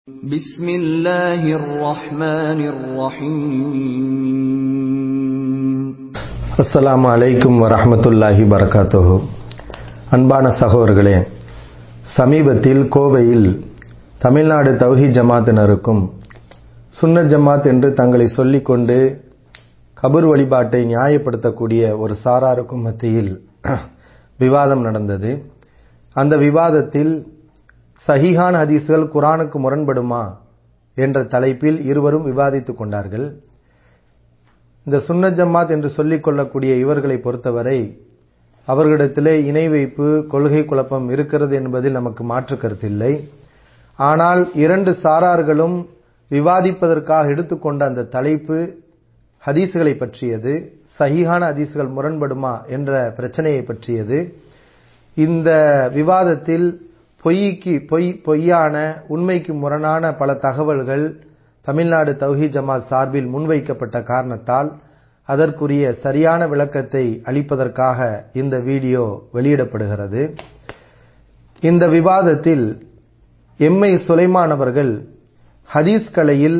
بسم الله الرحمن الرحيم அஸ்ஸலாமு அலைக்கும் வரஹ்மத்துல்லாஹி வரகாத்துஹு அன்பான சகோதரர்களே சமீபத்தில் கோவையில் தமிழ்நாடு தௌஹி ஜமாத்தினருக்கும் சுன்னத் ஜமாத் என்று தங்களை சொல்லிக்கொண்டு கபர் வழிபாட்டை நியாயப்படுத்தக்கூடிய ஒரு சாராருக்கும் மத்தியில் விவாதம் நடந்தது அந்த விவாதத்தில் சஹீஹான ஹதீஸ்கள் குரானுக்கு முரண்படுமா என்ற தலைப்பில் இருவரும் விவாதித்துக் கொண்டார்கள் இந்த சுன்னத் ஜமாத் என்று சொல்லிக் கொள்ளக்கூடிய இவர்களை பொறுத்தவரை அவர்களிடத்திலே இணை வைப்பு கொள்கை குழப்பம் இருக்கிறது என்பதில் நமக்கு மாற்று கருத்தில்லை ஆனால் இரண்டு சாரார்களும் விவாதிப்பதற்காக எடுத்துக்கொண்ட அந்த தலைப்பு ஹதீஸ்களை பற்றியது சஹீஹான ஹதீஸ்கள் முரண்படுமா என்ற பிரச்சனையை பற்றியது இந்த விவாதத்தில் பொய்க்கு பொய் பொய்யான உண்மைக்கு முரணான பல தகவல்கள் தமிழ்நாடு தௌஹி ஜமாத் சார்பில் முன்வைக்கப்பட்ட காரணத்தால் அதற்குரிய சரியான விளக்கத்தை அளிப்பதற்காக இந்த வீடியோ வெளியிடப்படுகிறது இந்த விவாதத்தில் எம்ஐ சுலைமான் அவர்கள் ஹதீஸ் கலையில்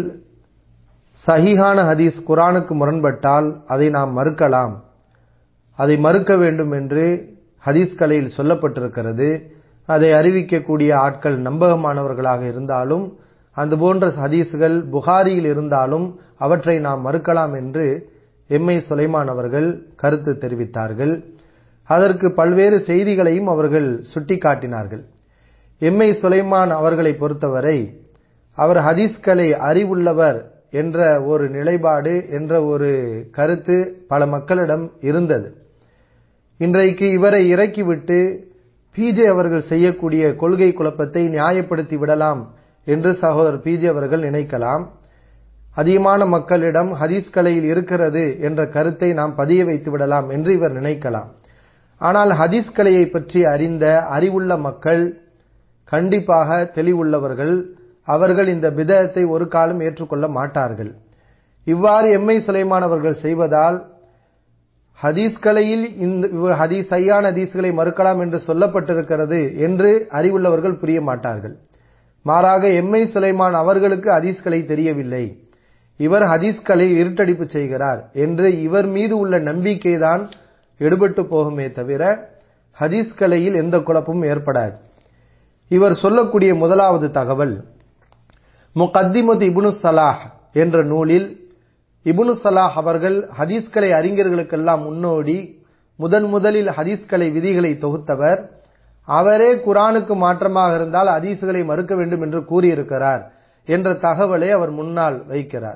சஹீஹான ஹதீஸ் குரானுக்கு முரண்பட்டால் அதை நாம் மறுக்கலாம் அதை மறுக்க வேண்டும் என்று ஹதீஸ் கலையில் சொல்லப்பட்டிருக்கிறது அதை அறிவிக்கக்கூடிய ஆட்கள் நம்பகமானவர்களாக இருந்தாலும் அந்த போன்ற ஹதீஸ்கள் புகாரியில் இருந்தாலும் அவற்றை நாம் மறுக்கலாம் என்று எம்ஐ சுலைமான் அவர்கள் கருத்து தெரிவித்தார்கள் அதற்கு பல்வேறு செய்திகளையும் அவர்கள் சுட்டிக்காட்டினார்கள் எம்ஐ சுலைமான் அவர்களை பொறுத்தவரை அவர் ஹதீஸ்களை அறிவுள்ளவர் என்ற ஒரு நிலைப்பாடு என்ற ஒரு கருத்து பல மக்களிடம் இருந்தது இன்றைக்கு இவரை இறக்கிவிட்டு பிஜே அவர்கள் செய்யக்கூடிய கொள்கை குழப்பத்தை நியாயப்படுத்தி விடலாம் என்று சகோதரர் பிஜே அவர்கள் நினைக்கலாம் அதிகமான மக்களிடம் ஹதீஸ் கலையில் இருக்கிறது என்ற கருத்தை நாம் பதிய வைத்து விடலாம் என்று இவர் நினைக்கலாம் ஆனால் ஹதீஸ் கலையை பற்றி அறிந்த அறிவுள்ள மக்கள் கண்டிப்பாக தெளிவுள்ளவர்கள் அவர்கள் இந்த பிதத்தை ஒரு காலம் ஏற்றுக்கொள்ள மாட்டார்கள் இவ்வாறு எம்ஐ சுலைமான் அவர்கள் செய்வதால் ஹதீஸ் கலையில் இந்த ஹதீஸ் ஐயான ஹதீஸ்களை மறுக்கலாம் என்று சொல்லப்பட்டிருக்கிறது என்று அறிவுள்ளவர்கள் புரிய மாட்டார்கள் மாறாக எம்ஐ சுலைமான் அவர்களுக்கு ஹதீஸ்களை தெரியவில்லை இவர் ஹதீஸ்களை இருட்டடிப்பு செய்கிறார் என்று இவர் மீது உள்ள நம்பிக்கைதான் எடுபட்டு போகுமே தவிர ஹதீஸ் கலையில் எந்த குழப்பமும் ஏற்படாது இவர் சொல்லக்கூடிய முதலாவது தகவல் முகத்திமத் இபுனு சலாஹ் என்ற நூலில் இபுனு சலாஹ் அவர்கள் ஹதீஸ்கலை அறிஞர்களுக்கெல்லாம் முன்னோடி முதன் முதலில் ஹதீஸ்கலை விதிகளை தொகுத்தவர் அவரே குரானுக்கு மாற்றமாக இருந்தால் ஹதீஸ்களை மறுக்க வேண்டும் என்று கூறியிருக்கிறார் என்ற தகவலை அவர் முன்னால் வைக்கிறார்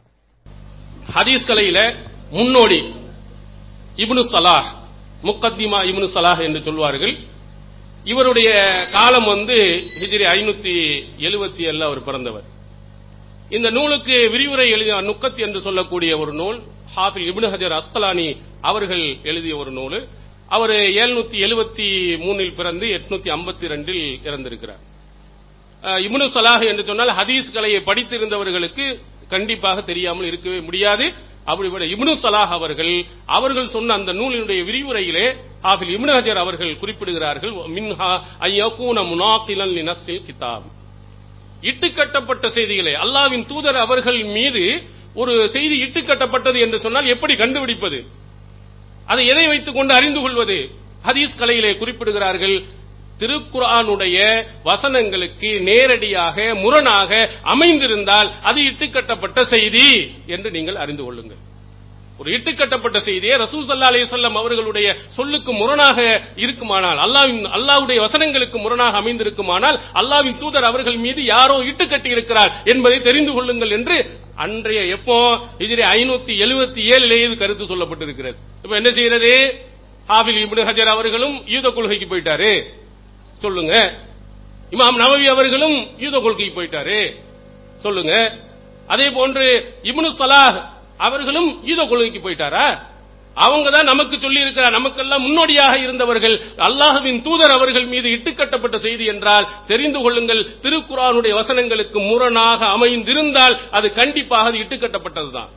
ஹதீஸ் கலையில முன்னோடி இப்னு சலாஹ் முக்கத்திமா இப்னு சலாஹ் என்று சொல்வார்கள் இவருடைய காலம் வந்து ஹிஜ்ரி ஐநூத்தி எழுபத்தி ஏழுல அவர் பிறந்தவர் இந்த நூலுக்கு விரிவுரை எழுதிய நுக்கத் என்று சொல்லக்கூடிய ஒரு நூல் ஹாஃபில் இப்னு ஹஜர் அஸ்கலானி அவர்கள் எழுதிய ஒரு நூல் அவர் எழுநூத்தி எழுபத்தி மூணில் பிறந்து எட்நூத்தி ஐம்பத்தி ரெண்டில் இறந்திருக்கிறார் இப்னு சலாஹ் என்று சொன்னால் ஹதீஸ் கலையை படித்திருந்தவர்களுக்கு கண்டிப்பாக தெரியாமல் இருக்கவே முடியாது அப்படிப்பட்ட இப்னு சலாஹ் அவர்கள் அவர்கள் சொன்ன அந்த நூலினுடைய விரிவுரையிலே ஹாஃபில் இப்னு ஹஜர் அவர்கள் குறிப்பிடுகிறார்கள் மின்ஹா ஐயகூன முனாக்கிலன் லினஸ்ஸில் கிதாப் இட்டுக்கட்டப்பட்ட செய்திகளை அல்லாவின் தூதர் அவர்கள் மீது ஒரு செய்தி இட்டுக்கட்டப்பட்டது என்று சொன்னால் எப்படி கண்டுபிடிப்பது அதை எதை வைத்துக் கொண்டு அறிந்து கொள்வது ஹதீஸ் கலையிலே குறிப்பிடுகிறார்கள் திருக்குரானுடைய வசனங்களுக்கு நேரடியாக முரணாக அமைந்திருந்தால் அது இட்டுக்கட்டப்பட்ட செய்தி என்று நீங்கள் அறிந்து கொள்ளுங்கள் ஒரு இட்டுக்கட்டப்பட்ட செய்தியை ரசூல் சல்லா அலி சொல்லம் அவர்களுடைய சொல்லுக்கு முரணாக இருக்குமானால் அல்லாவின் அல்லாவுடைய வசனங்களுக்கு முரணாக அமைந்திருக்குமானால் அல்லாவின் தூதர் அவர்கள் மீது யாரோ இட்டுக்கட்டி இருக்கிறார் என்பதை தெரிந்து கொள்ளுங்கள் என்று அன்றைய எப்போ இதிலே ஐநூத்தி எழுபத்தி ஏழிலேயே கருத்து சொல்லப்பட்டிருக்கிறது இப்ப என்ன செய்யறது ஹாபில் இப்னு ஹஜர் அவர்களும் யூத கொள்கைக்கு போயிட்டாரு சொல்லுங்க இமாம் நவவி அவர்களும் யூத கொள்கைக்கு போயிட்டாரு சொல்லுங்க அதே போன்று இப்னு சலாஹ் அவர்களும் யூத கொள்கைக்கு போயிட்டாரா அவங்க தான் நமக்கு சொல்லி இருக்கிறார் நமக்கெல்லாம் முன்னோடியாக இருந்தவர்கள் அல்லாஹுவின் தூதர் அவர்கள் மீது இட்டுக்கட்டப்பட்ட செய்தி என்றால் தெரிந்து கொள்ளுங்கள் திருக்குறானுடைய வசனங்களுக்கு முரணாக அமைந்திருந்தால் அது கண்டிப்பாக அது இட்டுக்கட்டப்பட்டதுதான்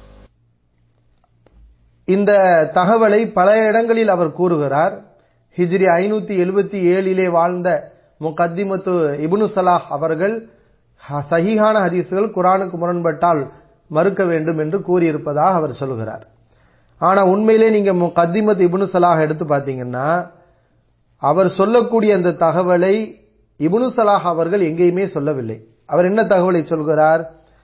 இந்த தகவலை பல இடங்களில் அவர் கூறுகிறார் ஹிஜ்ரி ஐநூத்தி எழுபத்தி ஏழிலே வாழ்ந்த முகத்திமத்து இப்னு சலாஹ் அவர்கள் ஹ- சஹீஹான ஹதீஸ்கள் குரானுக்கு முரண்பட்டால் மறுக்க வேண்டும் என்று கூறியிருப்பதாக அவர் சொல்கிறார் ஆனா உண்மையிலே நீங்க கத்திமத் இப்னு சலாஹ் எடுத்து பார்த்தீங்கன்னா அவர் சொல்லக்கூடிய அந்த தகவலை இப்னு சலாஹ் அவர்கள் எங்கேயுமே சொல்லவில்லை அவர் என்ன தகவலை சொல்கிறார்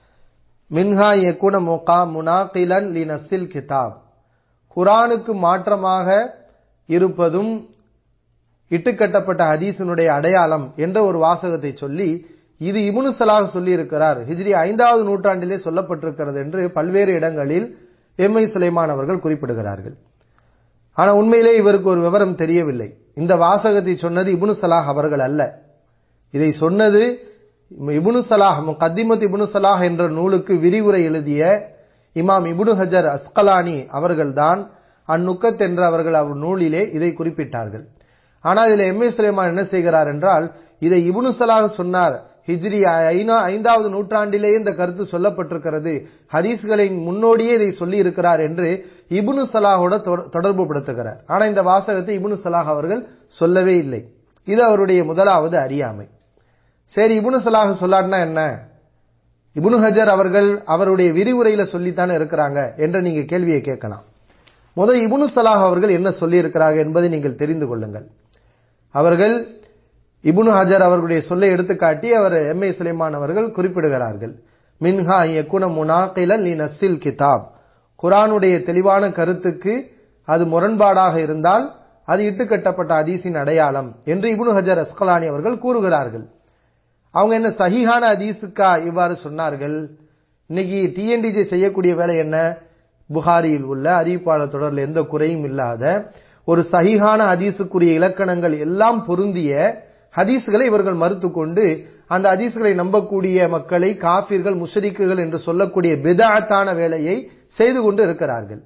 மின்ஹா யகுன முகா முனாகிலன் லி நஸ்ஸில் கிதாப் குரானுக்கு மாற்றமாக இருப்பதும் இட்டுக்கட்டப்பட்ட ஹதீஸினுடைய அடையாளம் என்ற ஒரு வாசகத்தை சொல்லி இது இப்னு சலாஹ் சொல்லி இருக்கிறார் ஹிஜ்ரி ஐந்தாவது நூற்றாண்டிலே சொல்லப்பட்டிருக்கிறது என்று பல்வேறு இடங்களில் எம்ஐ சுலைமான் அவர்கள் குறிப்பிடுகிறார்கள் ஆனா உண்மையிலே இவருக்கு ஒரு விவரம் தெரியவில்லை இந்த வாசகத்தை சொன்னது இப்னு சலாஹ் அவர்கள் அல்ல இதை சொன்னது இப்னு சலாஹ் முகத்திமத் இப்னு சலாஹ் என்ற நூலுக்கு விரிவுரை எழுதிய இமாம் இப்னு ஹஜர் அஸ்கலானி அவர்கள்தான் அந்நுக்கத் என்ற அவர்கள் அவர் நூலிலே இதை குறிப்பிட்டார்கள் ஆனால் இதில் எம் ஏ சுலைமான் என்ன செய்கிறார் என்றால் இதை இப்னு சலாஹ் சொன்னார் ஹிஜ்ரி ஐநா- ஐந்தாவது நூற்றாண்டிலேயே இந்த கருத்து சொல்லப்பட்டிருக்கிறது ஹதீஸ்களின் முன்னோடியே இதை சொல்லி இருக்கிறார் என்று இப்னு சலாஹோட தொட- தொடர்பு படுத்துகிறார் ஆனா இந்த வாசகத்தை இப்னு சலாஹ் அவர்கள் சொல்லவே இல்லை இது அவருடைய முதலாவது அறியாமை சரி இப்னு சலாஹ் சொல்லாட்னா என்ன இப்னு ஹஜர் அவர்கள் அவருடைய விரிவுரையில சொல்லித்தானே இருக்கிறாங்க என்ற நீங்க கேள்வியை கேட்கலாம் முதல் இப்னு சலாஹ் அவர்கள் என்ன சொல்லி இருக்கிறார்கள் என்பதை நீங்கள் தெரிந்து கொள்ளுங்கள் அவர்கள் இப்னு ஹஜர் அவர்களுடைய சொல்லை எடுத்துக்காட்டி அவர் எம் ஏ சுலைமான் அவர்கள் குறிப்பிடுகிறார்கள் மின்ஹா யகுன முனாகிலன் லி நஸ்ஸில் கிதாப் குரானுடைய தெளிவான கருத்துக்கு அது முரண்பாடாக இருந்தால் அது இட்டுக்கட்டப்பட்ட ஹதீஸின் அடையாளம் என்று இப்னு ஹஜர் அஸ்கலானி அவர்கள் கூறுகிறார்கள் அவங்க என்ன சஹீஹான ஹதீஸுக்கா இவ்வாறு சொன்னார்கள் இன்னைக்கு டிஎன்டிஜே செய்யக்கூடிய வேலை என்ன புகாரியில் உள்ள அறிவிப்பாளர் தொடரில் எந்த குறையும் இல்லாத ஒரு சஹீஹான ஹதீஸுக்குரிய இலக்கணங்கள் எல்லாம் பொருந்திய ஹதீஸ்களை இவர்கள் மறுத்துக்கொண்டு அந்த ஹதீஸ்களை நம்பக்கூடிய மக்களை காஃபிர்கள் முஷரிக்குகள் என்று சொல்லக்கூடிய பிதாத்தான வேலையை செய்து கொண்டு இருக்கிறார்கள்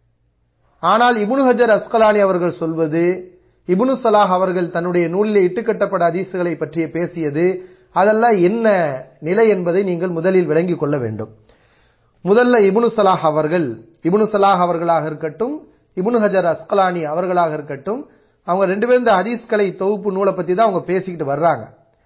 ஆனால் இப்னு ஹஜர் அஸ்கலானி அவர்கள் சொல்வது இப்னு சலாஹ் அவர்கள் தன்னுடைய நூலிலே இட்டுக்கட்டப்பட்ட ஹதீஸ்களை பற்றிய பேசியது அதெல்லாம் என்ன நிலை என்பதை நீங்கள் முதலில் விளங்கிக் கொள்ள வேண்டும் முதல்ல இப்னு சலாஹ் அவர்கள் இப்னு சலாஹ் அவர்களாக இருக்கட்டும் இப்னு ஹஜர் அஸ்கலானி அவர்களாக இருக்கட்டும் அவங்க ரெண்டு பேரும் இந்த ஹதீஸ்களை தொகுப்பு நூலை பத்தி தான் அவங்க பேசிக்கிட்டு வர்றாங்க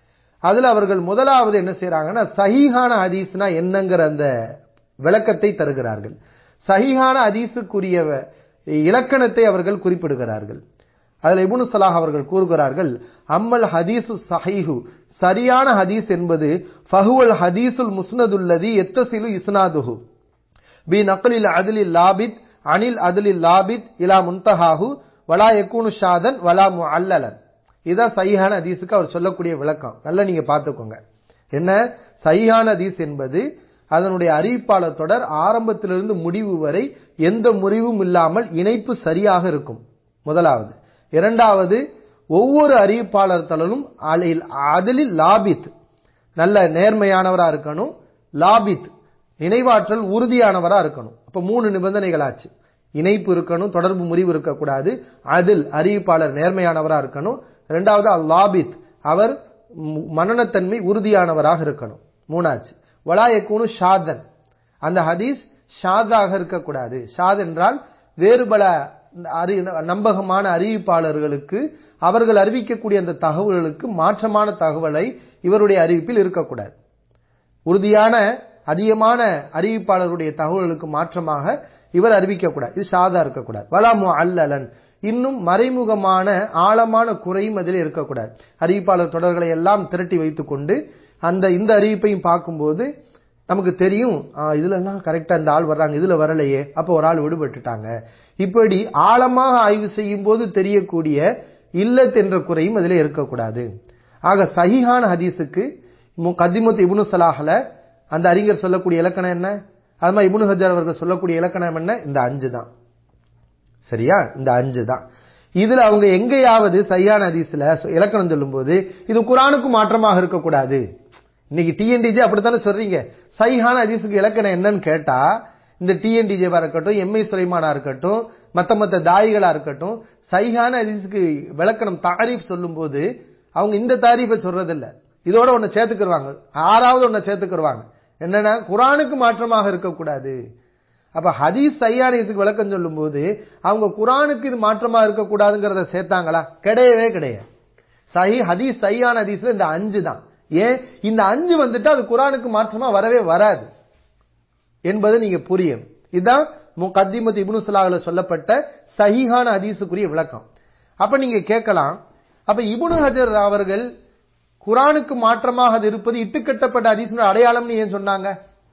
அதுல அவர்கள் முதலாவது என்ன செய்றாங்கன்னா சஹீஹான ஹதீஸ்னா என்னங்கிற அந்த விளக்கத்தை தருகிறார்கள் சஹீஹான ஹதீஸுக்குரிய இலக்கணத்தை அவர்கள் குறிப்பிடுகிறார்கள் அதுல இப்னு சலாஹ் அவர்கள் கூறுகிறார்கள் அம்மல் ஹதீசு சஹீஹு சரியான ஹதீஸ் என்பது ஃபஹுவல் ஹதீசுல் முஸ்னதுல்லதி எத்தசிலு இஸ்னாதுஹு பி நக்லில் அதிலில் லாபித் அனில் அதிலில் லாபித் இலா முன்தஹாஹு வலா யக்கூனு ஷாதன் வலா முஅல்லலன் இதான் சஹீஹான ஹதீஸுக்கு அவர் சொல்லக்கூடிய விளக்கம் நல்லா நீங்க பார்த்துக்கோங்க என்ன சஹீஹான ஹதீஸ் என்பது அதனுடைய அறிவிப்பாளர் தொடர் ஆரம்பத்திலிருந்து முடிவு வரை எந்த முறிவும் இல்லாமல் இணைப்பு சரியாக இருக்கும் முதலாவது இரண்டாவது ஒவ்வொரு அறிவிப்பாளர் தலலும் அலில் அதிலில் லாபித் நல்ல நேர்மையானவரா இருக்கணும் லாபித் நினைவாற்றல் உறுதியானவரா இருக்கணும் அப்ப மூணு நிபந்தனைகள் ஆச்சு இணைப்பு இருக்கணும் தொடர்பு முறிவு இருக்கக்கூடாது அதில் அறிவிப்பாளர் நேர்மையானவரா இருக்கணும் இரண்டாவது அல் லாபித் அவர் ம- மனனத்தன்மை உறுதியானவராக இருக்கணும் மூணாச்சு வலாயக்கூனு ஷாதன் அந்த ஹதீஸ் ஷாதாக இருக்கக்கூடாது ஷாத் என்றால் வேறு பல அறி நம்பகமான அறிவிப்பாளர்களுக்கு அவர்கள் அறிவிக்கக்கூடிய அந்த தகவல்களுக்கு மாற்றமான தகவலை இவருடைய அறிவிப்பில் இருக்கக்கூடாது உறுதியான அதிகமான அறிவிப்பாளருடைய தகவல்களுக்கு மாற்றமாக இவர் அறிவிக்கக்கூடாது இது ஷாதா இருக்கக்கூடாது வலாமு அல்லலன் இன்னும் மறைமுகமான ஆழமான குறையும் அதில் இருக்கக்கூடாது அறிவிப்பாளர் தொடர்களை எல்லாம் திரட்டி வைத்துக்கொண்டு அந்த இந்த அறிவிப்பையும் பார்க்கும்போது நமக்கு தெரியும் ஆ, இதுல எல்லாம் கரெக்டா இந்த ஆள் வர்றாங்க இதுல வரலையே அப்ப ஒரு ஆள் விடுபட்டுட்டாங்க இப்படி ஆழமாக ஆய்வு செய்யும் போது தெரியக்கூடிய இல்லத் என்ற குறையும் அதில் இருக்கக்கூடாது ஆக சஹீஹான ஹதீஸுக்கு கதிமுத் இப்னு சலாஹ்ல அந்த அறிஞர் சொல்லக்கூடிய இலக்கணம் என்ன அது மாதிரி இப்னு ஹஜர் அவர்கள் சொல்லக்கூடிய இலக்கணம் என்ன இந்த அஞ்சு தான் சரியா இந்த அஞ்சு தான் இதுல அவங்க எங்கேயாவது சையான ஹதீஸ்ல சொ- இலக்கணம் சொல்லும்போது இது குரானுக்கு மாற்றமாக இருக்கக்கூடாது இன்னைக்கு டிஎன்டிஜே அப்படித்தானே சொல்றீங்க சைஹான ஹதீஸுக்கு இலக்கணம் என்னன்னு கேட்டா இந்த டிஎன்டிஜேவா இருக்கட்டும் எம்ஐ சுலைமானா இருக்கட்டும் மத்த மத்த தாயிகளா இருக்கட்டும் சைஹான ஹதீஸுக்கு விளக்கணம் தாரீஃப் சொல்லும்போது அவங்க இந்த தாரீஃபை சொல்றதில்ல இதோட ஒன்னு சேர்த்துக்கிருவாங்க ஆறாவது ஒன்னு சேர்த்துக்கிருவாங்க என்னன்னா குரானுக்கு மாற்றமாக இருக்கக்கூடாது அப்ப ஹதீஸ் சையானியத்துக்கு விளக்கம் சொல்லும்போது அவங்க குரானுக்கு இது மாற்றமா இருக்கக்கூடாதுங்கிறத சேர்த்தாங்களா கிடையவே கிடையாது சஹி ஹதீஸ் சையான ஹதீஸ்ல இந்த அஞ்சு தான் ஏன் இந்த அஞ்சு வந்துட்டு அது குரானுக்கு மாற்றமா வரவே வராது என்பது நீங்க புரியும் இதுதான் முகத்திமத் இப்னு சலாஹ்ல சொல்லப்பட்ட சஹீஹான ஹதீஸுக்குரிய விளக்கம் அப்ப நீங்க கேட்கலாம் அப்ப இப்னு ஹஜர் அவர்கள் குரானுக்கு மாற்றமாக அது இருப்பது இட்டுக்கட்டப்பட்ட ஹதீஸுடைய அடையாளம்னு ஏன் சொன்னாங்க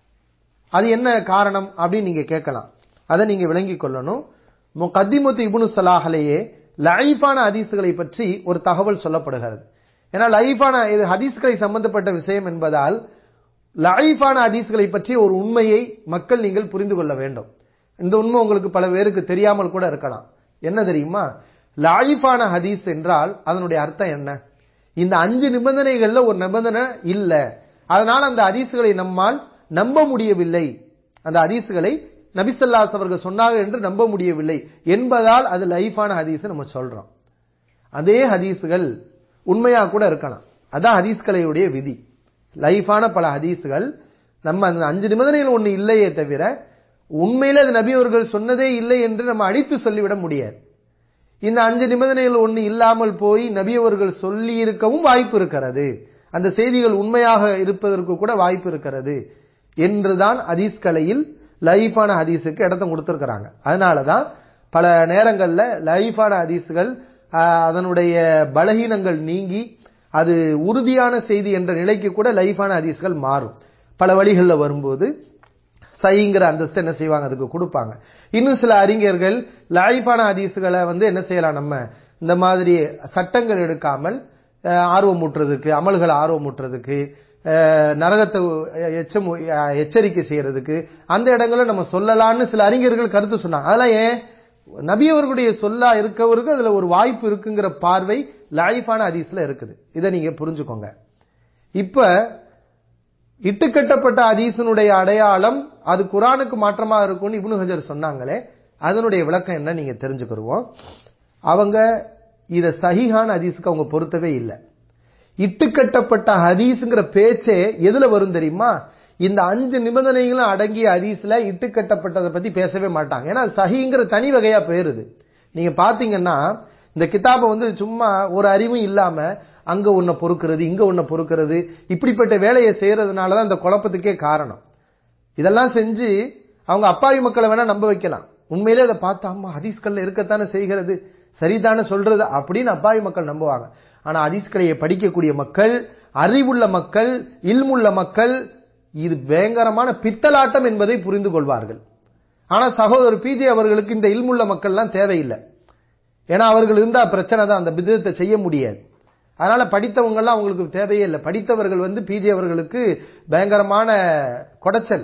அது என்ன காரணம் அப்படின்னு நீங்க கேட்கலாம் அதை நீங்க விளங்கிக் கொள்ளணும் முகத்திமத் இப்னு சலாஹ்லேயே லைஃபான ஹதீஸுகளை பற்றி ஒரு தகவல் சொல்லப்படுகிறது ஏன்னா லைஃபான இது ஹதீஸ்களை சம்பந்தப்பட்ட விஷயம் என்பதால் லைஃபான ஹதீஸ்களை பற்றி ஒரு உண்மையை மக்கள் நீங்கள் புரிந்து கொள்ள வேண்டும் இந்த உண்மை உங்களுக்கு பல பேருக்கு தெரியாமல் கூட இருக்கலாம் என்ன தெரியுமா லாயிஃபான ஹதீஸ் என்றால் அதனுடைய அர்த்தம் என்ன இந்த அஞ்சு நிபந்தனைகள்ல ஒரு நிபந்தனை இல்ல அதனால அந்த ஹதீஸ்களை நம்மால் நம்ப முடியவில்லை அந்த ஹதீஸ்களை நபிசல்லாஸ் அவர்கள் சொன்னார்கள் என்று நம்ப முடியவில்லை என்பதால் அது லைஃபான ஹதீஸ் நம்ம சொல்றோம் அதே ஹதீஸ்கள் உண்மையா கூட இருக்கலாம் அதான் ஹதீஸ்களையுடைய விதி லைஃபான பல ஹதீஸ்கள் நம்ம அந்த அஞ்சு நிபந்தனைகள் ஒண்ணு இல்லையே தவிர உண்மையில அது நபி அவர்கள் சொன்னதே இல்லை என்று நம்ம அடித்து சொல்லிவிட முடியாது இந்த அஞ்சு நிபந்தனைகள் ஒண்ணு இல்லாமல் போய் நபி அவர்கள் சொல்லி இருக்கவும் வாய்ப்பு இருக்கிறது அந்த செய்திகள் உண்மையாக இருப்பதற்கு கூட வாய்ப்பு இருக்கிறது என்றுதான் ஹதீஸ் கலையில் லைஃபான ஹதீஸுக்கு இடத்த கொடுத்திருக்கிறாங்க அதனாலதான் பல நேரங்கள்ல லைஃபான ஹதீஸ்கள் ஆஹ், அதனுடைய பலகீனங்கள் நீங்கி அது உறுதியான செய்தி என்ற நிலைக்கு கூட லைஃபான ஹதீஸ்கள் மாறும் பல வழிகளில் வரும்போது சைங்கிற அந்தஸ்து என்ன செய்வாங்க அதுக்கு கொடுப்பாங்க இன்னும் சில அறிஞர்கள் லைஃபான ஹதீஸ்களை வந்து என்ன செய்யலாம் நம்ம இந்த மாதிரி சட்டங்கள் எடுக்காமல் அஹ், ஆர்வமூட்டுறதுக்கு அமல்களை ஆர்வமூட்டுறதுக்கு அஹ், நரகத்தை எச்சம் எச்சரிக்கை செய்யறதுக்கு அந்த இடங்களை நம்ம சொல்லலாம்னு சில அறிஞர்கள் கருத்து சொன்னாங்க அதெல்லாம் ஏன் நபி அவர்களுடைய சொல்லா இருக்கவருக்கு அதுல ஒரு வாய்ப்பு இருக்குங்கிற பார்வை லைஃபான ஹதீஸ்ல இருக்குது இதை நீங்க புரிஞ்சுக்கோங்க இப்ப இட்டுக்கட்டப்பட்ட ஹதீஸினுடைய அடையாளம் அது குரானுக்கு மாற்றமா இருக்கும்னு இப்னு ஹஜர் சொன்னாங்களே அதனுடைய விளக்கம் என்ன நீங்க தெரிஞ்சுக்கிடுவோம் அவங்க இத சஹீஹான ஹதீஸுக்கு அவங்க பொருத்தவே இல்லை இட்டுக்கட்டப்பட்ட ஹதீஸ்ங்கிற பேச்சே எதுல வரும் தெரியுமா இந்த அஞ்சு நிபந்தனைகளும் அடங்கிய ஹதீஸ்ல இட்டுக்கட்டப்பட்டதை பத்தி பேசவே மாட்டாங்க ஏன்னா சஹிங்கிற தனி வகையா போயிருது நீங்க பாத்தீங்கன்னா இந்த கிதாபை வந்து சும்மா ஒரு அறிவும் இல்லாம அங்க ஒன்ன பொறுக்கிறது இங்க ஒன்ன பொறுக்கிறது இப்படிப்பட்ட வேலையை செய்யறதுனால தான் இந்த குழப்பத்துக்கே காரணம் இதெல்லாம் செஞ்சு அவங்க அப்பாவி மக்களை வேணா நம்ப வைக்கலாம் உண்மையிலே அதை பார்த்தா அம்மா ஹதீஸ்கள்ல இருக்கத்தானே செய்கிறது சரிதானே சொல்றது அப்படின்னு அப்பாவி மக்கள் நம்புவாங்க ஆனா ஹதீஸ்களையை படிக்கக்கூடிய மக்கள் அறிவுள்ள மக்கள் இல்முள்ள மக்கள் இது பயங்கரமான பித்தலாட்டம் என்பதை புரிந்து கொள்வார்கள் ஆனா சகோதரர் பிஜே அவர்களுக்கு இந்த இல்முள்ள மக்கள்லாம் தேவையில்லை ஏன்னா அவர்கள் இருந்தா பிரச்சனை தான் அந்த பிதத்தை செய்ய முடியாது அதனால படித்தவங்க எல்லாம் அவங்களுக்கு தேவையே இல்லை படித்தவர்கள் வந்து பிஜே அவர்களுக்கு பயங்கரமான கொடைச்சல்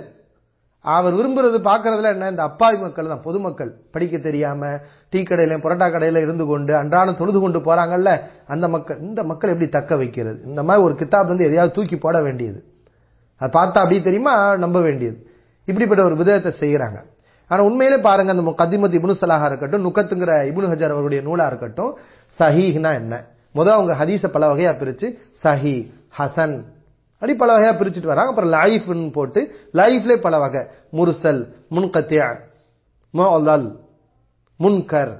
அவர் விரும்புறது பார்க்கறதுல என்ன இந்த அப்பாவி மக்கள் தான் பொதுமக்கள் படிக்க தெரியாம டீ கடையில புரோட்டா கடையில இருந்து கொண்டு அன்றாடம் தொழுது கொண்டு போறாங்கல்ல அந்த மக்கள் இந்த மக்கள் எப்படி தக்க வைக்கிறது இந்த மாதிரி ஒரு கிதாப் வந்து எதையாவது தூக்கி போட வேண்டியது அது பார்த்தா அப்படி தெரியுமா நம்ப வேண்டியது இப்படிப்பட்ட ஒரு விதத்தை செய்யறாங்க ஆனா உண்மையிலே பாருங்க அந்த கதிமத் இப்னு சலாஹா இருக்கட்டும் நுக்கத்துங்கிற இப்னு ஹஜர் அவருடைய நூலா இருக்கட்டும் சஹீஹ்னா என்ன முதல் அவங்க ஹதீஸ பல வகையா பிரிச்சு சஹி ஹசன் அப்படி பல வகையா பிரிச்சுட்டு வராங்க அப்புறம் லைஃப்னு போட்டு லைஃப்ல பல வகை முர்சல் முன்கத்தியா முஅல்லல் முன்கர்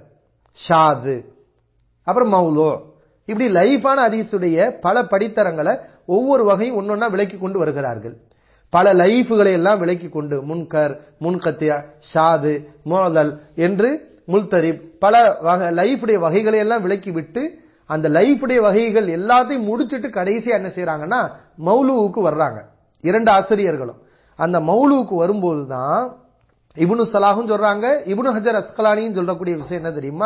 ஷாது அப்புறம் மௌலோ இப்படி லைஃபான ஹதீஸுடைய பல படித்தரங்களை ஒவ்வொரு வகையும் ஒன்னொன்னா விலக்கி கொண்டு வருகிறார்கள் பல லைஃப்களை எல்லாம் விலக்கி கொண்டு முன்கர் முன்கத்தியா ஷாது மோதல் என்று முல்தரிப் பல வகை லைஃபுடைய வகைகளை எல்லாம் விலக்கி விட்டு அந்த லைஃபுடைய வகைகள் எல்லாத்தையும் முடிச்சிட்டு கடைசியா என்ன செய்யறாங்கன்னா மௌலுவுக்கு வர்றாங்க இரண்டு ஆசிரியர்களும் அந்த மௌலுவுக்கு வரும்போது தான் இப்னு சலாஹும் சொல்றாங்க இப்னு ஹஜர் அஸ்கலானியும் சொல்லக்கூடிய விஷயம் என்ன தெரியுமா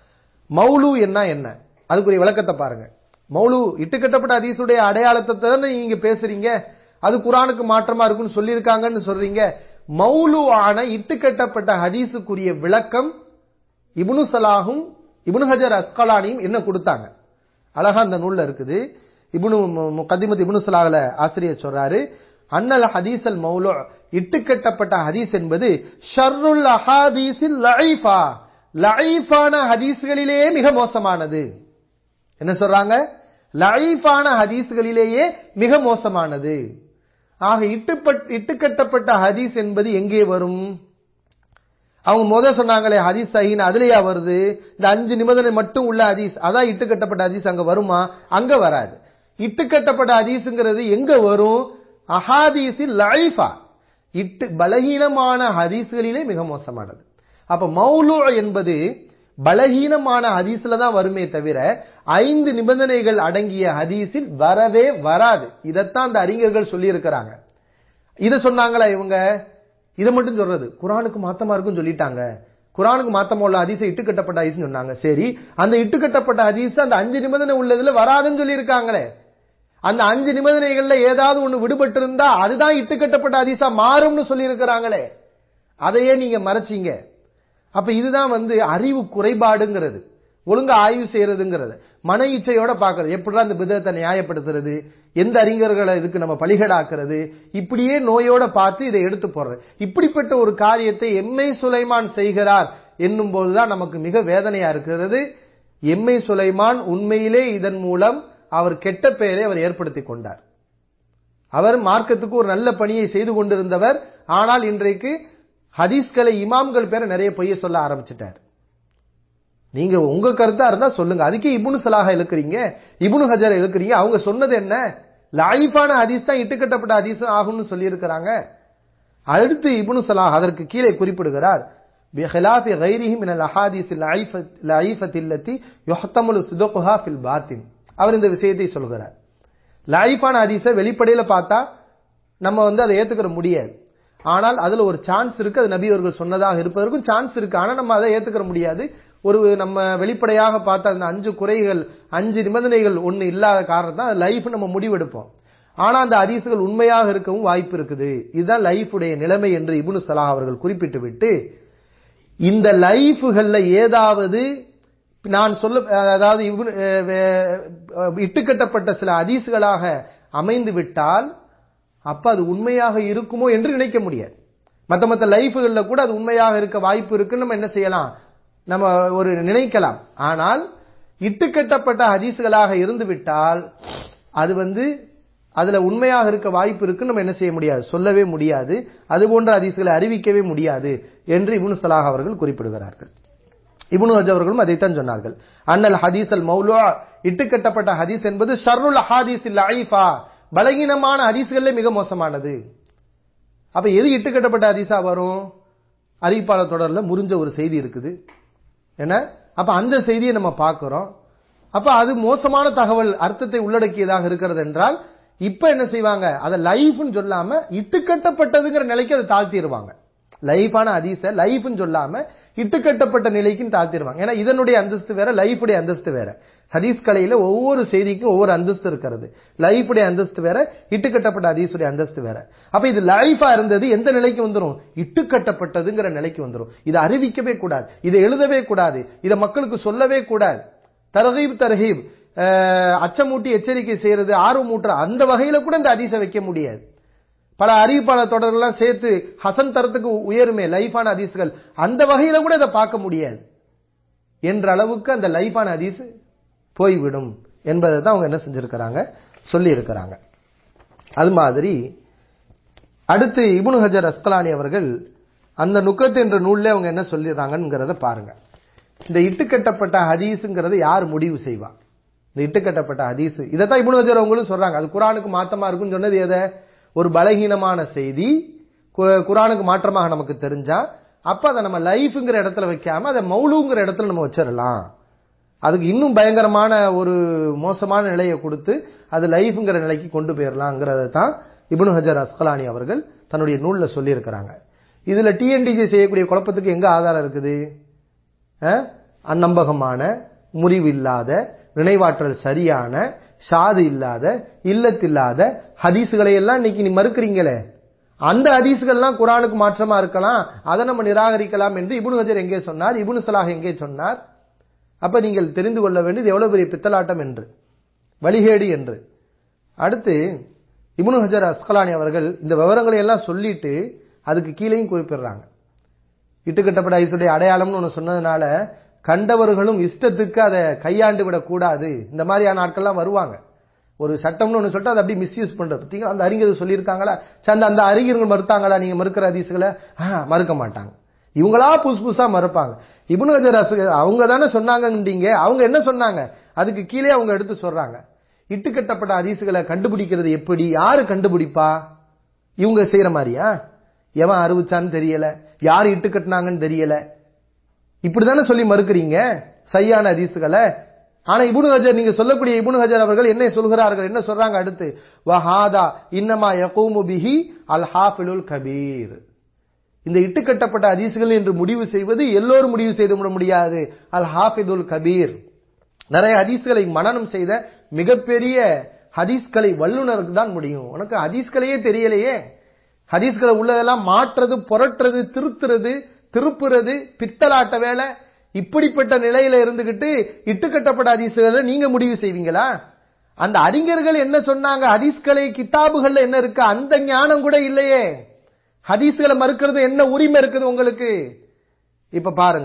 மௌலு என்ன என்ன அதுக்குரிய விளக்கத்தை பாருங்க மௌலு இட்டுக்கட்டப்பட்ட ஹதீஸுடைய அடையாளத்தை தானே நீங்க பேசுறீங்க அது குரானுக்கு மாற்றமா இருக்குன்னு சொல்லியிருக்காங்கன்னு சொல்றீங்க மௌலு ஆன இட்டுக்கட்டப்பட்ட ஹதீஸுக்குரிய விளக்கம் இப்னு சலாஹும் இப்னு ஹஜர் அஸ்கலானியும் என்ன கொடுத்தாங்க அழகா அந்த நூல்ல இருக்குது இப்னு கதிமத் இப்னு சலாஹ்ல ஆசிரியர் சொல்றாரு அன்னல் ஹதீஸல் மௌலு இட்டுக்கட்டப்பட்ட ஹதீஸ் என்பது ஷர்ருல் அஹாதீஸில் லஈஃபா லஈஃபான ஹதீஸ்களிலேயே மிக மோசமானது என்ன சொல்றாங்க லஈஃபான ஹதீஸ்களிலேயே மிக மோசமானது ஆக இட்டுப்பட் இட்டுக்கட்டப்பட்ட ஹதீஸ் என்பது எங்கே வரும் அவங்க முத சொன்னாங்களே ஹதீஸ் சஹீன் அதுலயா வருது இந்த அஞ்சு நிபந்தனை மட்டும் உள்ள ஹதீஸ் அதான் இட்டுக்கட்டப்பட்ட ஹதீஸ் அங்க வருமா அங்க வராது இட்டுக்கட்டப்பட்ட ஹதீஸ்ங்கிறது எங்க வரும் அஹாதீஸில் லைஃபா இட்டு பலகீனமான ஹதீஸ்களிலே மிக மோசமானது அப்ப மௌலு என்பது பலகீனமான ஹதீஸ்ல தான் வருமே தவிர ஐந்து நிபந்தனைகள் அடங்கிய ஹதீஸில் வரவே வராது இதைத்தான் அந்த அறிஞர்கள் சொல்லி இருக்கிறாங்க இத சொன்னாங்களா இவங்க இதை மட்டும் சொல்றது குரானுக்கு மாத்தமா இருக்குன்னு சொல்லிட்டாங்க குரானுக்கு மாத்தமா உள்ள ஹதீஸை இட்டுக்கட்டப்பட்ட ஹதீஸ் சொன்னாங்க சரி அந்த இட்டுக்கட்டப்பட்ட ஹதீஸ் அந்த அஞ்சு நிபந்தனை உள்ளதுல வராதுன்னு சொல்லி இருக்காங்களே அந்த அஞ்சு நிபந்தனைகள்ல ஏதாவது ஒண்ணு விடுபட்டு இருந்தா அதுதான் இட்டுக்கட்டப்பட்ட ஹதீஸா மாறும்னு சொல்லி இருக்கிறாங்களே அதையே நீங்க மறைச்சீங்க அப்ப இதுதான் வந்து அறிவு குறைபாடுங்கிறது ஒழுங்கா ஆய்வு செய்யறதுங்கிறது மன இச்சையோட பாக்குறது எப்படிலாம் அந்த விதத்தை நியாயப்படுத்துறது எந்த அறிஞர்களை இதுக்கு நம்ம பலிகடாக்குறது இப்படியே நோயோட பார்த்து இதை எடுத்து போடுறது இப்படிப்பட்ட ஒரு காரியத்தை எம்ஐ சுலைமான் செய்கிறார் என்னும் போதுதான் நமக்கு மிக வேதனையா இருக்கிறது எம்ஐ சுலைமான் உண்மையிலே இதன் மூலம் அவர் கெட்ட பெயரை அவர் ஏற்படுத்திக் கொண்டார் அவர் மார்க்கத்துக்கு ஒரு நல்ல பணியை செய்து கொண்டிருந்தவர் ஆனால் இன்றைக்கு ஹதீஸ்களை இமாம்கள் பேரை நிறைய பொய்ய சொல்ல ஆரம்பிச்சிட்டார் நீங்க உங்க கருத்தா இருந்தா சொல்லுங்க அதுக்கே இபுனு சலாஹா இழுக்கிறீங்க இபுனு ஹஜர் இழுக்கிறீங்க அவங்க சொன்னது என்ன லைஃபான ஹதீஸ் தான் இட்டுக்கட்டப்பட்ட ஹதீஸ் ஆகும்னு சொல்லி இருக்கிறாங்க அடுத்து இபுனு சலாஹ் அதற்கு கீழே குறிப்பிடுகிறார் بخلاف غيره من الاحاديث الضعيفه التي يحتمل صدقها في الباطن அவர் இந்த விஷயத்தை சொல்கிறார் லைஃபான ஹதீஸை வெளிப்படையில பார்த்தா நம்ம வந்து அதை ஏத்துக்கிற முடியாது ஆனால் அதுல ஒரு சான்ஸ் இருக்கு அது நபி அவர்கள் சொன்னதாக இருப்பதற்கும் சான்ஸ் இருக்கு ஆனா நம்ம அதை ஏத்துக்கிற முடியாது ஒரு நம்ம வெளிப்படையாக பார்த்த அந்த அஞ்சு குறைகள் அஞ்சு நிபந்தனைகள் ஒண்ணு இல்லாத காரணத்தான் லைஃப் நம்ம முடிவெடுப்போம் ஆனா அந்த ஹதீசுகள் உண்மையாக இருக்கவும் வாய்ப்பு இருக்குது இதுதான் லைஃபுடைய நிலைமை என்று இபுனு சலாஹ் அவர்கள் குறிப்பிட்டு விட்டு இந்த லைஃபுகள்ல ஏதாவது நான் சொல்ல அதாவது இப்னு- அஹ் வே- இட்டுக்கட்டப்பட்ட சில ஹதீஸ்களாக அமைந்து விட்டால் அப்ப அது உண்மையாக இருக்குமோ என்று நினைக்க முடியாது மத்த மத்த லைஃப்கள்ல கூட அது உண்மையாக இருக்க வாய்ப்பு இருக்குன்னு நம்ம என்ன செய்யலாம் நம்ம ஒரு நினைக்கலாம் ஆனால் இட்டுக்கட்டப்பட்ட ஹதீஸ்களாக இருந்து விட்டால் அது வந்து அதுல உண்மையாக இருக்க வாய்ப்பு இருக்குன்னு நம்ம என்ன செய்ய முடியாது சொல்லவே முடியாது அது போன்ற ஹதீஸ்களை அறிவிக்கவே முடியாது என்று இப்னு சலாஹ் அவர்கள் குறிப்பிடுகிறார்கள் இப்னு ஹஜ் அவர்களும் அதைத்தான் சொன்னார்கள் அன்னல் ஹதீஸ் அல் மௌலு இட்டுக்கட்டப்பட்ட ஹதீஸ் என்பது ஷர்ருல் ஹதீஸ் லைஃபா பலகீனமான ஹதீஸ்கள்ல மிக மோசமானது அப்ப எது இட்டுக்கட்டப்பட்ட ஹதீஸா வரும் அறிவிப்பாளர் தொடர்ல முறிஞ்ச ஒரு செய்தி இருக்குது என்ன அப்ப அந்த செய்தியை நம்ம பார்க்கிறோம் அப்ப அது மோசமான தகவல் அர்த்தத்தை உள்ளடக்கியதாக இருக்கிறது என்றால் இப்ப என்ன செய்வாங்க அதை லைஃப்னு சொல்லாம இட்டுக்கட்டப்பட்டதுங்கிற நிலைக்கு அதை தாழ்த்திடுவாங்க லைஃபான ஹதீஸ லைஃப்னு சொல்லாம இட்டுக்கட்டப்பட்ட நிலைக்கும் தாழ்த்திடுவாங்க ஏன்னா இதனுடைய அந்தஸ்து வேற லைஃபுடைய அந்தஸ்து வேற ஹதீஸ் கலையில ஒவ்வொரு செய்திக்கும் ஒவ்வொரு அந்தஸ்து இருக்கிறது லைஃபுடைய அந்தஸ்து வேற இட்டுக்கட்டப்பட்ட ஹதீஸுடைய அந்தஸ்து வேற அப்ப இது லைஃபா இருந்தது எந்த நிலைக்கு வந்துரும் இட்டுக்கட்டப்பட்டதுங்கிற நிலைக்கு வந்துரும் இதை அறிவிக்கவே கூடாது இதை எழுதவே கூடாது இதை மக்களுக்கு சொல்லவே கூடாது தரகீப் தரகீப் அஹ், அச்சமூட்டி எச்சரிக்கை செய்யறது ஆர்வமூட்டுற அந்த வகையில கூட இந்த ஹதீஸை வைக்க முடியாது பல அறிவிப்பாளர் தொடர்கள்லாம் சேர்த்து ஹசன் தரத்துக்கு உயருமே லைஃபான ஹதீஸ்கள் அந்த வகையில கூட இதை பார்க்க முடியாது என்ற அளவுக்கு அந்த லைஃபான ஹதீஸ் போய்விடும் என்பதை தான் அவங்க என்ன செஞ்சிருக்கிறாங்க சொல்லி இருக்கிறாங்க அது மாதிரி அடுத்து இப்னு ஹஜர் அஸ்கலானி அவர்கள் அந்த நுக்கத் என்ற நூல்ல அவங்க என்ன சொல்லிடுறாங்கங்கிறத பாருங்க இந்த இட்டுக்கட்டப்பட்ட ஹதீஸுங்கிறத யார் முடிவு செய்வா இந்த இட்டுக்கட்டப்பட்ட ஹதீஸ் இதைத்தான் இப்னு ஹஜர் அவங்களும் சொல்றாங்க அது குரானுக்கு மாத்தமா இருக்கும்னு சொன்னது எதை ஒரு பலகீனமான செய்தி கு- குரானுக்கு மாற்றமாக நமக்கு தெரிஞ்சா அப்ப அதை நம்ம லைஃப்ங்கிற இடத்துல வைக்காம அதை மௌலுங்கிற இடத்துல நம்ம வச்சிடலாம் அதுக்கு இன்னும் பயங்கரமான ஒரு மோசமான நிலையை கொடுத்து அது லைஃப்ங்கிற நிலைக்கு கொண்டு போயிடலாங்கிறத தான் இப்னு ஹஜர் அஸ்கலானி அவர்கள் தன்னுடைய நூல்ல சொல்லியிருக்கிறாங்க இதுல டிஎன்டிஜி செய்யக்கூடிய குழப்பத்துக்கு எங்க ஆதாரம் இருக்குது அஹ்? அந்நம்பகமான முறிவில்லாத நினைவாற்றல் சரியான ஷாது இல்லாத இல்லத்தில்லாத ஹதீஸுகளை எல்லாம் இன்னைக்கு நீ மறுக்கிறீங்களே அந்த ஹதீஸ்கள்லாம் குரானுக்கு மாற்றமா இருக்கலாம் அதை நம்ம நிராகரிக்கலாம் என்று இப்னு ஹஜர் எங்கே சொன்னார் இப்னு சலாஹ் எங்கே சொன்னார் அப்ப நீங்கள் தெரிந்து கொள்ள வேண்டியது எவ்வளவு பெரிய பித்தலாட்டம் என்று வழிகேடு என்று அடுத்து இப்னு ஹஜர் அஸ்கலானி அவர்கள் இந்த விவரங்களை எல்லாம் சொல்லிட்டு அதுக்கு கீழேயும் குறிப்பிடுறாங்க இட்டுக்கட்டப்பட்ட ஐசுடைய அடையாளம்னு ஒன்று சொன்னதுனால கண்டவர்களும் இஷ்டத்துக்கு அதை கையாண்டு விடக்கூடாது இந்த மாதிரியான ஆட்கள்லாம் வருவாங்க ஒரு சட்டம்னு ஒன்று சொல்லிட்டு அதை அப்படி மிஸ்யூஸ் பண்றது பார்த்தீங்களா அந்த அறிஞர் சொல்லியிருக்காங்களா சரி, அந்த அந்த அறிஞர்கள் மறுத்தாங்களா நீங்க மறுக்கிற ஹதீஸ்களை ஆ, மறுக்க மாட்டாங்க இவங்களா புதுசு புதுசா மறுப்பாங்க இப்னு ஹஜர் அஸ் அவங்க தானே சொன்னாங்கன்றீங்க அவங்க என்ன சொன்னாங்க அதுக்கு கீழே அவங்க எடுத்து சொல்றாங்க இட்டுக்கட்டப்பட்ட ஹதீஸ்களை கண்டுபிடிக்கிறது எப்படி யாரு கண்டுபிடிப்பா இவங்க செய்யற மாதிரியா எவன் அறிவிச்சான்னு தெரியல யார் இட்டுக்கட்டினாங்கன்னு தெரியல இப்படிதானே சொல்லி மறுக்கிறீங்க சரியான ஹதீஸ்களை ஆனா இப்னு ஹஜர் நீங்க சொல்லக்கூடிய இப்னு ஹஜர் அவர்கள் என்ன சொல்கிறார்கள் என்ன சொல்றாங்க அடுத்து வஹாதா இன்னமா யகூமு பிஹி அல் ஹாஃபிலுல் கபீர் இந்த இட்டுக்கட்டப்பட்ட ஹதீஸ்கள் என்று முடிவு செய்வது எல்லோரும் முடிவு செய்து விட முடியாது அல் ஹாஃபிதுல் கபீர் நிறைய ஹதீஸ்களை மனனம் செய்த மிகப்பெரிய ஹதீஸ்களை வல்லுனருக்கு தான் முடியும் உனக்கு ஹதீஸ்களையே தெரியலையே ஹதீஸ்களை உள்ளதெல்லாம் மாற்றுறது புரட்டுறது திருத்துறது திருப்புறது பித்தலாட்ட வேலை இப்படிப்பட்ட நிலையில இருந்துகிட்டு இட்டுக்கட்டப்பட்ட ஹதீஸ்களை நீங்க முடிவு செய்வீங்களா அந்த அறிஞர்கள் என்ன சொன்னாங்க ஹதீஸ்களை கிதாபுகள்ல என்ன இருக்கு அந்த ஞானம் கூட இல்லையே ஹதீஸ்களை மறுக்கிறது என்ன உரிமை இருக்குது உங்களுக்கு இப்ப பாருங்க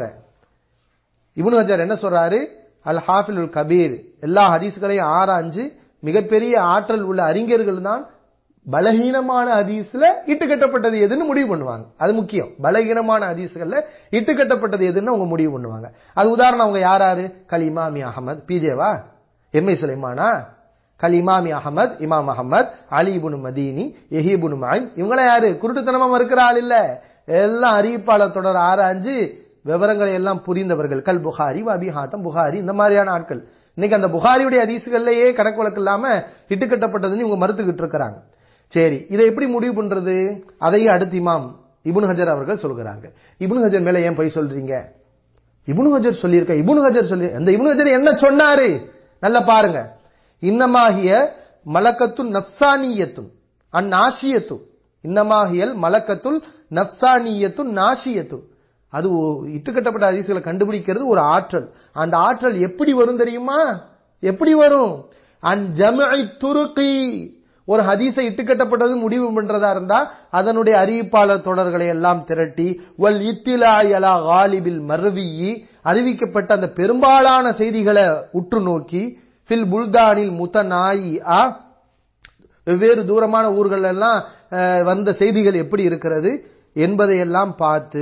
இப்னு ஹஜர் என்ன சொல்றாரு அல் ஹாஃபிலுல் கபீர் எல்லா ஹதீஸ்களையும் ஆராய்ஞ்சு மிகப்பெரிய ஆற்றல் உள்ள அறிஞர்கள் தான் பலகீனமான ஹதீஸ்ல இட்டுக்கட்டப்பட்டது எதுன்னு முடிவு பண்ணுவாங்க அது முக்கியம் பலகீனமான ஹதீஸ்கள்ல இட்டுக்கட்டப்பட்டது எதுன்னு அவங்க முடிவு பண்ணுவாங்க அது உதாரணம் அவங்க யாராரு கல் இமாமி அகமது பிஜேவா எம்ஐ சுலைமானா கல் இமாமி அகமது இமாம் அகமது அலி இபுனு மதீனி எஹிபுனு மாயின் இவங்கள யாரு குருட்டுத்தனமா மறுக்கிற ஆள் இல்ல எல்லாம் அறிவிப்பாளர் தொடர் ஆராய்ஞ்சு விவரங்களை எல்லாம் புரிந்தவர்கள் கல் புகாரி வபி ஹாத்தம் புகாரி இந்த மாதிரியான ஆட்கள் இன்னைக்கு அந்த புகாரியுடைய ஹதீஸ்கள்லயே கணக்கு வழக்கு இல்லாம இட்டுக்கட்டப்பட்டதுன்னு இவங்க மறுத்துக்கிட்டு இருக்கிறாங்க சரி இதை எப்படி முடிவு பண்றது அதையும் அடுத்து இமாம் இபுன் ஹஜர் அவர்கள் சொல்கிறாங்க இபுன் ஹஜர் மேல ஏன் போய் சொல்றீங்க இபுன் ஹஜர் சொல்லியிருக்க இபுன் ஹஜர் சொல்லி அந்த இபுன் ஹஜர் என்ன சொன்னாரு நல்லா பாருங்க இன்னமாகிய மலக்கத்துல் நப்சானியத்தும் அந்நாஷியத்தும் இன்னமாகியல் மலக்கத்துல் நப்சானியத்தும் நாஷியத்தும் அது ஒ- இட்டுக்கட்டப்பட்ட ஹதீஸ்களை கண்டுபிடிக்கிறது ஒரு ஆற்றல் அந்த ஆற்றல் எப்படி வரும் தெரியுமா எப்படி வரும் அன் ஜம்இ துருக்கி ஒரு ஹதீஸை இட்டுக்கட்டப்பட்டது முடிவு பண்றதா இருந்தா அதனுடைய அறிவிப்பாளர் தொடர்களை எல்லாம் திரட்டி வல் இத்திலாய் அலா காலிபில் மர்வியி அறிவிக்கப்பட்ட அந்த பெரும்பாலான செய்திகளை உற்று நோக்கி ஃபில் புல்தானில் முத்தநாயி ஆ வெவ்வேறு தூரமான ஊர்கள் எல்லாம் அஹ், வந்த செய்திகள் எப்படி இருக்கிறது என்பதையெல்லாம் பார்த்து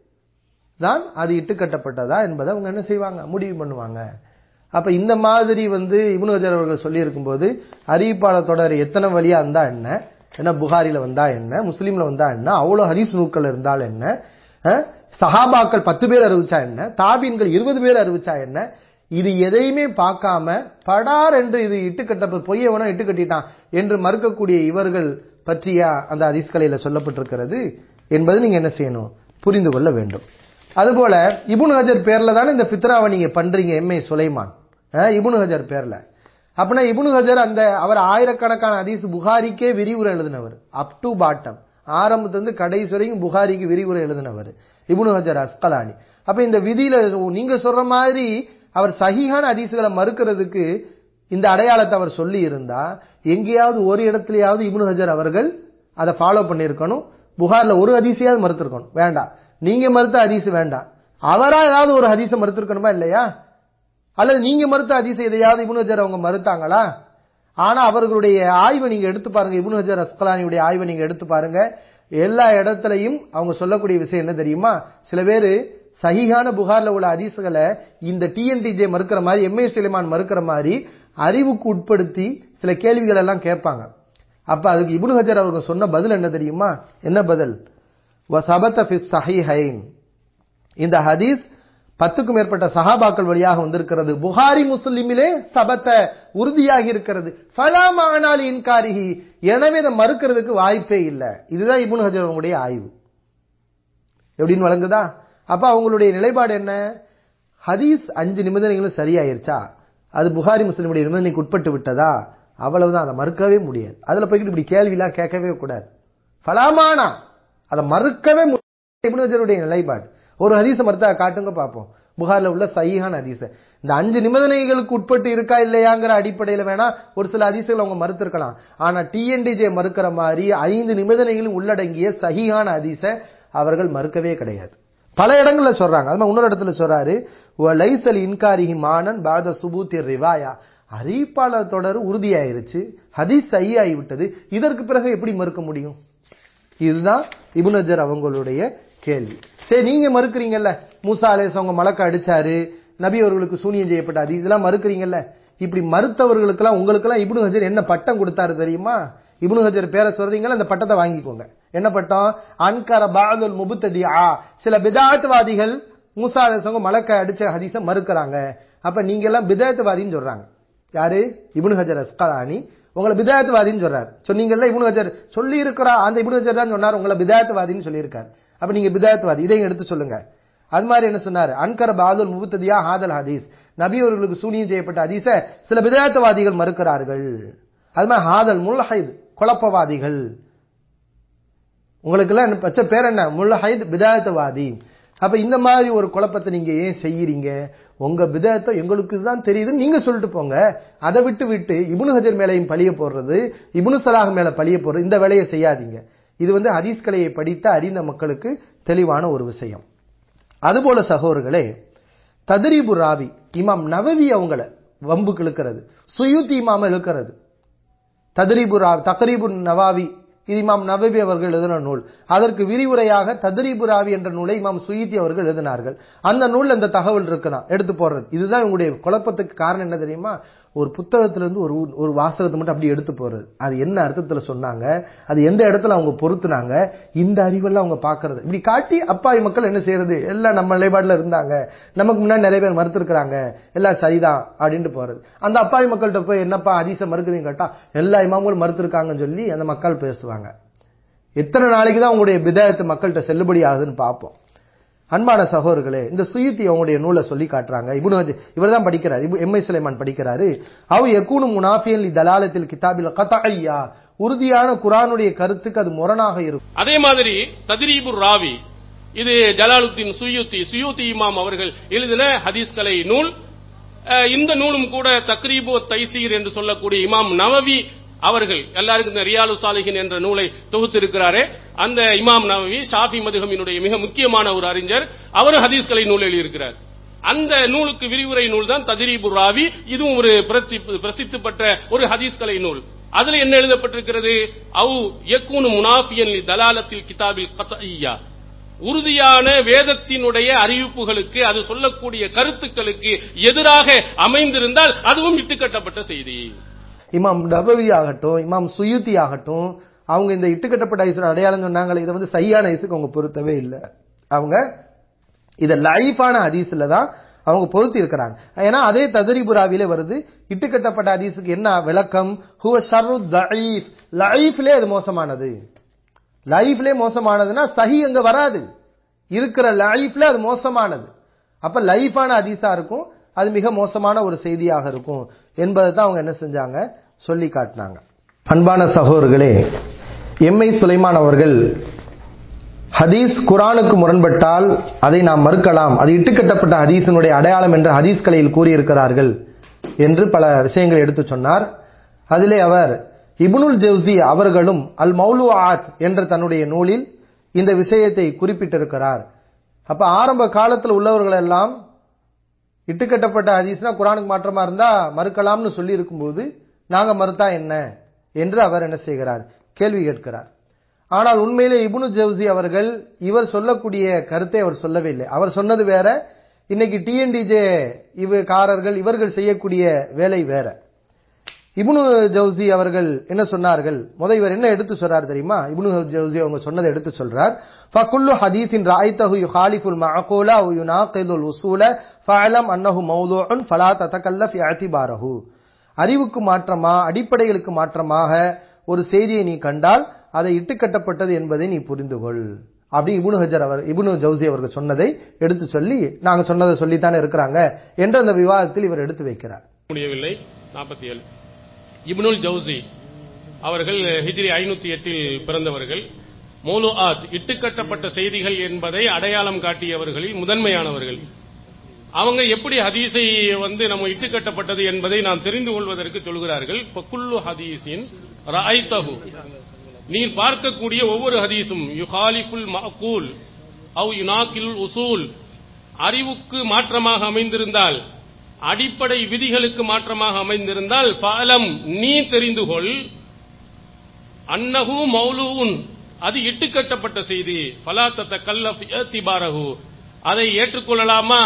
தான் அது இட்டுக்கட்டப்பட்டதா என்பதை அவங்க என்ன செய்வாங்க முடிவு பண்ணுவாங்க அப்ப இந்த மாதிரி வந்து இப்னு ஹஜர் அவர்கள் சொல்லி இருக்கும்போது அறிவிப்பாளர் தொடர் எத்தனை வழியா இருந்தா என்ன என்ன புகாரில வந்தா என்ன முஸ்லீம்ல வந்தா என்ன அவ்வளவு ஹதீஸ் நூட்கள் இருந்தால் என்ன அஹ், சஹாபாக்கள் பத்து பேர் அறிவிச்சா என்ன தாபீன்கள் இருபது பேர் அறிவிச்சா என்ன இது எதையுமே பார்க்காம படார் என்று இது இட்டுக்கட்ட பொய்யவனோ இட்டுக்கட்டிட்டான் என்று மறுக்கக்கூடிய இவர்கள் பற்றிய அந்த ஹதீஸ்கலையில சொல்லப்பட்டிருக்கிறது என்பது நீங்க என்ன செய்யணும் புரிந்து கொள்ள வேண்டும் அதுபோல இபுன் ஹஜர் பேர்ல தானே இந்த ஃபித்ராவை நீங்க பண்றீங்க எம்ஏ சுலைமான் அஹ், இப்னு ஹஜர் பேர்ல அப்படின்னா இப்னு ஹஜர் அந்த அவர் ஆயிரக்கணக்கான ஹதீஸ் புகாரிக்கே விரிவுரை எழுதினவர் அப் டு பாட்டம் ஆரம்பத்திலிருந்து கடைசி வரைக்கும் புகாரிக்கு விரிவுரை எழுதினவர் இப்னு ஹஜர் அஸ்கலானி அப்ப இந்த விதியில நீங்க சொல்ற மாதிரி அவர் சஹீஹான ஹதீஸ்களை மறுக்கிறதுக்கு இந்த அடையாளத்தை அவர் சொல்லி இருந்தா எங்கேயாவது ஒரு இடத்துலயாவது இப்னு ஹஜர் அவர்கள் அதை ஃபாலோ பண்ணியிருக்கணும் புகார்ல ஒரு ஹதீஸையாவது மறுத்திருக்கணும் வேண்டாம் நீங்க மறுத்த ஹதீஸ் வேண்டாம் அவரா ஏதாவது ஒரு ஹதீஸை மறுத்திருக்கணுமா இல்லையா அல்லது நீங்க மறுத்த ஹதீஸை எதையாவது இப்னு ஹஜர் அவங்க மறுத்தாங்களா ஆனா அவர்களுடைய ஆய்வை நீங்க எடுத்து பாருங்க இப்னு ஹஜர் அஸ்கலானியுடைய ஆய்வை நீங்க எடுத்து பாருங்க எல்லா இடத்துலையும் அவங்க சொல்லக்கூடிய விஷயம் என்ன தெரியுமா சில பேரு சஹீஹான புகார்ல உள்ள ஹதீஸ்களை இந்த டிஎன்டிஜே மறுக்கிற மாதிரி எம்ஏ சுலைமான் மறுக்கிற மாதிரி அறிவுக்கு உட்படுத்தி சில கேள்விகள் எல்லாம் கேட்பாங்க அப்ப அதுக்கு இப்னு ஹஜர் அவர்கள் சொன்ன பதில் என்ன தெரியுமா என்ன பதில் வசபத ஃபி சஹீஹைன் இந்த ஹதீஸ் பத்துக்கும் மேற்பட்ட சஹாபாக்கள் வழியாக வந்திருக்கிறது புகாரி முஸ்லிமிலே சபத்த உறுதியாகி இருக்கிறது ஃபலாமானால் இன்காரிஹி எனவே இதை மறுக்கிறதுக்கு வாய்ப்பே இல்லை இதுதான் இப்னு ஹஜர் அவங்களுடைய ஆய்வு எப்படின்னு வழங்குதா அப்ப அவங்களுடைய நிலைப்பாடு என்ன ஹதீஸ் அஞ்சு நிபந்தனைகளும் சரியாயிருச்சா அது புகாரி முஸ்லிமுடைய நிபந்தனைக்கு உட்பட்டு விட்டதா அவ்வளவுதான் அதை மறுக்கவே முடியாது அதுல போய்கிட்டு இப்படி கேள்விலாம் கேட்கவே கூடாது ஃபலாமானா அதை மறுக்கவே முடியாது இப்னு ஹஜருடைய நிலைப்பாடு ஒரு ஹதீஸை மறுத்தா காட்டுங்க பார்ப்போம் புகார்ல உள்ள சஹீஹான ஹதீஸ இந்த அஞ்சு நிபந்தனைகளுக்கு உட்பட்டு இருக்கா இல்லையாங்கிற அடிப்படையில வேணா ஒரு சில ஹதீஸ்கள் அவங்க மறுத்திருக்கலாம் ஆனா டிஎன்டிஜே மறுக்கிற மாதிரி ஐந்து நிபந்தனைகளும் உள்ளடங்கிய சஹீஹான ஹதீஸ அவர்கள் மறுக்கவே கிடையாது பல இடங்கள்ல சொல்றாங்க அது மாதிரி இன்னொரு இடத்துல சொல்றாரு "வ லைசல் இன்காரிஹி மானன் பாத சுபூத்தி ரிவாயா அறிவிப்பாளர் தொடர் உறுதியாயிருச்சு ஹதீஸ் சஹீஹாகி விட்டது இதற்கு பிறகு எப்படி மறுக்க முடியும் இதுதான் இப்னு ஹஜர் அவங்களுடைய கேள்வி சரி நீங்க மறுக்கிறீங்கல்ல மூசா அலேஸ் அவங்க மலக்க அடிச்சாரு நபி அவர்களுக்கு சூனியம் செய்யப்பட்ட அது இதெல்லாம் மறுக்கிறீங்கல்ல இப்படி மறுத்தவர்களுக்கெல்லாம் உங்களுக்கெல்லாம் இப்னு ஹஜர் என்ன பட்டம் கொடுத்தாரு தெரியுமா இப்னு ஹஜர் பேரை சொல்றீங்களா அந்த பட்டத்தை வாங்கிக்கோங்க என்ன பட்டம் அன்கர பாதுல் முபுத்ததியா சில பிதாத்வாதிகள் மூசா அலிசவங்க மலக்க அடிச்ச ஹதீஸ மறுக்கிறாங்க அப்ப நீங்க எல்லாம் பிதாத்வாதின்னு சொல்றாங்க யாரு இப்னு ஹஜர் அஸ்கலானி உங்களை பிதாயத்துவாதின்னு சொல்றாரு சொன்னீங்கல்ல இப்னு ஹஜர் சொல்லி இருக்கிறா அந்த இப்னு ஹஜர் தான் சொன்னார் உங்களை பிதாயத்துவாதின்னு சொல்லியிருக்காரு அப்ப நீங்க பிதாயத்துவாதி இதையும் எடுத்து சொல்லுங்க அது மாதிரி என்ன சொன்னாரு அன்கர பாதுல் முபுத்ததியா ஹாதல் ஹதீஸ் நபி அவர்களுக்கு சூனியம் செய்யப்பட்ட ஹதீஸ சில பிதாயத்துவாதிகள் மறுக்கிறார்கள் அது மாதிரி ஹாதல் முல்ஹைத் குழப்பவாதிகள் உங்களுக்கு எல்லாம் பச்சை பேர் என்ன முல்ஹைத் பிதாயத்துவாதி அப்ப இந்த மாதிரி ஒரு குழப்பத்தை நீங்க ஏன் செய்யறீங்க உங்க பிதத்தை எங்களுக்கு தான் தெரியுதுன்னு நீங்க சொல்லிட்டு போங்க அதை விட்டு விட்டு இப்னு ஹஜர் மேலையும் பழிய போடுறது இப்னு சலாஹ் மேல பழிய போடுறது இந்த வேலையை செய்யாதீங்க இது வந்து ஹதீஸ் கலையை படித்த அறிந்த மக்களுக்கு தெளிவான ஒரு விஷயம் அதுபோல சகோதரர்களே ததரீபு ராவி இமாம் நவவி அவங்கள வம்புக்கு இழுக்கிறது சுயூத்தி இமாம இழுக்கிறது ததரீபு ராவி தகரீபு நவாவி இது இமாம் நவவி அவர்கள் எழுதின நூல் அதற்கு விரிவுரையாக தத்ரீபு ராவி என்ற நூலை இமாம் சுயீத்தி அவர்கள் எழுதினார்கள் அந்த நூல்ல இந்த தகவல் இருக்குதான் எடுத்து போடுறது இதுதான் உங்களுடைய குழப்பத்துக்கு காரணம் என்ன தெரியுமா ஒரு புத்தகத்திலிருந்து ஒரு ஒரு வாசகத்தை மட்டும் அப்படி எடுத்து போறது அது என்ன அர்த்தத்துல சொன்னாங்க அது எந்த இடத்துல அவங்க பொருத்துனாங்க இந்த அறிவெல்லாம் அவங்க பாக்குறது இப்படி காட்டி அப்பாவி மக்கள் என்ன செய்யறது எல்லாம் நம்ம நிலைப்பாடுல இருந்தாங்க நமக்கு முன்னாடி நிறைய பேர் மறுத்திருக்கிறாங்க எல்லாம் சரிதான் அப்படின்ட்டு போறது அந்த அப்பாவி மக்கள்கிட்ட போய் என்னப்பா அதிசம் மறுக்குதுன்னு கேட்டா எல்லா இமாம்களும் மறுத்திருக்காங்கன்னு சொல்லி அந்த மக்கள் பேசுவாங்க எத்தனை நாளைக்கு தான் உங்களுடைய பிதாயத்து மக்கள்கிட்ட செல்லுபடி ஆகுதுன்னு பார்ப்போம் அன்பான சகோதரர்களே இந்த சுயுத்தி அவங்களுடைய நூலை சொல்லி காட்டுறாங்க இப்னு இவர் தான் படிக்கிறார் எம் ஐ சுலைமான் படிக்கிறாரு அவ் எக்கூனு முனாஃபியன் தலாலத்தில் கிதாபில் கதாய்யா உறுதியான குரானுடைய கருத்துக்கு அது முரணாக இருக்கும் அதே மாதிரி தத்ரீபுர் ராவி இது ஜலாலுத்தீன் சுயூத்தி சுயூத்தி இமாம் அவர்கள் எழுதின ஹதீஸ் கலை நூல் அஹ், இந்த நூலும் கூட தக்ரீபு தைசீர் என்று சொல்லக்கூடிய இமாம் நவவி அவர்கள் எல்லாருக்கும் இந்த ரியாலு சாலிஹின் என்ற நூலை தொகுத்திருக்கிறாரே அந்த இமாம் நவவி ஷாஃபி மதுகமினுடைய மிக முக்கியமான ஒரு அறிஞர் அவர் ஹதீஸ் கலை நூல் எழுதியிருக்கிறார் அந்த நூலுக்கு விரிவுரை நூல் தான் ததிரீபு ராவி இதுவும் ஒரு பிரசி- பிரசித்தி பெற்ற ஒரு ஹதீஸ் கலை நூல் அதுல என்ன எழுதப்பட்டிருக்கிறது அவு யக்கூனு முனாஃபியன் லி தலாலத்தில் கிதாபில் கத்இய்யா உறுதியான வேதத்தினுடைய அறிவிப்புகளுக்கு அது சொல்லக்கூடிய கருத்துக்களுக்கு எதிராக அமைந்திருந்தால் அதுவும் இட்டுக்கட்டப்பட்ட செய்தி இமாம் நபவி ஆகட்டும் இமாம் சுயுத்தி ஆகட்டும் அவங்க இந்த இட்டுக்கட்டப்பட்ட ஐசர் அடையாளம் சொன்னாங்களே இதை வந்து சரியான ஐசுக்கு அவங்க பொருத்தவே இல்லை அவங்க இத லைஃபான ஹதீஸ்ல தான் அவங்க பொருத்தி இருக்கிறாங்க ஏன்னா அதே ததரிபுராவிலே வருது இட்டுக்கட்டப்பட்ட ஹதீஸுக்கு என்ன விளக்கம் ஹுவ ஷர்ரு தஈஃப் லைஃப்லே அது மோசமானது லைஃப்லே மோசமானதுன்னா சஹி அங்க வராது இருக்கிற லைஃப்ல அது மோசமானது அப்ப லைஃபான ஹதீஸா இருக்கும் அது மிக மோசமான ஒரு செய்தியாக இருக்கும் என்பதை தான் அவங்க என்ன செஞ்சாங்க சொல்லி காட்டினாங்க அன்பான சகோதரர்களே எம்ஐ சுலைமான் அவர்கள் ஹதீஸ் குரானுக்கு முரண்பட்டால் அதை நாம் மறுக்கலாம் அது இட்டுக்கட்டப்பட்ட ஹதீஸினுடைய அடையாளம் என்று ஹதீஸ் கலையில் கூறியிருக்கிறார்கள் என்று பல விஷயங்களை எடுத்து சொன்னார் அதிலே அவர் இப்னுல் ஜவுசி அவர்களும் அல் மௌலுஆத் என்ற தன்னுடைய நூலில் இந்த விஷயத்தை குறிப்பிட்டிருக்கிறார் அப்ப ஆரம்ப காலத்தில் உள்ளவர்கள் எல்லாம் இட்டுக்கட்டப்பட்ட ஹதீஸ்னா குரானுக்கு மாற்றமா இருந்தா மறுக்கலாம்னு சொல்லி இருக்கும்போது நாங்க மறுத்தா என்ன என்று அவர் என்ன செய்கிறார் கேள்வி கேட்கிறார் ஆனால் உண்மையிலே இப்னு ஜவுசி அவர்கள் இவர் சொல்லக்கூடிய கருத்தை அவர் சொல்லவே இல்லை அவர் சொன்னது வேற இன்னைக்கு டிஎன்டிஜே இவ காரர்கள் இவர்கள் செய்யக்கூடிய வேலை வேற இப்னு ஜவுசி அவர்கள் என்ன சொன்னார்கள் முத இவர் என்ன எடுத்து சொல்றார் தெரியுமா இப்னு ஜவுசி அவங்க சொன்னதை எடுத்து சொல்றார் ஃபகுல்லு ஹதீஸின் ராய்தஹு யுஹாலிஃபுல் மஅகூல அவ் யுனாகிதுல் உசூல ஃபஅலம் அன்னஹு மௌதுஉன் ஃபலா ததகல்லஃப் இஅதிபாரஹு அறிவுக்கு மாற்றமா அடிப்படைகளுக்கு மாற்றமாக ஒரு செய்தியை நீ கண்டால் அதை இட்டுக்கட்டப்பட்டது என்பதை நீ புரிந்து கொள் அப்படி இப்னு ஹஜர் அவர் இப்னு ஜவுசி அவர்கள் சொன்னதை எடுத்து சொல்லி நாங்க சொன்னதை சொல்லித்தானே இருக்கிறாங்க என்ற அந்த விவாதத்தில் இவர் எடுத்து வைக்கிறார் முடியவில்லை நாற்பத்தி ஏழு இப்னுல் ஜவுசி அவர்கள் ஹிஜ்ரி ஐநூத்தி எட்டில் பிறந்தவர்கள் மௌலுஆத் இட்டுக்கட்டப்பட்ட செய்திகள் என்பதை அடையாளம் காட்டியவர்களில் முதன்மையானவர்கள் அவங்க எப்படி ஹதீஸை வந்து நம்ம இட்டுக்கட்டப்பட்டது என்பதை நாம் தெரிந்து கொள்வதற்கு சொல்கிறார்கள் குல்லு ஹதீஸின் ராய்தஹு நீர் பார்க்கக்கூடிய ஒவ்வொரு ஹதீஸும் யுஹாலிஃபுல் மஅகூல் அவ் யுனாக்கில் உசூல் அறிவுக்கு மாற்றமாக அமைந்திருந்தால் அடிப்படை விதிகளுக்கு மாற்றமாக அமைந்திருந்தால் பாலம் நீ தெரிந்து கொள் அன்னஹு மௌலூன் அது இட்டுக்கட்டப்பட்ட செய்தி பலா தத்த கல்லஃப் திபாரஹு அதை ஏற்றுக்கொள்ளலாமா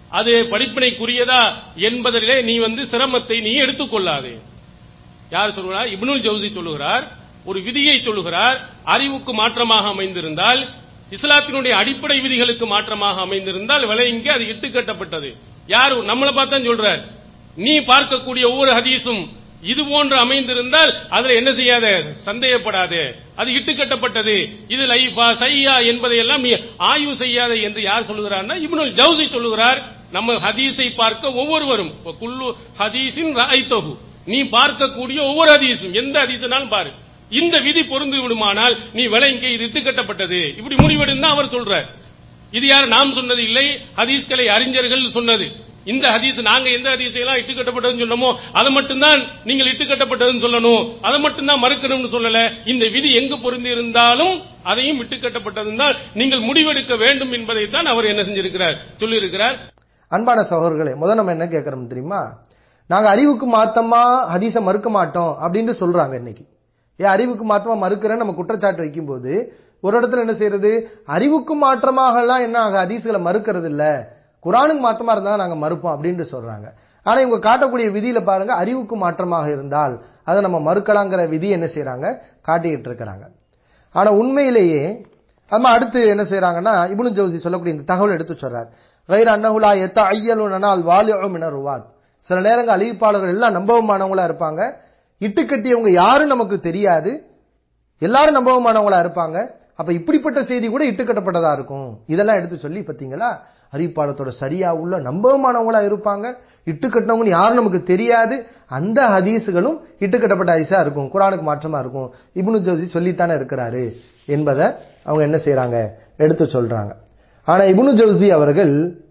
அது படிப்பினைக்குரியதா என்பதிலே நீ வந்து சிரமத்தை நீ எடுத்துக்கொள்ளாதே யார் சொல்கிறார் இப்னுல் ஜவுசி சொல்லுகிறார் ஒரு விதியை சொல்லுகிறார் அறிவுக்கு மாற்றமாக அமைந்திருந்தால் இஸ்லாத்தினுடைய அடிப்படை விதிகளுக்கு மாற்றமாக அமைந்திருந்தால் விலைங்க அது இட்டுக்கட்டப்பட்டது யார் நம்மளை பார்த்தா சொல்றார் நீ பார்க்கக்கூடிய ஒவ்வொரு ஹதீஸும் இது போன்று அமைந்திருந்தால் அதுல என்ன செய்யாத சந்தேகப்படாதே அது இட்டுக்கட்டப்பட்டது இது லைஃபா சையா என்பதையெல்லாம் நீ ஆய்வு செய்யாத என்று யார் சொல்லுகிறார்னா இப்னுல் ஜவுசி சொல்லுகிறார் நம்ம ஹதீஸை பார்க்க ஒவ்வொருவரும் குல்லு ஹதீஸின் ராய்த்தகு நீ பார்க்கக்கூடிய ஒவ்வொரு ஹதீஸும் எந்த ஹதீஸ்னாலும் பாரு இந்த விதி பொருந்து விடுமானால் நீ விலைங்க இது இட்டுக்கட்டப்பட்டது இப்படி முடிவெடுன்னு அவர் சொல்றார் இது யார் நாம் சொன்னது இல்லை ஹதீஸ்களை அறிஞர்கள் சொன்னது இந்த ஹதீஸ் நாங்க எந்த ஹதீஸை எல்லாம் இட்டுக்கட்டப்பட்டதுன்னு சொன்னோமோ அதை மட்டும்தான் நீங்கள் இட்டுக்கட்டப்பட்டதுன்னு சொல்லணும் அதை மட்டும்தான் மறுக்கணும்னு சொல்லல இந்த விதி எங்கு பொருந்தி இருந்தாலும் அதையும் இட்டுக்கட்டப்பட்டதுன்னு தான் நீங்கள் முடிவெடுக்க வேண்டும் என்பதைத்தான் அவர் என்ன செஞ்சிருக்கிறார் சொல்லியிருக்கிறார் அன்பான சகோதரர்களே முதல் நம்ம என்ன கேட்கறோம் தெரியுமா நாங்க அறிவுக்கு மாத்தமா ஹதீஸை மறுக்க மாட்டோம் அப்படின்னு சொல்றாங்க இன்னைக்கு ஏன் அறிவுக்கு மாத்தமா மறுக்கிறேன்னு நம்ம குற்றச்சாட்டு வைக்கும்போது ஒரு இடத்துல என்ன செய்யறது அறிவுக்கு மாற்றமாக எல்லாம் என்ன ஆக ஹதீஸ்களை மறுக்கிறது இல்ல குரானுக்கு மாற்றமா இருந்தா நாங்க மறுப்போம் அப்படின்னு சொல்றாங்க ஆனா இவங்க காட்டக்கூடிய விதியில பாருங்க அறிவுக்கு மாற்றமாக இருந்தால் அதை நம்ம மறுக்கலாங்கிற விதி என்ன செய்யறாங்க காட்டிக்கிட்டு இருக்கிறாங்க ஆனா உண்மையிலேயே நம்ம அடுத்து என்ன செய்யறாங்கன்னா இப்னு ஜவுசி சொல்லக்கூடிய இந்த தகவல் எடுத்து சொல்றார் கைர் அன்னகுலா எத்த ஐயலுனால் வாலியும் ருவாத் சில நேரங்கள் அழிப்பாளர்கள் எல்லாம் நம்பகமானவங்களா இருப்பாங்க இட்டுக்கட்டியவங்க யாரும் நமக்கு தெரியாது எல்லாரும் நம்பகமானவங்களா இருப்பாங்க அப்ப இப்படிப்பட்ட செய்தி கூட இட்டுக்கட்டப்பட்டதா இருக்கும் இதெல்லாம் எடுத்து சொல்லி பாத்தீங்களா அறிவிப்பாளத்தோட சரியா உள்ள நம்பகமானவங்களா இருப்பாங்க இட்டுக்கட்டினவங்க யாரும் நமக்கு தெரியாது அந்த ஹதீஸுகளும் இட்டுக்கட்டப்பட்ட ஹதீஸா இருக்கும் குரானுக்கு மாற்றமா இருக்கும் இப்னு ஜோசி சொல்லித்தானே இருக்கிறாரு என்பதை அவங்க என்ன செய்யறாங்க எடுத்து சொல்றாங்க ஆனா இப்னு ஜவுசி அவர்கள்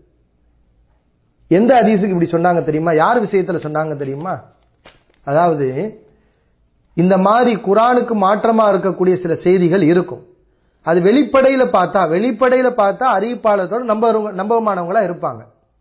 எந்த ஹதீஸுக்கு இப்படி சொன்னாங்க தெரியுமா யார் விஷயத்துல சொன்னாங்க தெரியுமா அதாவது இந்த மாதிரி குரானுக்கு மாற்றமா இருக்கக்கூடிய சில செய்திகள் இருக்கும் அது வெளிப்படையில பார்த்தா வெளிப்படையில பார்த்தா அறிவிப்பாளத்தோட நம்ப நம்பகமானவங்களா இருப்பாங்க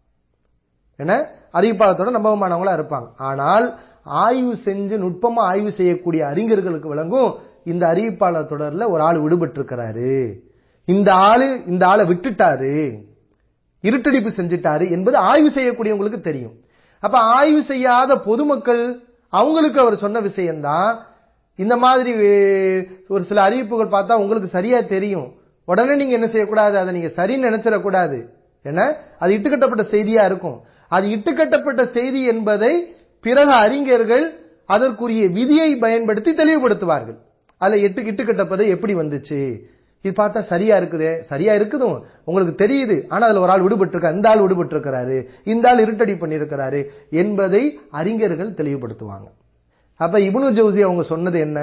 என்ன அறிவிப்பாளத்தோட நம்பகமானவங்களா இருப்பாங்க ஆனால் ஆய்வு செஞ்சு நுட்பமா ஆய்வு செய்யக்கூடிய அறிஞர்களுக்கு விளங்கும் இந்த அறிவிப்பாளர் தொடர்ல ஒரு ஆள் விடுபட்டு இருக்கிறாரு இந்த ஆளு இந்த ஆளை விட்டுட்டாரு இருட்டடிப்பு செஞ்சிட்டாரு என்பது ஆய்வு செய்யக்கூடியவங்களுக்கு தெரியும் அப்ப ஆய்வு செய்யாத பொதுமக்கள் அவங்களுக்கு அவர் சொன்ன விஷயம்தான் இந்த மாதிரி ஒரு சில அறிவிப்புகள் பார்த்தா உங்களுக்கு சரியா தெரியும் உடனே நீங்க என்ன செய்யக்கூடாது அதை நீங்க சரின்னு நினைச்சிடக்கூடாது என்ன அது இட்டுக்கட்டப்பட்ட செய்தியா இருக்கும் அது இட்டுக்கட்டப்பட்ட செய்தி என்பதை பிறகு அறிஞர்கள் அதற்குரிய விதியை பயன்படுத்தி தெளிவுபடுத்துவார்கள் அதுல எட்டு இட்டுக்கட்டப்பது எப்படி வந்துச்சு இது பார்த்தா சரியா இருக்குது சரியா இருக்குதும் உங்களுக்கு தெரியுது ஆனா அதுல ஒரு ஆள் விடுபட்டு இருக்காரு இந்த ஆள் விடுபட்டு இருக்கிறாரு இந்த ஆள் இருட்டடி பண்ணியிருக்கிறாரு என்பதை அறிஞர்கள் தெளிவுபடுத்துவாங்க அப்ப இப்னு ஜவுசி அவங்க சொன்னது என்ன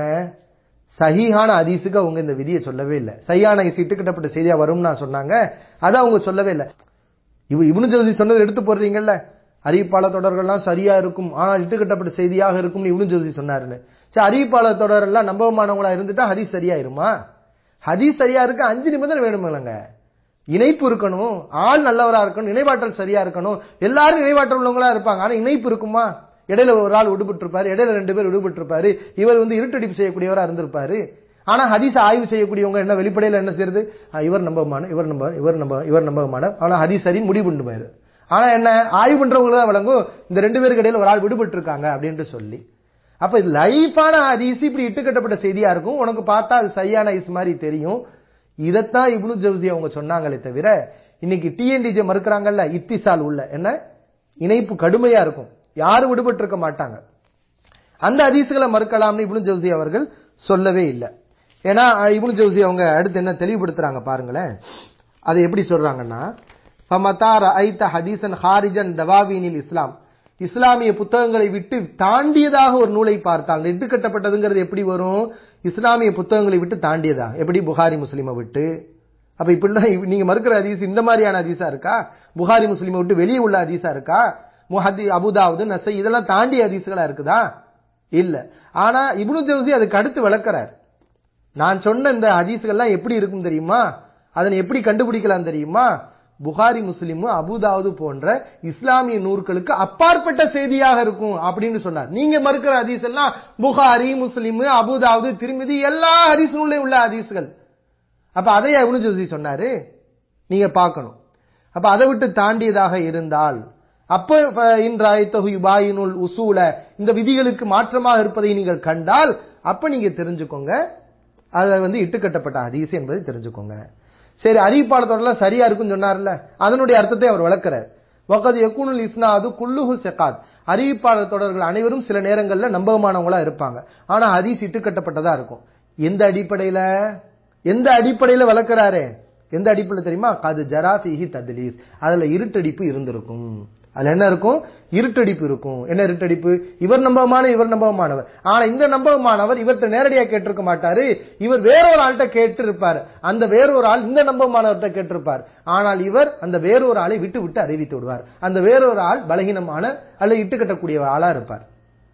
சஹீஹான ஹதீஸுக்கு அவங்க இந்த விதியை சொல்லவே இல்லை சஹீஹான இட்டுக்கட்டப்பட்ட செய்தியா வரும்னு நான் சொன்னாங்க அதை அவங்க சொல்லவே இல்லை இவ இப்னு ஜவுசி சொன்னதை எடுத்து போடுறீங்கல்ல அறிவிப்பாளர் தொடர்கள்லாம் சரியா இருக்கும் ஆனால் இட்டுக்கட்டப்பட்ட செய்தியாக இருக்கும் இப்னு ஜவுசி சொன்னாருன்னு சரி அறிவிப்பாளர் தொடர் எல்லாம் நம்பகமானவங்களா இருந்துட்டா ஹதீஸ் சரியாயிருமா ஹதீஸ் சரியா இருக்க அஞ்சு நிமிடம் வேணுமில்லங்க இணைப்பு இருக்கணும் ஆள் நல்லவரா இருக்கணும் நினைவாற்றல் சரியா இருக்கணும் எல்லாரும் நினைவாற்றல் உள்ளவங்களா இருப்பாங்க ஆனா இணைப்பு இருக்குமா இடையில ஒரு ஆள் விடுபட்டு இருப்பாரு இடையில ரெண்டு பேர் விடுபட்டு இருப்பாரு இவர் வந்து இருட்டடிப்பு செய்யக்கூடியவரா இருந்திருப்பாரு ஆனா ஹதீஸ் ஆய்வு செய்யக்கூடியவங்க என்ன வெளிப்படையில என்ன செய்யறது இவர் நம்பகமான இவர் நம்ப இவர் நம்ப இவர் நம்பகமான ஆனா ஹதீஸ் சரின்னு முடிவு பண்ணுவாரு ஆனா என்ன ஆய்வு பண்றவங்க தான் விளங்கும் இந்த ரெண்டு பேருக்கு இடையில ஒரு ஆள் விடுபட்டு இருக்காங்க அப்படின்ட்டு சொல்லி அப்ப இது லைஃபான ஹதீஸ் இப்படி இட்டுக்கட்டப்பட்ட செய்தியா இருக்கும் உனக்கு பார்த்தா அது சரியான ஹதீஸ் மாதிரி தெரியும் இதைத்தான் இப்னு ஜவுசி அவங்க சொன்னாங்களே தவிர இன்னைக்கு டிஎன்டிஜே மறுக்கிறாங்கல்ல இத்திசால் உள்ள என்ன இணைப்பு கடுமையா இருக்கும் யாரும் விடுபட்டு இருக்க மாட்டாங்க அந்த ஹதீஸ்களை மறுக்கலாம்னு இப்னு ஜவுசி அவர்கள் சொல்லவே இல்லை ஏன்னா இப்னு ஜவுசி அவங்க அடுத்து என்ன தெளிவுபடுத்துறாங்க பாருங்களேன் அதை எப்படி சொல்றாங்கன்னா ஃபமதார ஐத்த ஹதீசன் ஹாரிஜன் தவாவீனில் இஸ்லாம் இஸ்லாமிய புத்தகங்களை விட்டு தாண்டியதாக ஒரு நூலை பார்த்தால் நெட்டு கட்டப்பட்டதுங்கிறது எப்படி வரும் இஸ்லாமிய புத்தகங்களை விட்டு தாண்டியதா எப்படி புகாரி முஸ்லிமை விட்டு அப்ப இப்படிலாம் நீங்க மறுக்கிற ஹதீஸ் இந்த மாதிரியான ஹதீஸா இருக்கா புகாரி முஸ்லிமை விட்டு வெளியே உள்ள ஹதீஸா இருக்கா முஹதி அபுதாவுது நசை இதெல்லாம் தாண்டிய ஹதீஸ்களா இருக்குதா இல்ல ஆனா இப்னு ஜவுசி அதுக்கு அடுத்து விளக்குறார் நான் சொன்ன இந்த ஹதீஸ்கள்லாம் எப்படி இருக்கும் தெரியுமா அதனை எப்படி கண்டுபிடிக்கலாம் தெரியுமா புகாரி முஸ்லிம் அபுதாவுது போன்ற இஸ்லாமிய நூற்களுக்கு அப்பாற்பட்ட செய்தியாக இருக்கும் அப்படின்னு சொன்னார் நீங்க மறுக்கிற ஹதீஸ் எல்லாம் புகாரி முஸ்லிம் அபுதாவுது திருமதி எல்லா ஹதீஸ் நூலே உள்ள ஹதீஸ்கள் அப்ப அதையா இப்னு ஜவுசி சொன்னாரு நீங்க பார்க்கணும் அப்ப அதை விட்டு தாண்டியதாக இருந்தால் அப்ப இன்றாயத்தகு யுபாயினுல் உசூல இந்த விதிகளுக்கு மாற்றமாக இருப்பதை நீங்கள் கண்டால் அப்ப நீங்க தெரிஞ்சுக்கோங்க அதை வந்து இட்டுக்கட்டப்பட்ட ஹதீஸ் என்பதை தெரிஞ்சுக்கோங்க சரி அறிவிப்பாளத்தோட சரியா இருக்குன்னு சொன்னார்ல அதனுடைய அர்த்தத்தை அவர் விளக்குறார் வகது யக்குனுல் இஸ்னாது குல்லுஹு செகாத் அறிவிப்பாளர் தொடர்கள் அனைவரும் சில நேரங்கள்ல நம்பகமானவங்களா இருப்பாங்க ஆனா ஹதீஸ் இட்டுக்கட்டப்பட்டதா இருக்கும் எந்த அடிப்படையில எந்த அடிப்படையில விளக்குறாரு எந்த அடிப்படையில் தெரியுமா கது ஜராஃபிஹி தத்லீஸ் அதுல இருட்டடிப்பு இருந்திருக்கும் அதுல என்ன இருக்கும் இருட்டடிப்பு இருக்கும் என்ன இருட்டடிப்பு இவர் நம்பகமான இவர் நம்பகமானவர் ஆனா இந்த நம்பகமானவர் இவர்கிட்ட நேரடியா கேட்டிருக்க மாட்டாரு இவர் வேறொரு ஆள்கிட்ட கேட்டு இருப்பார் அந்த வேறொரு ஆள் இந்த நம்பகமானவர்கிட்ட கேட்டிருப்பார் ஆனால் இவர் அந்த வேறொரு ஆளை விட்டு விட்டு அறிவித்து விடுவார் அந்த வேறொரு ஆள் பலகீனமான அல்லது இட்டுக்கட்டக்கூடிய ஆளா இருப்பார்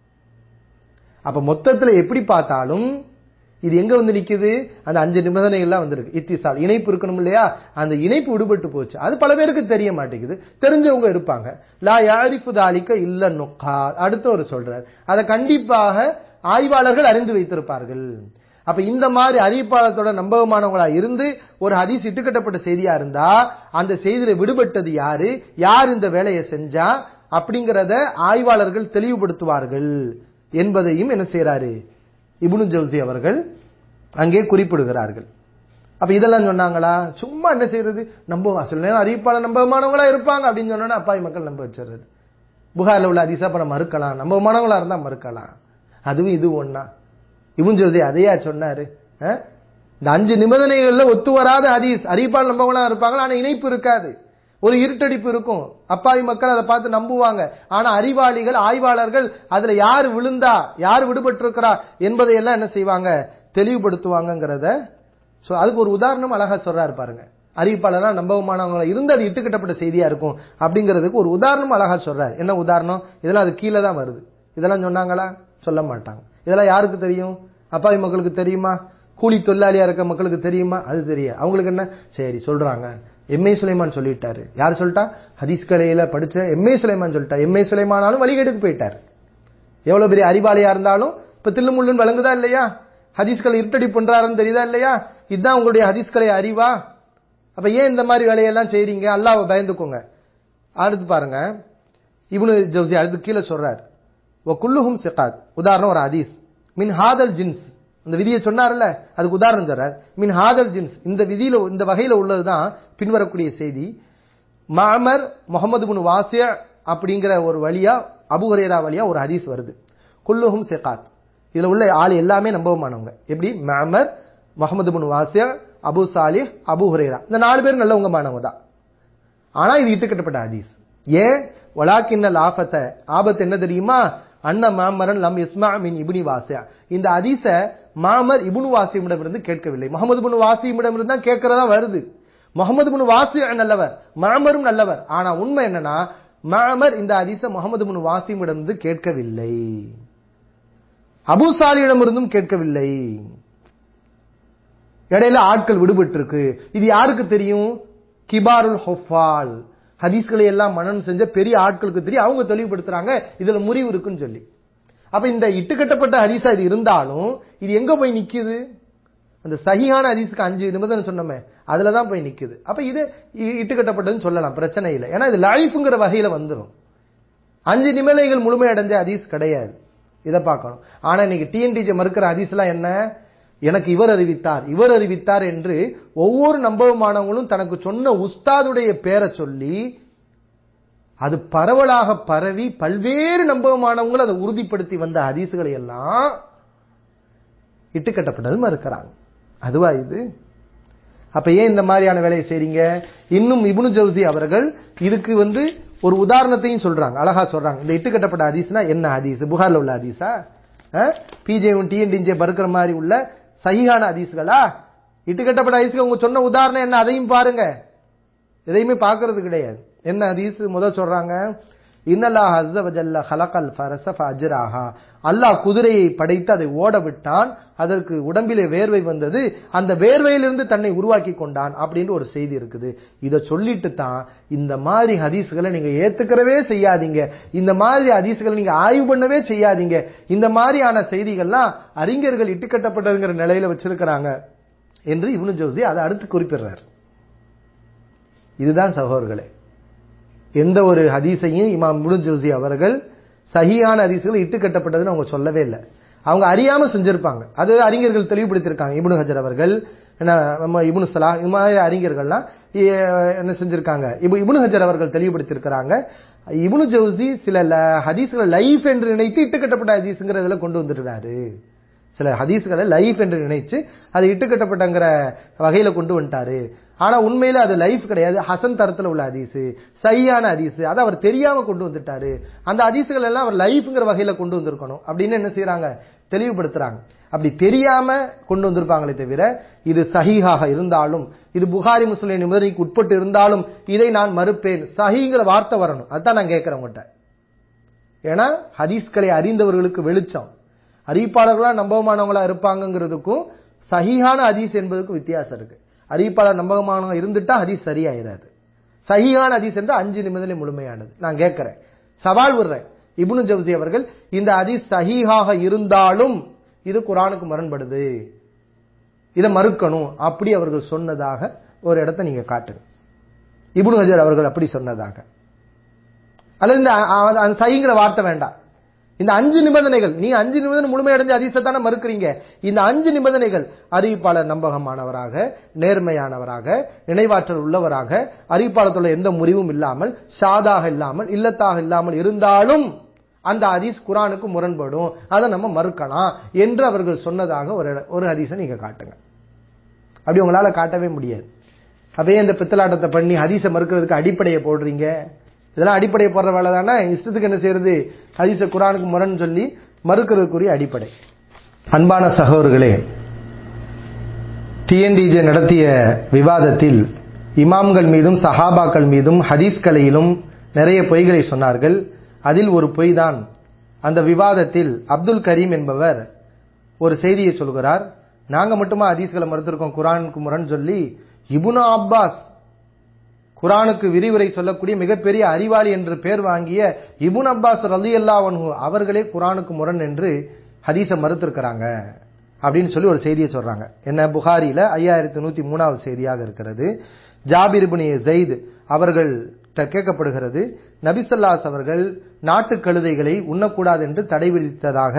அப்ப மொத்தத்துல எப்படி பார்த்தாலும் இது எங்க வந்து நிக்குது அந்த அஞ்சு நிபந்தனைகள்லாம் வந்திருக்கு இத்திசால் இணைப்பு இருக்கணும் இல்லையா அந்த இணைப்பு விடுபட்டு போச்சு அது பல பேருக்கு தெரிய மாட்டேங்குது தெரிஞ்சவங்க இருப்பாங்க லா யாரிஃபு தாலிக்க இல்ல நொக்கா அடுத்த ஒரு சொல்றார் அதை கண்டிப்பாக ஆய்வாளர்கள் அறிந்து வைத்திருப்பார்கள் அப்ப இந்த மாதிரி அறிவிப்பாளத்தோட நம்பகமானவங்களா இருந்து ஒரு ஹதீஸ் இட்டுக்கட்டப்பட்ட செய்தியா இருந்தா அந்த செய்தியில விடுபட்டது யாரு யார் இந்த வேலையை செஞ்சா அப்படிங்கறத ஆய்வாளர்கள் தெளிவுபடுத்துவார்கள் என்பதையும் என்ன செய்யறாரு இப்னு ஜவுசி அவர்கள் அங்கே குறிப்பிடுகிறார்கள் அப்ப இதெல்லாம் சொன்னாங்களா சும்மா என்ன செய்யறது நம்ப சில நேரம் அறிவிப்பாளர் நம்பகமானவங்களா இருப்பாங்க அப்படின்னு சொன்னா அப்பாவி மக்கள் நம்ப வச்சிடுறது புகாரில் உள்ள அதிசா பணம் மறுக்கலாம் நம்பகமானவங்களா இருந்தா மறுக்கலாம் அதுவும் இது ஒன்னா இவன் ஜோதி அதையா சொன்னாரு அஹ்? இந்த அஞ்சு நிபந்தனைகள்ல ஒத்து வராத ஹதீஸ் அறிவிப்பாளர் நம்பவங்களா இருப்பாங்க ஆனா இணைப்பு இருக்காது ஒரு இருட்டடிப்பு இருக்கும் அப்பாவி மக்கள் அதை பார்த்து நம்புவாங்க ஆனா அறிவாளிகள் ஆய்வாளர்கள் அதுல யார் விழுந்தா யார் விடுபட்டிருக்கிறா என்பதை எல்லாம் என்ன செய்வாங்க தெளிவுபடுத்துவாங்கங்கிறத சோ அதுக்கு ஒரு உதாரணம் அழகா சொல்றாரு பாருங்க அறிவிப்பாளர்லாம் நம்பகமானவங்களா இருந்து அது இட்டுக்கட்டப்பட்ட செய்தியா இருக்கும் அப்படிங்கிறதுக்கு ஒரு உதாரணம் அழகா சொல்றாரு என்ன உதாரணம் இதெல்லாம் அது கீழே தான் வருது இதெல்லாம் சொன்னாங்களா சொல்ல மாட்டாங்க இதெல்லாம் யாருக்கு தெரியும் அப்பாவி மக்களுக்கு தெரியுமா கூலி தொழிலாளியா இருக்க மக்களுக்கு தெரியுமா அது தெரியும் அவங்களுக்கு என்ன சரி சொல்றாங்க எம்ஏ சுலைமான் சொல்லிட்டாரு யார் சொல்லிட்டா ஹதீஸ் கடையில படிச்ச எம்ஏ சுலைமான் சொல்லிட்டா எம்ஏ சுலைமானாலும் வழிகேட்டுக்கு போயிட்டார் எவ்வளவு பெரிய அறிவாளியா இருந்தாலும் இப்ப தில்லுமுள்ளுன்னு வழங்குதா இல்லையா ஹதீஸ்களை இருட்டடி பண்றாருன்னு தெரியுதா இல்லையா இதுதான் உங்களுடைய ஹதீஸ்களை அறிவா அப்ப ஏன் இந்த மாதிரி வேலையெல்லாம் செய்றீங்க அல்லாஹ்வை பயந்துக்கோங்க அடுத்து பாருங்க இப்னு ஜவுசி அடுத்து கீழே சொல்றார் வ குல்லுஹும் சிகாத் உதாரணம் ஒரு ஹதீஸ் மின் ஹாதல் ஜின்ஸ் அந்த விதியை சொன்னார்ல அதுக்கு உதாரணம் சொல்றார் மின் ஹாதல் ஜின்ஸ் இந்த விதியில இந்த வகையில உள்ளதுதான் பின்வரக்கூடிய செய்தி மாமர் முகமது பின் வாசிய அப்படிங்கிற ஒரு வழியா அபு ஹுரேரா வழியா ஒரு ஹதீஸ் வருது குல்லுஹும் சிகாத் இதுல உள்ள ஆள் எல்லாமே நம்பகமானவங்க எப்படி மாமர் முகமது பின் வாசிய அபு சாலிஹ் அபு ஹுரேரா இந்த நாலு பேர் நல்லவங்க மானவங்க தான் ஆனா இது இட்டுக்கட்டப்பட்ட ஹதீஸ் ஏன் வலாக்கின்னல் ஆஃபத்த ஆபத்து என்ன தெரியுமா அன்ன மாமரன் லம் இஸ்மா மின் இப்னி வாசியா இந்த ஹதீஸ மாமர் இப்னு வாசியிடம் இருந்து கேட்கவில்லை முகமது பின் வாசியிடம் இருந்து தான் கேட்கறதா வருது முகமது பின் வாசி நல்லவர் மாமரும் நல்லவர் ஆனா உண்மை என்னன்னா மாமர் இந்த ஹதீஸ முகமது பின் வாசியிடம் இருந்து கேட்கவில்லை அபு சாலியிடம் இருந்தும் கேட்கவில்லை இடையில ஆட்கள் விடுபட்டு இருக்கு இது யாருக்கு தெரியும் கிபாருல் ஹொஃபால் ஹதீஸ்களை எல்லாம் மனனம் செஞ்ச பெரிய ஆட்களுக்கு தெரியும் அவங்க தெளிவுபடுத்துறாங்க இதுல முறிவு இருக்குன்னு சொல்லி அப்ப இந்த இட்டுக்கட்டப்பட்ட ஹதீஸா இது இருந்தாலும் இது எங்க போய் நிக்குது அந்த சகியான ஹதீஸுக்கு அஞ்சு நிபந்தனை சொன்னோமே அதுல தான் போய் நிக்குது அப்ப இது இ- இட்டுக்கட்டப்பட்டதுன்னு சொல்லலாம் பிரச்சனை இல்லை ஏன்னா இது லைஃப்ங்கிற வகையில வந்துரும் அஞ்சு நிபந்தனைகள் முழுமையடைஞ்ச ஹதீஸ் கிடையாது இதை பார்க்கணும் ஆனா இன்னைக்கு டிஎன்டிஜே மறுக்கிற ஹதீஸ்லாம் என்ன எனக்கு இவர் அறிவித்தார் இவர் அறிவித்தார் என்று ஒவ்வொரு நம்பகமானவங்களும் தனக்கு சொன்ன உஸ்தாதுடைய பேரை சொல்லி அது பரவலாக பரவி பல்வேறு நம்பகமானவங்கள் அதை உறுதிப்படுத்தி வந்த ஹதீசுகளை எல்லாம் இட்டுக்கட்டப்பட்டது மறுக்கிறாங்க அதுவா இது அப்ப ஏன் இந்த மாதிரியான வேலையை செய்றீங்க இன்னும் இப்னு ஜவுசி அவர்கள் இதுக்கு வந்து ஒரு உதாரணத்தையும் சொல்றாங்க அழகா சொல்றாங்க இந்த இட்டுக்கட்டப்பட்ட ஹதீஸ்னா என்ன ஹதீஸ் புகார்ல உள்ள ஹதீஸா பிஜே டிஎன்டிஜே பருக்கிற மாதிரி உள்ள சஹீஹான ஹதீஸ்களா இட்டுக்கட்டப்பட்ட ஹதீஸ்க்கு உங்க சொன்ன உதாரணம் என்ன அதையும் பாருங்க எதையுமே பார்க்கிறது கிடையாது என்ன ஹதீஸ் முதல் சொல்றாங்க இன்னல்லாஹ் அஸ்ஸ வஜல்ல ஹலகல் ஃபரஸ ஃபஅஜ்ராஹா அல்லாஹ் குதிரையை படைத்து அதை ஓட விட்டான் அதற்கு உடம்பிலே வேர்வை வந்தது அந்த வேர்வையிலிருந்து தன்னை உருவாக்கி கொண்டான் அப்படின்னு ஒரு செய்தி இருக்குது இத சொல்லிட்டு தான் இந்த மாதிரி ஹதீஸ்களை நீங்க ஏத்துக்கிறவே செய்யாதீங்க இந்த மாதிரி ஹதீஸ்களை நீங்க ஆய்வு பண்ணவே செய்யாதீங்க இந்த மாதிரியான செய்திகள்லாம் அறிஞர்கள் இட்டுக்கட்டப்பட்டதுங்கிற நிலையில வச்சிருக்கிறாங்க என்று இப்னு ஜவுசி அதை அடுத்து குறிப்பிடுறார் இதுதான் சகோதரர்களே எந்த ஒரு ஹதீஸையும் இமாம் இப்னு ஜவுசி அவர்கள் சஹீஹான ஹதீஸ்கள் இட்டு கட்டப்பட்டதுன்னு அவங்க சொல்லவே இல்லை அவங்க அறியாம செஞ்சிருப்பாங்க அது அறிஞர்கள் தெளிவுபடுத்தியிருக்காங்க இப்னு ஹஜர் அவர்கள் என்ன நம்ம இப்னு சலா இது மாதிரி அறிஞர்கள்லாம் இ- என்ன செஞ்சிருக்காங்க இபு இப்னு ஹஜர் அவர்கள் தெளிவுபடுத்தியிருக்கிறாங்க இப்னு ஜவுசி சில ல- ஹதீஸ்களை லைஃப் என்று நினைத்து இட்டுக்கட்டப்பட்ட ஹதீஸ்ங்கிறதுல கொண்டு வந்துடுறாரு சில ஹதீஸ்களை லைஃப் என்று நினைச்சு அது இட்டுக்கட்டப்பட்டங்கிற வகையில கொண்டு வந்துட்டாரு ஆனா உண்மையில அது லைஃப் கிடையாது ஹசன் தரத்துல உள்ள ஹதீஸ் சையான ஹதீஸ் அதை அவர் தெரியாம கொண்டு வந்துட்டாரு அந்த ஹதீஸ்கள் எல்லாம் அவர் லைஃப்ங்கிற வகையில கொண்டு வந்திருக்கணும் அப்படின்னு என்ன செய்றாங்க தெளிவுபடுத்துறாங்க அப்படி தெரியாம கொண்டு வந்திருப்பாங்களே தவிர இது சஹீஹாக இருந்தாலும் இது புகாரி முஸ்லிம் நிபந்தனைக்கு உட்பட்டு இருந்தாலும் இதை நான் மறுப்பேன் சஹீங்கிற வார்த்தை வரணும் அதுதான் நான் கேட்கிறேன் உங்கள்கிட்ட ஏன்னா ஹதீஸ்களை அறிந்தவர்களுக்கு வெளிச்சம் அறிவிப்பாளர்களா நம்பகமானவங்களா இருப்பாங்கங்கிறதுக்கும் சஹீஹான ஹதீஸ் என்பதுக்கும் வித்தியாசம் இருக்கு அறிவிப்பாளர் நம்பகமானவங்க இருந்துட்டா ஹதீஸ் சரியாயிராது சஹீஹான ஹதீஸ் என்ற அஞ்சு நிபந்தனை முழுமையானது நான் கேட்கிறேன் சவால் விடுறேன் இப்னு ஜவுசி அவர்கள் இந்த ஹதீஸ் சஹீஹாக இருந்தாலும் இது குரானுக்கு முரண்படுது இதை மறுக்கணும் அப்படி அவர்கள் சொன்னதாக ஒரு இடத்தை நீங்க காட்டுங்க இப்னு ஹஜர் அவர்கள் அப்படி சொன்னதாக அல்லது இந்த அ- அ- அந்த சைங்கிற வார்த்தை வேண்டாம் இந்த அஞ்சு நிபந்தனைகள் நீ அஞ்சு நிபந்தனை முழுமையடைஞ்ச அதிசத்தானே மறுக்கிறீங்க இந்த அஞ்சு நிபந்தனைகள் அறிவிப்பாளர் நம்பகமானவராக நேர்மையானவராக நினைவாற்றல் உள்ளவராக அறிவிப்பாளத்துல எந்த முறிவும் இல்லாமல் ஷாதாக இல்லாமல் இல்லத்தாக இல்லாமல் இருந்தாலும் அந்த ஹதீஸ் குரானுக்கு முரண்படும் அதை நம்ம மறுக்கலாம் என்று அவர்கள் சொன்னதாக ஒரு ஒரு ஹதீஸை நீங்க காட்டுங்க அப்படி உங்களால காட்டவே முடியாது அப்பயே இந்த பித்தலாட்டத்தை பண்ணி ஹதீஸை மறுக்கிறதுக்கு அடிப்படையை போடுறீங்க இதெல்லாம் அடிப்படையை போடுற வேலை தானே இஷ்டத்துக்கு என்ன செய்யறது ஹதீஸை குரானுக்கு முரண் சொல்லி மறுக்கிறதுக்குரிய அடிப்படை அன்பான சகோதரர்களே டிஎன்டிஜே நடத்திய விவாதத்தில் இமாம்கள் மீதும் சஹாபாக்கள் மீதும் ஹதீஸ் கலையிலும் நிறைய பொய்களை சொன்னார்கள் அதில் ஒரு பொய் தான் அந்த விவாதத்தில் அப்துல் கரீம் என்பவர் ஒரு செய்தியை சொல்கிறார் நாங்க மட்டுமா ஹதீஸ்களை மறுத்திருக்கோம் குரானுக்கு முரண் சொல்லி இபுனா அப்பாஸ் குரானுக்கு விரிவுரை சொல்லக்கூடிய மிகப்பெரிய அறிவாளி என்று பேர் வாங்கிய இபுன் அப்பாஸ் ரலி அவர்களே குரானுக்கு முரண் என்று ஹதீஸை மறுத்திருக்கிறாங்க அப்படின்னு சொல்லி ஒரு செய்தியை சொல்றாங்க என்ன புகாரில ஐயாயிரத்தி நூத்தி மூணாவது செய்தியாக இருக்கிறது ஜாபிர் இப்னு ஜெயித் அவர்கள் கேட்கப்படுகிறது நபிசல்லாஸ் அவர்கள் நாட்டு கழுதைகளை உண்ணக்கூடாது என்று தடை விதித்ததாக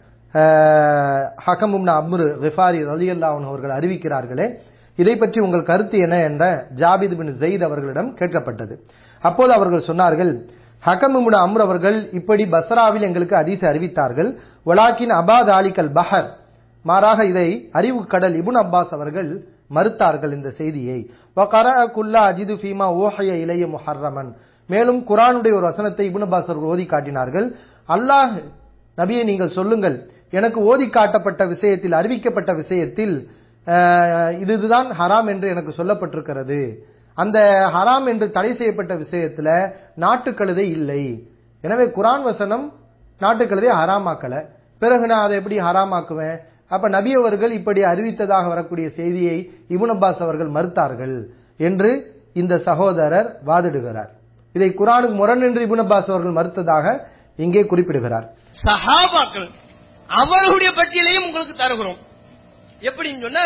ஹகம் அம்ரு ரிஃபாரி ரலி அவர்கள் அறிவிக்கிறார்களே இதை பற்றி உங்கள் கருத்து என்ன என்ற ஜாபித் பின் ஜெயித் அவர்களிடம் கேட்கப்பட்டது அப்போது அவர்கள் சொன்னார்கள் ஹகம் இப்னு அம்ர் அவர்கள் இப்படி பஸ்ராவில் எங்களுக்கு அதிச அறிவித்தார்கள் வலாக்கின் அபாத் ஆலிகல் பஹர் மாறாக இதை அறிவு கடல் இபுன் அப்பாஸ் அவர்கள் மறுத்தார்கள் இந்த செய்தியை வகர குல்லா அஜிது ஃபீமா ஓஹய இளைய முஹர்ரமன் மேலும் குரானுடைய ஒரு வசனத்தை இபுன் அப்பாஸ் அவர்கள் ஓதி காட்டினார்கள் அல்லாஹ் நபியை நீங்கள் சொல்லுங்கள் எனக்கு ஓதி காட்டப்பட்ட விஷயத்தில் அறிவிக்கப்பட்ட விஷயத்தில் அஹ், இது இதுதான் ஹராம் என்று எனக்கு சொல்லப்பட்டிருக்கிறது அந்த ஹராம் என்று தடை செய்யப்பட்ட விஷயத்துல நாட்டுக்கழுதை இல்லை எனவே குரான் வசனம் நாட்டுக்கழுதை ஹராமாக்கல பிறகு நான் அதை எப்படி ஹராமாக்குவேன் அப்ப நபி அவர்கள் இப்படி அறிவித்ததாக வரக்கூடிய செய்தியை இபுன் அப்பாஸ் அவர்கள் மறுத்தார்கள் என்று இந்த சகோதரர் வாதிடுகிறார் இதை குரானுக்கு முரண் என்று இபுன் அப்பாஸ் அவர்கள் மறுத்ததாக இங்கே குறிப்பிடுகிறார் சஹாபாக்கள் அவர்களுடைய பட்டியலையும் உங்களுக்கு தருகிறோம் எப்படின்னு சொன்னா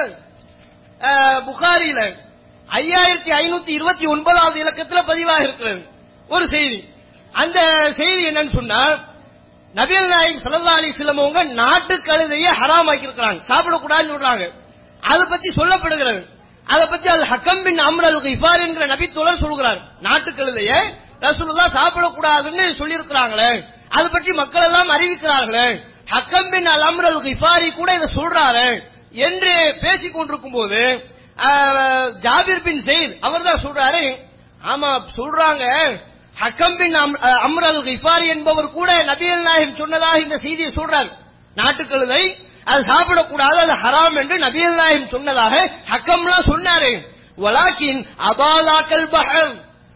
அஹ், புகாரில ஐயாயிரத்தி ஐநூத்தி இருபத்தி ஒன்பதாவது இலக்கத்துல பதிவாக இருக்கிறது ஒரு செய்தி அந்த செய்தி என்னன்னு சொன்னா நபிகள் நாயகம் சல்லா அலிஸ்லம் அவங்க நாட்டு கழுதையை ஹராமாக்கி இருக்கிறாங்க சாப்பிடக்கூடாதுன்னு சொல்றாங்க அதை பத்தி சொல்லப்படுகிறது அதை பத்தி அல் ஹக்கம் பின் அம்ர் அல் கிஃபார் என்கிற நபித்தோழர் சொல்கிறார் நாட்டு கழுதையை ரசூலுல்லாஹ் சாப்பிடக்கூடாதுன்னு சொல்லியிருக்கிறாங்களே அதை பற்றி மக்கள் எல்லாம் அறிவிக்கிறார்களே ஹக்கம் பின் அல் அம்ர் அல் கிஃபாரி கூட இதை சொல்றாரு என்று பேசிக் கொண்டிருக்கும் போது அஹ், ஜாபிர் பின் செயித் அவர் தான் சொல்றாரு ஆமா சொல்றாங்க ஹக்கம் பின் அம்- அஹ், அம்ர் அல் கிஃபாரி என்பவர் கூட நபிகள் நாயகம் சொன்னதாக இந்த செய்தியை சொல்றார் நாட்டுக்கழுதை அது சாப்பிடக்கூடாது அது ஹராம் என்று நபிகள் நாயகம் சொன்னதாக ஹக்கம்லாம் சொன்னாரு வலாக்கின் அபாலாக்கல் பஹர்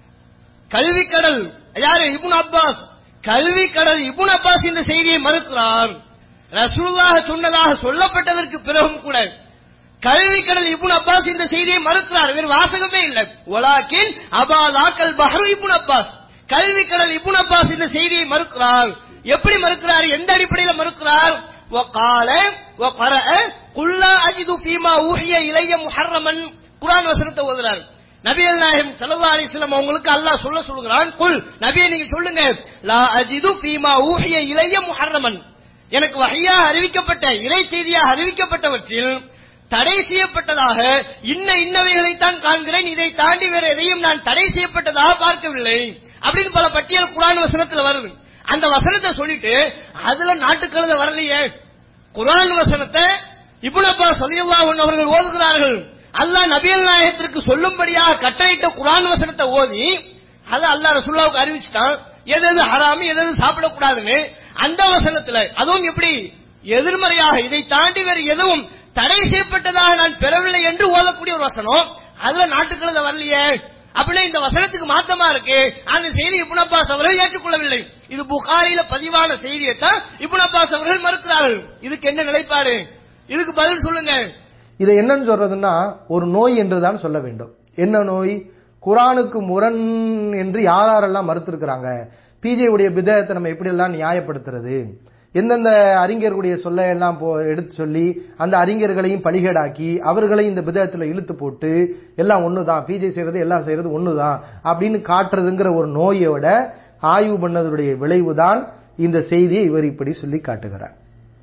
கல்வி கடல் யாரு இபுன் அப்பாஸ் கல்வி கடல் இபுன் அப்பாஸ் இந்த செய்தியை மறுக்கிறார் ரசூலுல்லாஹ் சொன்னதாக சொல்லப்பட்டதற்கு பிறகும் கூட கல்வி கடல் இபுன் அப்பாஸ் இந்த செய்தியை மறுக்கிறார் வேறு வாசகமே இல்லை ஒலாக்கின் அபாலாக்கல் பஹரு இபுன் அப்பாஸ் கல்வி கடல் இபுன் அப்பாஸ் இந்த செய்தியை மறுக்கிறார் எப்படி மறுக்கிறார் எந்த அடிப்படையில் மறுக்கிறார் وقال وقرأ قل لا أجد فيما أوحي إلي محرما குர்ஆன் வசனத்தை ஓதுறார் நபிகள் நாயகம் ஸல்லல்லாஹு அலைஹி வஸல்லம் அவங்களுக்கு அல்லாஹ் சொல்ல சொல்லுகிறான் குல் நபியே நீங்க சொல்லுங்க லா அஜிது ஃபீமா ஊஹிய இலைய முஹர்ரமன் எனக்கு வஹையாக அறிவிக்கப்பட்ட இறை செய்தியாக அறிவிக்கப்பட்டவற்றில் தடை செய்யப்பட்டதாக இன்ன இன்னவைகளைத்தான் காண்கிறேன் இதை தாண்டி வேற எதையும் நான் தடை செய்யப்பட்டதாக பார்க்கவில்லை அப்படின்னு பல பட்டியல் குரான் வசனத்துல வருது அந்த வசனத்தை சொல்லிட்டு அதுல நாட்டுக்கழுத வரலையே குரான் வசனத்தை இப்னு அப்பாஸ் ரலியல்லாஹு அன்ஹு அவர்கள் ஓதுகிறார்கள் அல்லாஹ் நபியல் நாயகத்திற்கு சொல்லும்படியாக கட்டளையிட்ட குரான் வசனத்தை ஓதி அதை அல்லாஹ் ரசூலுல்லாவுக்கு அறிவிச்சிட்டான் எது எது ஹராமு எது எது சாப்பிடக்கூடாதுன்னு அந்த வசனத்துல அதுவும் எப்படி எதிர்மறையாக இதை தாண்டி வேறு எதுவும் தடை செய்யப்பட்டதாக நான் பெறவில்லை என்று ஓதக்கூடிய ஒரு வசனம் அதுல நாட்டுக்கழுத வரலையே அப்படின்னா இந்த வசனத்துக்கு மாத்தமா இருக்கு அந்த செய்தி இப்னு அப்பாஸ் அவர்கள் ஏற்றுக்கொள்ளவில்லை இது புகாரில பதிவான செய்தியைத்தான் இப்னு அப்பாஸ் அவர்கள் மறுக்கிறார்கள் இதுக்கு என்ன நிலைப்பாடு இதுக்கு பதில் சொல்லுங்க இதை என்னன்னு சொல்றதுன்னா ஒரு நோய் என்றுதான் சொல்ல வேண்டும் என்ன நோய் குரானுக்கு முரண் என்று யார் யாரெல்லாம் மறுத்திருக்கிறாங்க பிஜே உடைய பிதத்தை நம்ம எப்படி எல்லாம் நியாயப்படுத்துறது எந்தெந்த அறிஞர்களுடைய சொல்ல எல்லாம் போ எடுத்து சொல்லி அந்த அறிஞர்களையும் பலிகேடாக்கி அவர்களையும் இந்த பிதத்துல இழுத்து போட்டு எல்லாம் ஒண்ணுதான் பிஜே செய்யறது எல்லாம் செய்யறது ஒண்ணுதான் அப்படின்னு காட்டுறதுங்கிற ஒரு நோயோட ஆய்வு பண்ணதுடைய விளைவுதான் இந்த செய்தியை இவர் இப்படி சொல்லி காட்டுகிறார்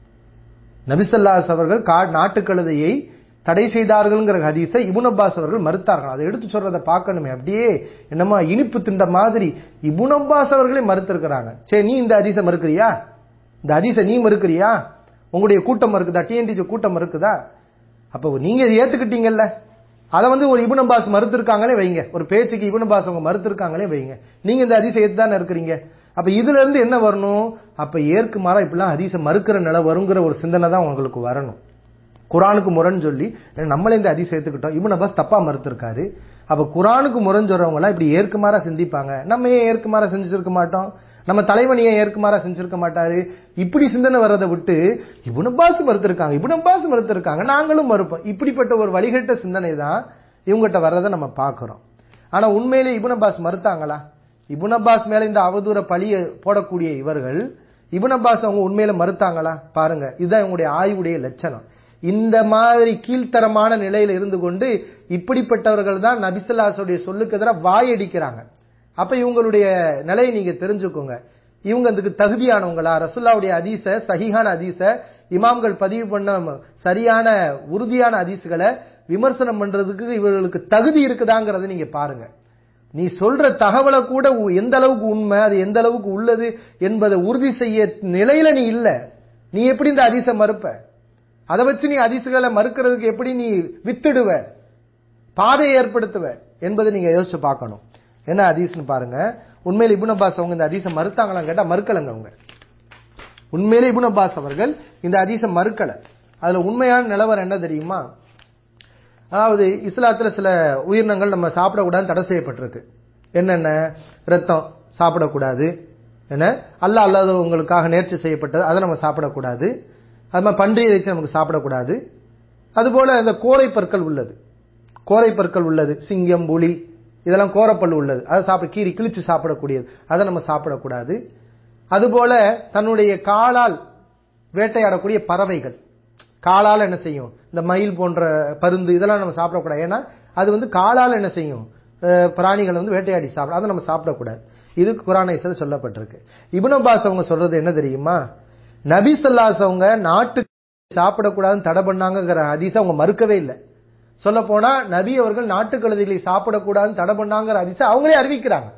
நபிசல்லாஸ் அவர்கள் கா- நாட்டுக்கழுதையை தடை செய்தார்கள்ங்கிற ஹதீஸை இபுன் அப்பாஸ் அவர்கள் மறுத்தார்கள் அதை எடுத்து சொல்றதை பார்க்கணுமே அப்படியே என்னமா இனிப்பு திண்ட மாதிரி இபுன் அப்பாஸ் அவர்களே மறுத்திருக்கிறாங்க சரி நீ இந்த ஹதீஸை மறுக்கிறியா இந்த ஹதீஸை நீ மறுக்கிறியா உங்களுடைய கூட்டம் மறுக்குதா டிஎன்டிஜி கூட்டம் மறுக்குதா அப்போ நீங்க இதை ஏத்துக்கிட்டீங்கல்ல அதை வந்து ஒரு இபுன் அப்பாஸ் மறுத்திருக்காங்களே வைங்க ஒரு பேச்சுக்கு இபுன் அப்பாஸ் அவங்க மறுத்திருக்காங்களே வைங்க நீங்க இந்த ஹதீஸை ஏத்து தானே இருக்கிறீங்க அப்ப இதுல இருந்து என்ன வரணும் அப்ப ஏற்கு மாறா இப்படிலாம் ஹதீஸை மறுக்கிற நிலை வருங்கிற ஒரு சிந்தனை தான் உங்களுக்கு வரணும் குரானுக்கு முரண் சொல்லி நம்மளே இந்த ஹதீஸ் ஏத்துக்கிட்டோம் இவன் அப்பாஸ் தப்பா மறுத்திருக்காரு அப்ப குரானுக்கு முரண் சொல்றவங்க எல்லாம் இப்படி ஏற்குமாறா சிந்திப்பாங்க நம்ம ஏன் ஏற்குமாறா செஞ்சிருக்க மாட்டோம் நம்ம தலைவன் ஏன் ஏற்குமாறா செஞ்சிருக்க மாட்டாரு இப்படி சிந்தனை வர்றதை விட்டு இவனு பாசு மறுத்திருக்காங்க இவனு பாசு மறுத்திருக்காங்க நாங்களும் மறுப்போம் இப்படிப்பட்ட ஒரு வழிகட்ட சிந்தனை தான் இவங்ககிட்ட வர்றதை நம்ம பார்க்கிறோம் ஆனா உண்மையிலே இபுன் அப்பாஸ் மறுத்தாங்களா இபுன் அப்பாஸ் மேல இந்த அவதூற பழிய போடக்கூடிய இவர்கள் இபுன் அப்பாஸ் அவங்க உண்மையில மறுத்தாங்களா பாருங்க இதுதான் இவங்களுடைய ஆய்வுடைய லட்சணம் இந்த மாதிரி கீழ்த்தரமான நிலையில இருந்து கொண்டு இப்படிப்பட்டவர்கள் தான் நபிசல்லாசுடைய சொல்லுக்கு எதிராக வாயடிக்கிறாங்க அப்ப இவங்களுடைய நிலையை நீங்க தெரிஞ்சுக்கோங்க இவங்க அதுக்கு தகுதியானவங்களா ரசுல்லாவுடைய அதீச சஹிஹான அதீச இமாம்கள் பதிவு பண்ண சரியான உறுதியான அதீசுகளை விமர்சனம் பண்றதுக்கு இவர்களுக்கு தகுதி இருக்குதாங்கிறத நீங்க பாருங்க நீ சொல்ற தகவலை கூட உ- எந்த அளவுக்கு உண்மை அது எந்த அளவுக்கு உள்ளது என்பதை உறுதி செய்ய நிலையில நீ இல்ல நீ எப்படி இந்த அதிச மறுப்ப அதை வச்சு நீ அதிசுகளை மறுக்கிறதுக்கு எப்படி நீ வித்துடுவ பாதையை ஏற்படுத்துவ என்பதை நீங்க யோசிச்சு பார்க்கணும் என்ன அதீஸ்னு பாருங்க உண்மையில இபுன் அப்பாஸ் அவங்க இந்த அதீச மறுத்தாங்களான்னு கேட்டா மறுக்கலங்க அவங்க உண்மையிலே இபுன் அப்பாஸ் அவர்கள் இந்த அதீச மறுக்கல அதுல உண்மையான நிலவரம் என்ன தெரியுமா அதாவது இஸ்லாத்துல சில உயிரினங்கள் நம்ம சாப்பிடக்கூடாதுன்னு தடை செய்யப்பட்டிருக்கு என்னென்ன ரத்தம் சாப்பிடக்கூடாது என்ன அல்ல அல்லாதவங்களுக்காக நேர்ச்சி செய்யப்பட்டது அதை நம்ம சாப்பிடக்கூடாது அது மாதிரி பன்றி இறைச்சி நமக்கு சாப்பிடக்கூடாது அதுபோல இந்த கோரை பற்கள் உள்ளது கோரை பற்கள் உள்ளது சிங்கம் புலி இதெல்லாம் கோரப்பல் உள்ளது அதை சாப்பிட கீறி கிழிச்சு சாப்பிடக்கூடியது அதை நம்ம சாப்பிடக்கூடாது அதுபோல தன்னுடைய காலால் வேட்டையாடக்கூடிய பறவைகள் காலால் என்ன செய்யும் இந்த மயில் போன்ற பருந்து இதெல்லாம் நம்ம சாப்பிடக்கூடாது ஏன்னா அது வந்து காலால் என்ன செய்யும் அஹ், பிராணிகளை வந்து வேட்டையாடி சாப்பிட அதை நம்ம சாப்பிடக்கூடாது இது குரானைசல் சொல்லப்பட்டிருக்கு இப்னு அப்பாஸ் அவங்க சொல்றது என்ன தெரியுமா நபி ஸல்லல்லாஹு அவங்க நாட்டுக்கு சாப்பிடக்கூடாதுன்னு தடை பண்ணாங்கங்கிற ஹதீஸை அவங்க மறுக்கவே இல்லை சொல்ல போனா நபி அவர்கள் நாட்டு கழுதைகளை சாப்பிடக்கூடாதுன்னு தடை பண்ணாங்கிற ஹதீஸை அவங்களே அறிவிக்கிறாங்க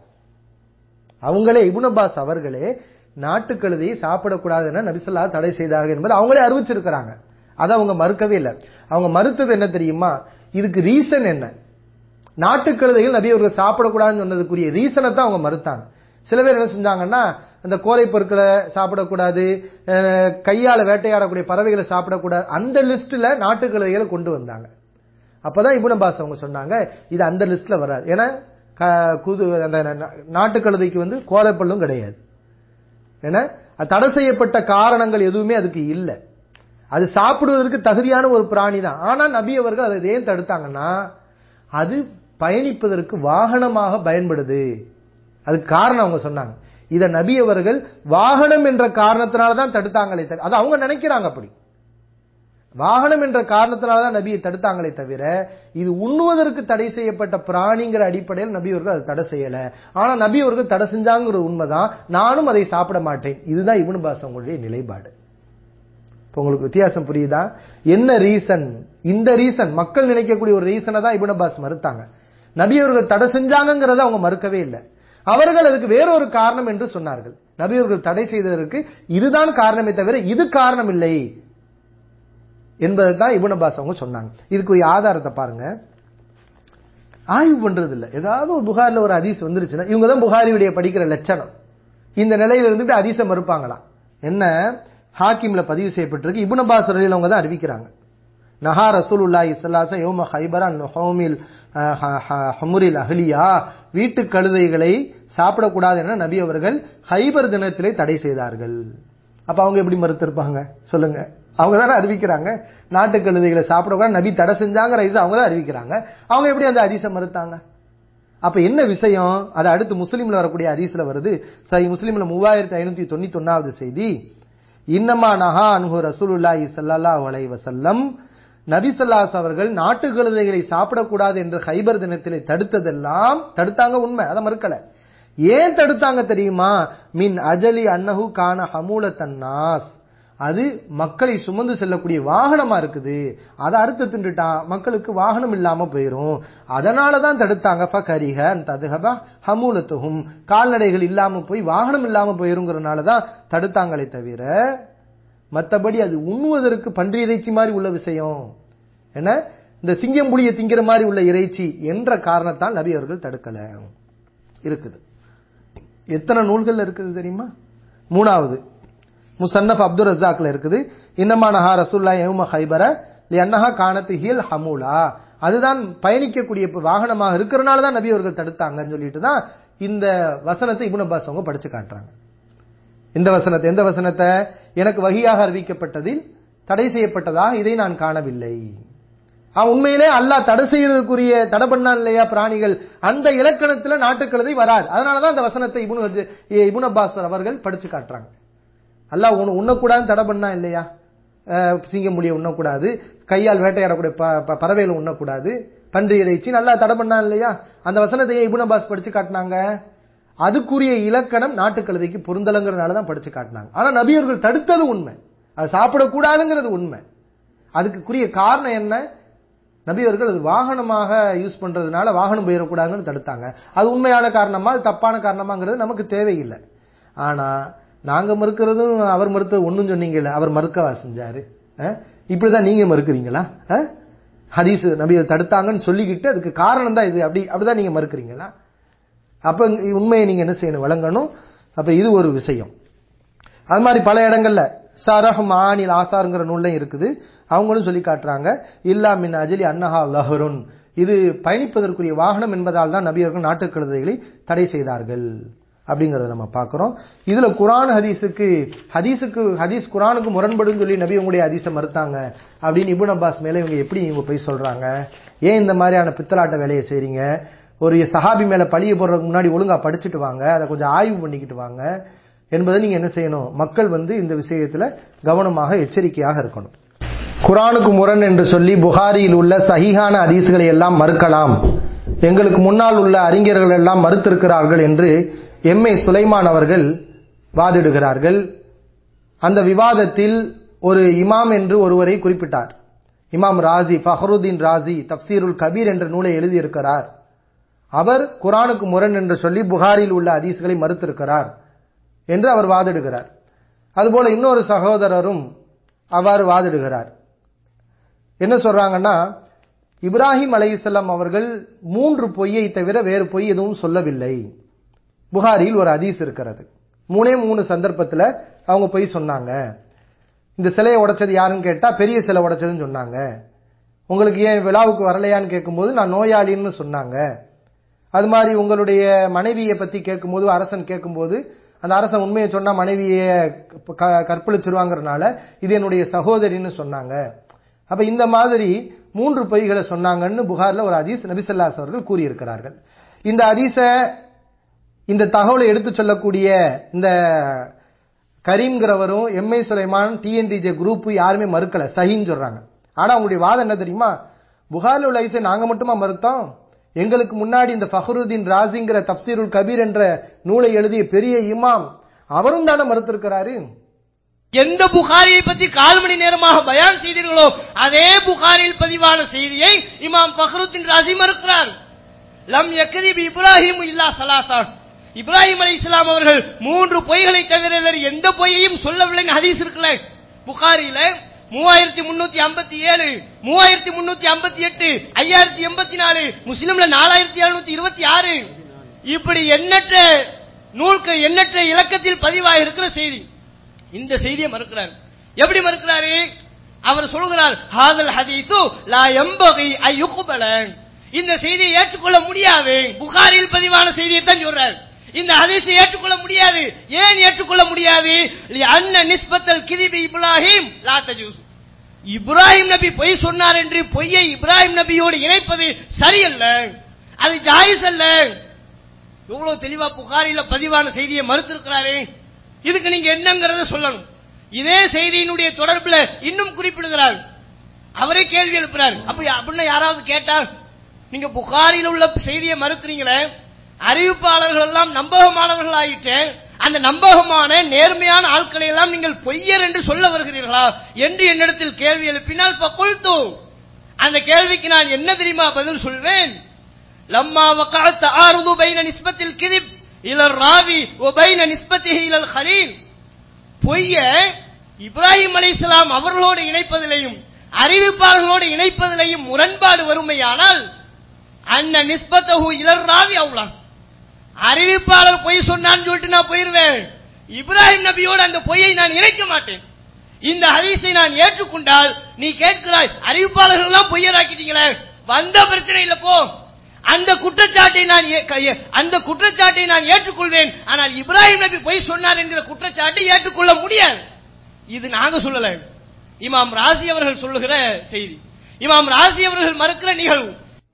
அவங்களே இப்னு அப்பாஸ் அவர்களே நாட்டு கழுதையை சாப்பிடக்கூடாதுன்னு நபிசல்லா தடை செய்தார்கள் என்பது அவங்களே அறிவிச்சிருக்கிறாங்க அதை அவங்க மறுக்கவே இல்லை அவங்க மறுத்தது என்ன தெரியுமா இதுக்கு ரீசன் என்ன நாட்டு கழுதைகள் நபி அவர்கள் சாப்பிடக்கூடாதுன்னு சொன்னதுக்குரிய ரீசனை தான் அவங்க மறுத்தாங்க சில பேர் என்ன செஞ்சாங்கன்னா அந்த கோரை பொருட்களை சாப்பிடக்கூடாது அஹ், கையால வேட்டையாடக்கூடிய பறவைகளை சாப்பிடக்கூடாது அந்த லிஸ்ட்ல நாட்டு கழுதைகளை கொண்டு வந்தாங்க அப்பதான் இபுன் அப்பாஸ் அவங்க சொன்னாங்க இது அந்த லிஸ்ட்ல வராது ஏன்னா க- குது அந்த நா- நாட்டு கழுதைக்கு வந்து கோரைப்பல்லும் கிடையாது ஏன்னா அது தடை செய்யப்பட்ட காரணங்கள் எதுவுமே அதுக்கு இல்லை அது சாப்பிடுவதற்கு தகுதியான ஒரு பிராணி தான் ஆனா நபி அவர்கள் அதை ஏன் தடுத்தாங்கன்னா அது பயணிப்பதற்கு வாகனமாக பயன்படுது அதுக்கு காரணம் அவங்க சொன்னாங்க இத நபி அவர்கள் வாகனம் என்ற காரணத்தினால தான் தடுத்தாங்களே தவிர அது அவங்க நினைக்கிறாங்க அப்படி வாகனம் என்ற காரணத்தினால தான் நபியை தடுத்தாங்களே தவிர இது உண்ணுவதற்கு தடை செய்யப்பட்ட பிராணிங்கிற அடிப்படையில் நபி அவர்கள் அதை தடை செய்யல ஆனா நபி அவர்கள் தடை செஞ்சாங்கிற உண்மைதான் நானும் அதை சாப்பிட மாட்டேன் இதுதான் இப்னு பாஸ் அவங்களுடைய நிலைப்பாடு இப்போ உங்களுக்கு வித்தியாசம் புரியுதா என்ன ரீசன் இந்த ரீசன் மக்கள் நினைக்கக்கூடிய ஒரு ரீசனை தான் இப்னு அப்பாஸ் மறுத்தாங்க நபி அவர்கள் தடை செஞ்சாங்கங்கிறத அவங்க மறுக்கவே இல்லை அவர்கள் அதுக்கு வேறொரு காரணம் என்று சொன்னார்கள் நபி அவர்கள் தடை செய்ததற்கு இதுதான் காரணமே தவிர இது காரணம் இல்லை என்பதை தான் இப்னு அப்பாஸ் அவங்க சொன்னாங்க இதுக்குரிய ஆதாரத்தை பாருங்க ஆய்வு பண்றது இல்ல ஏதாவது ஒரு புகார்ல ஒரு ஹதீஸ் வந்துருச்சுன்னா இவங்க தான் புகாரியுடைய படிக்கிற லட்சணம் இந்த நிலையில இருந்துட்டு ஹதீஸை மறுப்பாங்களாம் என்ன ஹாக்கிம்ல பதிவு செய்யப்பட்டிருக்கு இப்னு அப்பாஸ் ரலியல்லாஹு அவங்க தான் அறிவிக்கிறாங்க நஹா ரசூலுல்லாஹி ஸல்லல்லாஹு அலைஹி யௌம ஹைபர் அன் ஹௌமில் ஹமுரில் அஹ்லியா வீட்டு கழுதைகளை சாப்பிடக்கூடாது என நபி அவர்கள் ஹைபர் தினத்திலே தடை செய்தார்கள் அப்ப அவங்க எப்படி மறுத்திருப்பாங்க சொல்லுங்க அவங்க தானே அறிவிக்கிறாங்க நாட்டு கழுதைகளை சாப்பிடக்கூடாது நபி தடை செஞ்சாங்க ரைஸ் அவங்க தான் அறிவிக்கிறாங்க அவங்க எப்படி அந்த ஹதீஸை மறுத்தாங்க அப்ப என்ன விஷயம் அது அடுத்து முஸ்லீம்ல வரக்கூடிய ஹதீஸ்ல வருது சரி முஸ்லீம்ல மூவாயிரத்தி ஐநூத்தி தொண்ணூத்தி ஒன்னாவது செய்தி இன்னமா நஹா அன்ஹு ரசூலுல்லாஹி ஸல்லல்லாஹு அலைஹி வஸல்லம் நபி ஸல்லல்லாஹு அவர்கள் நாட்டு கழுதைகளை சாப்பிடக்கூடாது என்று ஹைபர் தினத்திலே தடுத்ததெல்லாம் தடுத்தாங்க உண்மை அதை மறுக்கல ஏன் தடுத்தாங்க தெரியுமா மின் அஜலி அன்னஹு கான ஹமூலத்தன் நாஸ் அது மக்களை சுமந்து செல்லக்கூடிய வாகனமா இருக்குது அதை அறுத்து தின்றுட்டான் மக்களுக்கு வாகனம் இல்லாம போயிரும் அதனால தான் தடுத்தாங்க ஃபகரிஹ ததுஹப ஹமூலத்துஹும் கால்நடைகள் இல்லாம போய் வாகனம் இல்லாம போயிருங்கிறனால தான் தடுத்தாங்களே தவிர மத்தபடி அது உண்ணுவதற்கு பன்றி இறைச்சி மாதிரி உள்ள விஷயம் என்ன இந்த சிங்கம் புளிய திங்கிற மாதிரி உள்ள இறைச்சி என்ற காரணத்தால் நபி அவர்கள் தடுக்கல இருக்குது எத்தனை நூல்கள் இருக்குது தெரியுமா மூணாவது முசன்னப் அப்துல் ரஜாக்ல இருக்குது இன்னமானஹா ரசூல்லா யௌம ஹைபர அன்னஹா காணத்து ஹியல் ஹமூலா அதுதான் பயணிக்கக்கூடிய வாகனமாக இருக்கிறனால தான் நபி அவர்கள் தடுத்தாங்கன்னு சொல்லிட்டு தான் இந்த வசனத்தை இப்னு அப்பாஸ் அவங்க படிச்சு காட்டுறாங்க இந்த வசனத்தை எந்த வசனத்தை எனக்கு வகியாக அறிவிக்கப்பட்டதில் தடை செய்யப்பட்டதாக இதை நான் காணவில்லை அவன் உண்மையிலே அல்லாஹ் தடை செய்யறதுக்குரிய தடை பண்ணான் இல்லையா பிராணிகள் அந்த இலக்கணத்துல நாட்டுக்கழுதை வராது அதனாலதான் அந்த வசனத்தை இபுனு இபுன் அப்பாஸ் அவர்கள் படிச்சு காட்டுறாங்க அல்லாஹ் உன்னை உண்ணக்கூடாதுன்னு தடை பண்ணா இல்லையா சிங்கம் முடிய உண்ணக்கூடாது கையால் வேட்டையாடக்கூடிய பறவைகளை உண்ணக்கூடாது பன்றி இறைச்சி நல்லா தடை பண்ணா இல்லையா அந்த வசனத்தையே இபுன் அப்பாஸ் படிச்சு காட்டினாங்க அதுக்குரிய இலக்கணம் நாட்டுக்கழுதைக்கு பொருந்தலங்கிறனால தான் படிச்சு காட்டினாங்க ஆனா நபியர்கள் தடுத்தது உண்மை அது சாப்பிடக்கூடாதுங்கிறது உண்மை அதுக்குரிய காரணம் என்ன நபியவர்கள் அது வாகனமாக யூஸ் பண்றதுனால வாகனம் போயிடக்கூடாதுன்னு தடுத்தாங்க அது உண்மையான காரணமா அது தப்பான காரணமாங்கிறது நமக்கு தேவையில்லை ஆனா நாங்க மறுக்கிறதும் அவர் மறுத்தது ஒன்றும் சொன்னீங்கல்ல அவர் மறுக்கவா செஞ்சாரு இப்படிதான் நீங்க மறுக்கிறீங்களா ஹதீஸ் நபி தடுத்தாங்கன்னு சொல்லிக்கிட்டு அதுக்கு காரணம் தான் இது அப்படி அப்படிதான் நீங்க மறுக்கிறீங்களா அப்ப உண்மையை நீங்க என்ன செய்யணும் வழங்கணும் அப்ப இது ஒரு விஷயம் அது மாதிரி பல இடங்கள்ல சரஹ் மானில் ஆசாருங்கிற நூல்லையும் இருக்குது அவங்களும் சொல்லி காட்டுறாங்க இல்லா மின் அஜலி அன்னஹா லஹருன் இது பயணிப்பதற்குரிய வாகனம் என்பதால் தான் நபியர்கள் நாட்டுக் கழுதைகளை தடை செய்தார்கள் அப்படிங்கறத நம்ம பார்க்கிறோம் இதுல குரான் ஹதீஸுக்கு ஹதீஸுக்கு ஹதீஸ் குரானுக்கு முரண்படும் சொல்லி நபி உங்களுடைய ஹதீஸை மறுத்தாங்க அப்படின்னு இபுன் அப்பாஸ் மேல இவங்க எப்படி இவங்க போய் சொல்றாங்க ஏன் இந்த மாதிரியான பித்தலாட்ட வேலையை செய்றீங்க ஒரு சஹாபி மேல பழிய போடுறதுக்கு முன்னாடி ஒழுங்கா படிச்சுட்டு வாங்க அதை கொஞ்சம் ஆய்வு பண்ணிக்கிட்டு வாங்க என்பதை நீங்க என்ன செய்யணும் மக்கள் வந்து இந்த விஷயத்துல கவனமாக எச்சரிக்கையாக இருக்கணும் குரானுக்கு முரண் என்று சொல்லி புகாரியில் உள்ள சஹீஹான ஹதீஸ்களை எல்லாம் மறுக்கலாம் எங்களுக்கு முன்னால் உள்ள அறிஞர்கள் எல்லாம் மறுத்திருக்கிறார்கள் என்று எம் ஏ சுலைமான் அவர்கள் வாதிடுகிறார்கள் அந்த விவாதத்தில் ஒரு இமாம் என்று ஒருவரை குறிப்பிட்டார் இமாம் ராஜி ஃபஹருதீன் ராஜி தப்சீருல் கபீர் என்ற நூலை எழுதியிருக்கிறார் அவர் குரானுக்கு முரண் என்று சொல்லி புகாரில் உள்ள ஹதீஸ்களை மறுத்திருக்கிறார் என்று அவர் வாதிடுகிறார் அதுபோல இன்னொரு சகோதரரும் அவ்வாறு வாதிடுகிறார் என்ன சொல்றாங்கன்னா இப்ராஹிம் அலைஹிஸ்ஸலாம் அவர்கள் மூன்று பொய்யை தவிர வேறு பொய் எதுவும் சொல்லவில்லை புகாரியில் ஒரு ஹதீஸ் இருக்கிறது மூணே மூணு சந்தர்ப்பத்தில் அவங்க பொய் சொன்னாங்க இந்த சிலையை உடைச்சது யாருன்னு கேட்டா பெரிய சிலை உடைச்சதுன்னு சொன்னாங்க உங்களுக்கு ஏன் விழாவுக்கு வரலையான்னு கேட்கும்போது நான் நோயாளின்னு சொன்னாங்க அது மாதிரி உங்களுடைய மனைவியை பத்தி கேட்கும்போது அரசன் கேட்கும்போது அந்த அரசன் உண்மையை சொன்னா மனைவியை கற்பழிச்சிருவாங்கறனால இது என்னுடைய சகோதரின்னு சொன்னாங்க அப்ப இந்த மாதிரி மூன்று பொய்களை சொன்னாங்கன்னு புகார்ல ஒரு ஹதீஸ் நபிசல்லாஸ் அவர்கள் கூறியிருக்கிறார்கள் இந்த ஹதீஸ இந்த தகவலை எடுத்து சொல்லக்கூடிய இந்த கரீம்ங்கிறவரும் எம்ஏ சுலைமான் டிஎன்டிஜே குரூப் யாருமே மறுக்கல சஹின்னு சொல்றாங்க ஆனா அவங்களுடைய வாதம் என்ன தெரியுமா புகாரில் உள்ள ஐசை நாங்க மட்டுமா மறுத்தோம் எங்களுக்கு முன்னாடி இந்த ஃபஹருதீன் ராசிங்கிற தப்சீருல் கபீர் என்ற நூலை எழுதிய பெரிய இமாம் அவரும் தானே மறுத்திருக்கிறாரு எந்த புகாரியை பத்தி கால் மணி நேரமாக பயான் செய்தீர்களோ அதே புகாரில் பதிவான செய்தியை இமாம் ஃபஹருத்தின் ராசி மறுக்கிறார் லம் யக்ரிப் இப்ராஹிம் இல்லா சலாசா இப்ராஹிம் அலை இஸ்லாம் அவர்கள் மூன்று பொய்களை தவிர வேறு எந்த பொய்யையும் சொல்லவில்லைன்னு ஹதீஸ் இருக்குல்ல புகாரில மூவாயிரத்தி முன்னூத்தி ஐம்பத்தி ஏழு மூவாயிரத்தி முன்னூத்தி ஐம்பத்தி எட்டு ஐயாயிரத்தி எண்பத்தி நாலு முஸ்லிம்ல நாலாயிரத்தி எழுநூத்தி இருபத்தி ஆறு இப்படி எண்ணற்ற நூல்கள் எண்ணற்ற இலக்கத்தில் பதிவாக இருக்கிற செய்தி இந்த செய்தியை மறுக்கிறார் எப்படி மறுக்கிறாரு அவர் சொல்கிறார் ஹாதல் ஹதீசு லா எம்பகை ஐயுகுபல இந்த செய்தியை ஏற்றுக்கொள்ள முடியாது புகாரில் பதிவான செய்தியை தான் சொல்றார் இந்த ஹதீஸை ஏற்றுக்கொள்ள முடியாது ஏன் ஏற்றுக்கொள்ள முடியாது அன்ன நிஸ்பத்தல் கிதிபி இப்ராஹிம் லா தஜூஸ் இப்ராஹிம் நபி பொய் சொன்னார் என்று பொய்யை இப்ராஹிம் நபியோடு இணைப்பது சரியல்ல அது ஜாயிஸ் அல்ல எவ்வளவு தெளிவா புகாரில பதிவான செய்தியை மறுத்திருக்கிறாரே இதுக்கு நீங்க என்னங்கறத சொல்லணும் இதே செய்தியினுடைய தொடர்புல இன்னும் குறிப்பிடுகிறார் அவரே கேள்வி எழுப்புறார் அப்ப அப்படின்னு யாராவது கேட்டா நீங்க புகாரில் உள்ள செய்தியை மறுக்கிறீங்களே அறிவிப்பாளர்கள் எல்லாம் நம்பகமானவர்கள் ஆயிட்டு அந்த நம்பகமான நேர்மையான ஆட்களை எல்லாம் நீங்கள் பொய்யர் என்று சொல்ல வருகிறீர்களா என்று என்னிடத்தில் கேள்வி எழுப்பினால் பக்குழ்த்து அந்த கேள்விக்கு நான் என்ன தெரியுமா பதில் சொல்வேன் லம்மா வக்காத்த ஆறுது பைன நிஸ்பத்தில் கிதிப் இலர் ராவி ஒபைன நிஸ்பத்திஹி இலல் ஹலீல் பொய்ய இப்ராஹிம் அலைஹிஸ்ஸலாம் அவர்களோடு இணைப்பதிலையும் அறிவிப்பாளர்களோடு இணைப்பதிலையும் முரண்பாடு வறுமையானால் அன்ன நிஸ்பத்தஹு இலர் ராவி அவுலான் அறிவிப்பாளர் பொய் சொன்னான்னு சொல்லிட்டு நான் போயிருவேன் இப்ராஹிம் நபியோடு அந்த பொய்யை நான் இணைக்க மாட்டேன் இந்த ஹதீஸை நான் ஏற்றுக்கொண்டால் நீ கேட்கிறாய் அறிவிப்பாளர்கள் எல்லாம் பொய்யராக்கிட்டீங்களே வந்த பிரச்சனை இல்ல போ அந்த குற்றச்சாட்டை நான் ஏ- க- அந்த குற்றச்சாட்டை நான் ஏற்றுக்கொள்வேன் ஆனால் இப்ராஹிம் நபி பொய் சொன்னார் என்கிற குற்றச்சாட்டை ஏற்றுக்கொள்ள முடியாது இது நாங்க சொல்லல இமாம் ராசி அவர்கள் சொல்லுகிற செய்தி இமாம் ராசி அவர்கள் மறுக்கிற நிகழ்வு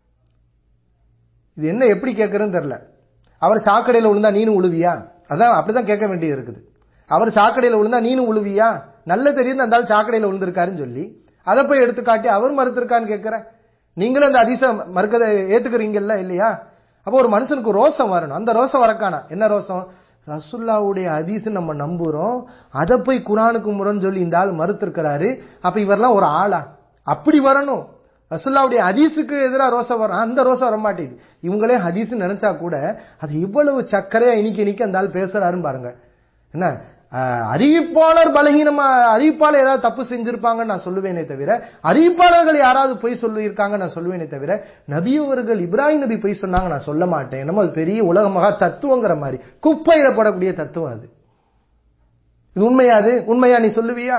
இது என்ன எப்படி கேட்கறதுன்னு தெரியல அவர் சாக்கடையில விழுந்தா நீனும் உழுவியா அதான் அப்படிதான் கேட்க வேண்டியது இருக்குது அவர் சாக்கடையில விழுந்தா நீனும் உழுவியா நல்ல தெரியுது அந்த ஆள் சாக்கடையில விழுந்திருக்காருன்னு சொல்லி அதை போய் எடுத்து காட்டி அவர் மறுத்திருக்கான்னு கேட்கிற நீங்களும் அந்த அதிச மறுக்கதை ஏத்துக்கிறீங்கல்ல இல்லையா அப்போ ஒரு மனுஷனுக்கு ரோசம் வரணும் அந்த ரோசம் வரக்கானா என்ன ரோசம் ரசுல்லாவுடைய ஹதீஸ் நம்ம நம்புறோம் அதை போய் குரானுக்கு முரண் சொல்லி இந்த ஆள் மறுத்திருக்கிறாரு அப்ப இவரெல்லாம் ஒரு ஆளா அப்படி வரணும் ரசுல்லாவுடைய ஹதீஸுக்கு எதிராக ரோசம் வரும் அந்த ரோசம் வர மாட்டேங்குது இவங்களே ஹதீஸ் நினைச்சா கூட அது இவ்வளவு சக்கரையா இனிக்க இனிக்க அந்த ஆள் பேசுறாருன்னு பாருங்க என்ன அஹ், அறிவிப்பாளர் பலகீனமா அறிவிப்பாளர் ஏதாவது தப்பு செஞ்சிருப்பாங்கன்னு நான் சொல்லுவேனே தவிர அறிவிப்பாளர்கள் யாராவது பொய் சொல்லியிருக்காங்க நான் சொல்லுவேனே தவிர நபியவர்கள் இப்ராஹிம் நபி பொய் சொன்னாங்க நான் சொல்ல மாட்டேன் என்னமோ அது பெரிய உலக மகா தத்துவங்கிற மாதிரி குப்பையில போடக்கூடிய தத்துவம் அது இது உண்மையா அது உண்மையா நீ சொல்லுவியா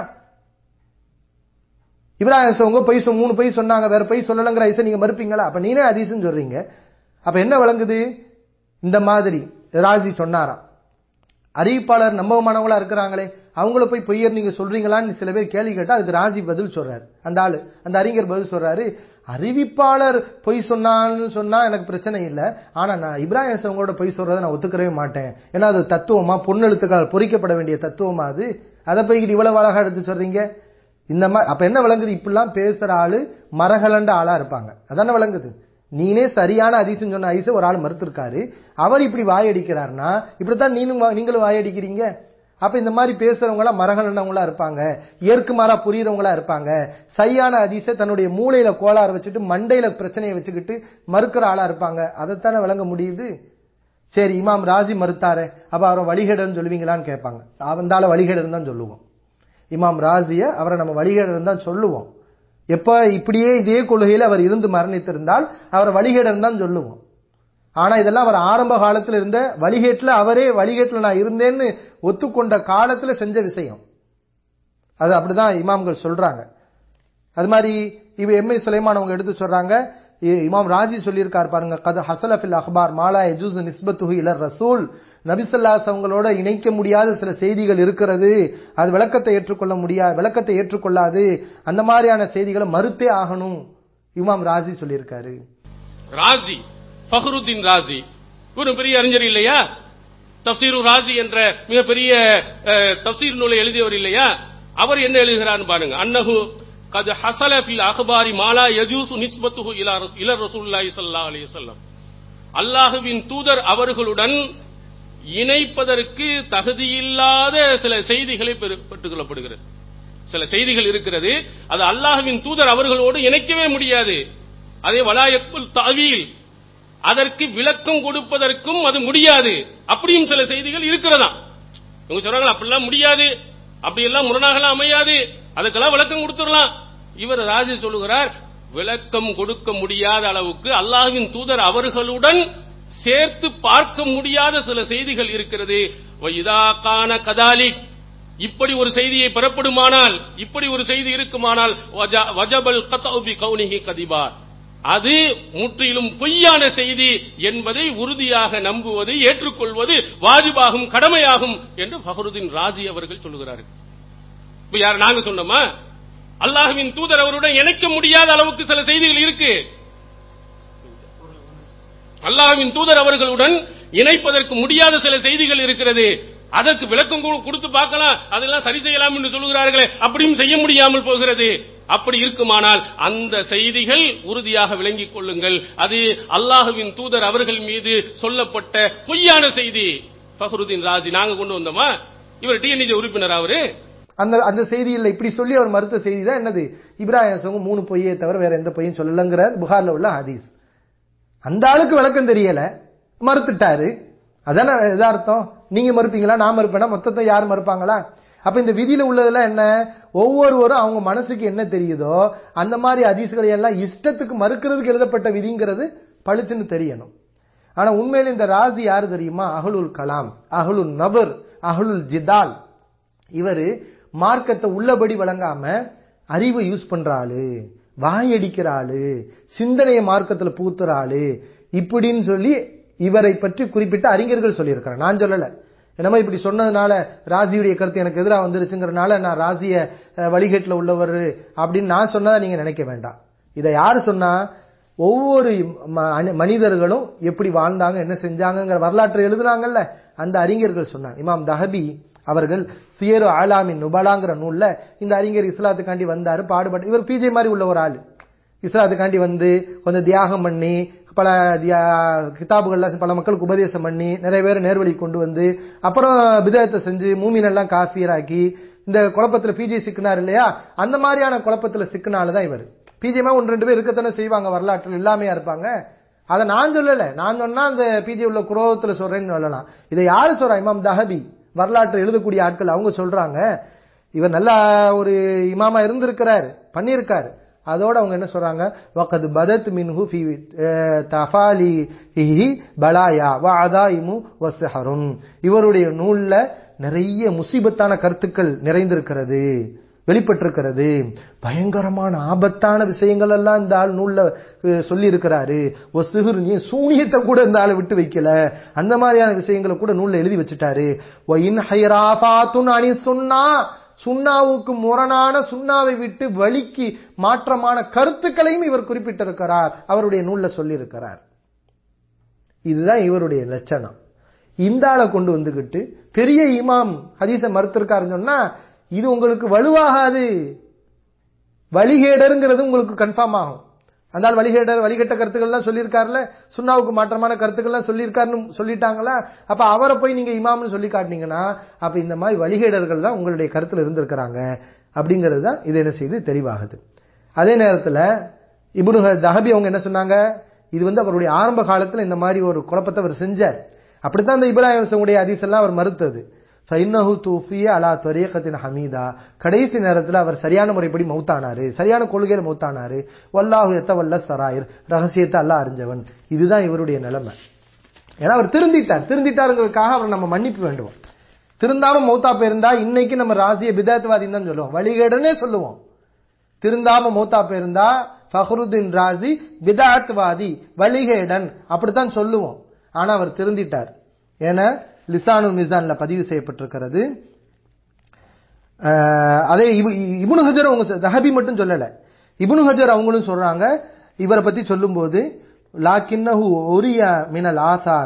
இப்ராஹிம் அவங்க பொய் சொ- மூணு பொய் சொன்னாங்க வேற பொய் சொல்லலங்கிற ஐசை நீங்க மறுப்பீங்களா அப்ப நீனே ஹதீஸ்னு சொல்றீங்க அப்ப என்ன விளங்குது இந்த மாதிரி ராஜி சொன்னாராம் அறிவிப்பாளர் நம்பகமானவங்களா இருக்கிறாங்களே அவங்கள போய் பொய்யர் நீங்க சொல்றீங்களான்னு சில பேர் கேள்வி கேட்டா அதுக்கு ராஜி பதில் சொல்றாரு அந்த ஆளு அந்த அறிஞர் பதில் சொல்றாரு அறிவிப்பாளர் பொய் சொன்னான்னு சொன்னா எனக்கு பிரச்சனை இல்லை ஆனா நான் இப்ராஹிம் அவங்களோட பொய் சொல்றதை நான் ஒத்துக்கவே மாட்டேன் ஏன்னா அது தத்துவமா பொன்னெழுத்துக்கள் பொறிக்கப்பட வேண்டிய தத்துவமா அது அதை போய் இவ்வளவு அழகா எடுத்து சொல்றீங்க இந்த மாதிரி அப்ப என்ன விளங்குது இப்படிலாம் பேசுற ஆளு மரகலண்ட ஆளா இருப்பாங்க அதானே விளங்குது நீனே சரியான அதிசயம் சொன்ன ஐச ஒரு ஆள் மறுத்திருக்காரு அவர் இப்படி வாயடிக்கிறாருன்னா இப்படித்தான் நீனும் வா- நீங்களும் வாயடிக்கிறீங்க அப்ப இந்த மாதிரி பேசுறவங்க எல்லாம் மரகலண்டவங்களா இருப்பாங்க ஏற்கு மாறா புரியறவங்களா இருப்பாங்க சரியான அதிச தன்னுடைய மூளையில கோளாறு வச்சுட்டு மண்டையில பிரச்சனையை வச்சுக்கிட்டு மறுக்கிற ஆளா இருப்பாங்க அதைத்தானே விளங்க முடியுது சரி இமாம் ராஜி மறுத்தாரே அப்ப அவரை வழிகேடன்னு சொல்லுவீங்களான்னு கேட்பாங்க அவந்தால வழிகேடன் தான் சொல்லுவோம் இமாம் ராசிய அவரை நம்ம வழிகேடன் தான் சொல்லுவோம் எப்ப இப்படியே இதே கொள்கையில அவர் இருந்து மரணித்திருந்தால் அவரை வழிகேடன் தான் சொல்லுவோம் ஆனா இதெல்லாம் அவர் ஆரம்ப காலத்துல இருந்த வழிகேட்டுல அவரே வழிகேட்டுல நான் இருந்தேன்னு ஒத்துக்கொண்ட காலத்துல செஞ்ச விஷயம் அது அப்படிதான் இமாம்கள் சொல்றாங்க அது மாதிரி இவ எம்ஏ சுலைமான் அவங்க எடுத்து சொல்றாங்க இ- இமாம் ராஜி சொல்லியிருக்கார் பாருங்க கது ஹசலஃபில் அஹ்பார் மாலா எஜூஸ் நிஸ்பத்துஹு இலர் ரசூல் நபிசல்லாஸ் அவங்களோட இணைக்க முடியாத சில செய்திகள் இருக்கிறது அது விளக்கத்தை ஏற்றுக்கொள்ள முடியாது விளக்கத்தை ஏற்றுக்கொள்ளாது அந்த மாதிரியான செய்திகளை மறுத்தே ஆகணும் இமாம் ராஜி சொல்லியிருக்காரு ராசி ஃபஹருத்தீன் ராசி ஒரு பெரிய அறிஞர் இல்லையா தப்சீரு ராசி என்ற மிகப்பெரிய அஹ், தப்சீர் நூலை எழுதியவர் இல்லையா அவர் என்ன எழுதுகிறார் பாருங்க அன்னஹு கது ஹசல ஃபில் அக்பாரி மாலா யஜூசு நிஸ்பத்துஹு இலா ரஸ்- இலர் ரசூலுல்லாஹி ஸல்லல்லாஹு அலைஹி வஸல்லம் அல்லாஹுவின் தூதர் அவர்களுடன் இணைப்பதற்கு தகுதியில்லாத சில செய்திகளை பெறு- பெற்றுக் கொள்ளப்படுகிறது சில செய்திகள் இருக்கிறது அது அல்லாஹுவின் தூதர் அவர்களோடு இணைக்கவே முடியாது அதே வலாயக்குல் தாவீல் அதற்கு விளக்கம் கொடுப்பதற்கும் அது முடியாது அப்படியும் சில செய்திகள் இருக்கிறதா இவங்க சொல்றாங்க அப்படிலாம் முடியாது அப்படியெல்லாம் முரணாகலாம் அமையாது அதுக்கெல்லாம் விளக்கம் கொடுத்துடலாம் இவர் ராஜி சொல்லுகிறார் விளக்கம் கொடுக்க முடியாத அளவுக்கு அல்லாஹ்வின் தூதர் அவர்களுடன் சேர்த்து பார்க்க முடியாத சில செய்திகள் இருக்கிறது இதா கான கதாலிக் இப்படி ஒரு செய்தியை பெறப்படுமானால் இப்படி ஒரு செய்தி இருக்குமானால் வஜ- வஜபல் கத்உ பி கௌனிஹி கதிபா அது முற்றிலும் பொய்யான செய்தி என்பதை உறுதியாக நம்புவது ஏற்றுக்கொள்வது வாஜிபாகும் கடமையாகும் என்று ஃபஹருதீன் ராஜி அவர்கள் சொல்லுகிறார்கள் இப்ப யார் நாங்க சொன்னோமா அல்லாஹ்வின் தூதர் அவருடன் இணைக்க முடியாத அளவுக்கு சில செய்திகள் இருக்கு அல்லாஹ்வின் தூதர் அவர்களுடன் இணைப்பதற்கு முடியாத சில செய்திகள் இருக்கிறது அதற்கு விளக்கம் கொடு- கொடுத்து பார்க்கலாம் அதெல்லாம் சரி செய்யலாம் என்று சொல்லுகிறார்களே அப்படியும் செய்ய முடியாமல் போகிறது அப்படி இருக்குமானால் அந்த செய்திகள் உறுதியாக விளங்கிக் கொள்ளுங்கள் அது அல்லாஹுவின் தூதர் அவர்கள் மீது சொல்லப்பட்ட பொய்யான செய்தி ஃபஹருதீன் ராஜி நாங்க கொண்டு வந்தோமா இவர் டிஎன்இஜி உறுப்பினர் அவரு அந்த அந்த செய்தியில் இப்படி சொல்லி அவர் மறுத்த செய்தி தான் என்னது இப்ராஹிம் சங்க மூணு பொய்யை தவிர வேற எந்த பொய்யும் சொல்லலங்கிற புகார்ல உள்ள ஹதீஸ் அந்த ஆளுக்கு விளக்கம் தெரியல மறுத்துட்டாரு அதானே எதார்த்தம் நீங்க மறுப்பீங்களா நான் மறுப்பேனா மொத்தத்தை யார் மறுப்பாங்களா அப்ப இந்த விதியில உள்ளதெல்லாம் என்ன ஒவ்வொருவரும் அவங்க மனசுக்கு என்ன தெரியுதோ அந்த மாதிரி ஹதீஸ்களை எல்லாம் இஷ்டத்துக்கு மறுக்கிறதுக்கு எழுதப்பட்ட விதிங்கிறது பளிச்சுன்னு தெரியணும் ஆனா உண்மையில இந்த ராசி யாரு தெரியுமா அஹ்லுல் கலாம் அஹ்லுல் நபர் அஹ்லுல் ஜிதால் இவரு மார்க்கத்தை உள்ளபடி வழங்காம அறிவை யூஸ் பண்ற ஆளு வாயடிக்கிற ஆளு சிந்தனையை மார்க்கத்துல புகுத்துற ஆளு இப்படின்னு சொல்லி இவரை பற்றி குறிப்பிட்ட அறிஞர்கள் சொல்லியிருக்கிறார் நான் சொல்லல என்னமோ இப்படி சொன்னதுனால ராசியுடைய கருத்து எனக்கு எதிராக வந்துருச்சுங்கிறனால நான் ராசிய அஹ், வழிகேட்டுல உள்ளவர் அப்படின்னு நான் சொன்னதா நீங்க நினைக்க வேண்டாம் இதை யாரு சொன்னா ஒவ்வொரு ம- அனி- மனிதர்களும் எப்படி வாழ்ந்தாங்க என்ன செஞ்சாங்கங்கிற வரலாற்றை எழுதுனாங்கல்ல அந்த அறிஞர்கள் சொன்னாங்க இமாம் தஹபி அவர்கள் சியரு ஆலாமின் நுபலாங்கிற நூல்ல இந்த அறிஞர் இஸ்லாத்துக்காண்டி வந்தாரு பாடுபட்டு இவர் பிஜே மாதிரி உள்ள ஒரு ஆளு இஸ்லாத்துக்காண்டி வந்து கொஞ்சம் தியாகம் பண்ணி பல தியா- கிதாபுகள்ல பல மக்களுக்கு உபதேசம் பண்ணி நிறைய பேர் நேர்வழி கொண்டு வந்து அப்புறம் பிதத்தை செஞ்சு மூமின் எல்லாம் காஃபியராக்கி இந்த குழப்பத்துல பிஜே சிக்கினார் இல்லையா அந்த மாதிரியான குழப்பத்துல சிக்கினால்தான் இவர் பிஜேமா ஒன்று ரெண்டு பேர் இருக்கத்தானே செய்வாங்க வரலாற்றில் இல்லாமையா இருப்பாங்க அதை நான் சொல்லல நான் சொன்னா அந்த பிஜே உள்ள குரோதத்துல சொல்றேன்னு சொல்லலாம் இதை யாரு சொல்றா இமாம் தஹபி வரலாற்றை எழுதக்கூடிய ஆட்கள் அவங்க சொல்றாங்க இவர் நல்ல ஒரு இமாமா இருந்திருக்கிறார் பண்ணியிருக்காரு அதோட அவங்க என்ன சொல்றாங்க வகது பதத் மின்ஹு ஃபி தஃபாலிஹி பலாயா வ அதாயிமு வஸ்ஹருன் இவருடைய நூல்ல நிறைய முசீபத்தான கருத்துக்கள் நிறைந்திருக்கிறது வெளிப்பட்டிருக்கிறது பயங்கரமான ஆபத்தான விஷயங்கள் எல்லாம் இந்த ஆள் நூல்ல சொல்லி இருக்கிறாரு ஒரு சிகுர் நீ சூனியத்தை கூட இந்த ஆளை விட்டு வைக்கல அந்த மாதிரியான விஷயங்களை கூட நூல்ல எழுதி வச்சுட்டாரு வ இன் ஹைராஃபாத்துன் அனி சுன்னா சுண்ணாவுக்கு முரணான சுண்ணாவை விட்டு வழிக்கு மாற்றமான கருத்துக்களையும் இவர் குறிப்பிட்டிருக்கிறார் அவருடைய நூல்ல சொல்லியிருக்கிறார் இதுதான் இவருடைய லட்சணம் இந்த ஆளை கொண்டு வந்துகிட்டு பெரிய இமாம் ஹதீஸ மறுத்திருக்காருன்னு சொன்னா இது உங்களுக்கு வலுவாகாது வழிகேடருங்கிறது உங்களுக்கு கன்ஃபார்ம் ஆகும் அந்த ஆள் வழிகேடர் வழிகட்ட கருத்துக்கள்லாம் சொல்லியிருக்காருல சுண்ணாவுக்கு மாற்றமான கருத்துக்கள்லாம் சொல்லியிருக்காருன்னு சொல்லிட்டாங்களா அப்ப அவரை போய் நீங்க இமாம்னு சொல்லி காட்டினீங்கன்னா அப்ப இந்த மாதிரி வழிகேடர்கள் தான் உங்களுடைய கருத்துல இருந்திருக்கிறாங்க அப்படிங்கிறது தான் இது என்ன செய்து தெளிவாகுது அதே நேரத்துல இப்னு ஹ- தஹபி அவங்க என்ன சொன்னாங்க இது வந்து அவருடைய ஆரம்ப காலத்துல இந்த மாதிரி ஒரு குழப்பத்தை அவர் செஞ்சார் அப்படித்தான் இந்த இப்ராஹிம் உடைய ஹதீஸ் எல்லாம் அவர் மறுத்தது ஃபைன்னஹு தூஃபிய அலா தொரியக்கத்தின் ஹமீதா கடைசி நேரத்தில் அவர் சரியான முறைப்படி மௌத்தானாரு சரியான கொள்கையில மௌத்தானாரு வல்லாஹு எத்தவல்ல சராயிர் ரகசியத்தை அல்லாஹ் அறிஞ்சவன் இதுதான் இவருடைய நிலைமை ஏன்னா அவர் திருந்திட்டார் திருந்திட்டாருங்கிறதுக்காக அவர் நம்ம மன்னிப்பு வேண்டுவோம் திருந்தாம மௌத்தா போயிருந்தா இன்னைக்கு நம்ம ராசிய பிதாத்வாதின்னு தான் சொல்லுவோம் வழிகேடனே சொல்லுவோம் திருந்தாம மௌத்தா போயிருந்தா ஃபஹ்ருதீன் ராசி பிதாத்வாதி வழிகேடன் அப்படித்தான் சொல்லுவோம் ஆனா அவர் திருந்திட்டார் ஏன்னா லிசானு மிசான்ல பதிவு செய்யப்பட்டிருக்கிறது அஹ், அதே இபு- இப்னு ஹஜர் அவங்க சொ- தஹபி மட்டும் சொல்லல இப்னு ஹஜர் அவங்களும் சொல்றாங்க இவரை பத்தி சொல்லும்போது லாக்கின்னஹு ஒரிய மினல் ஆசார்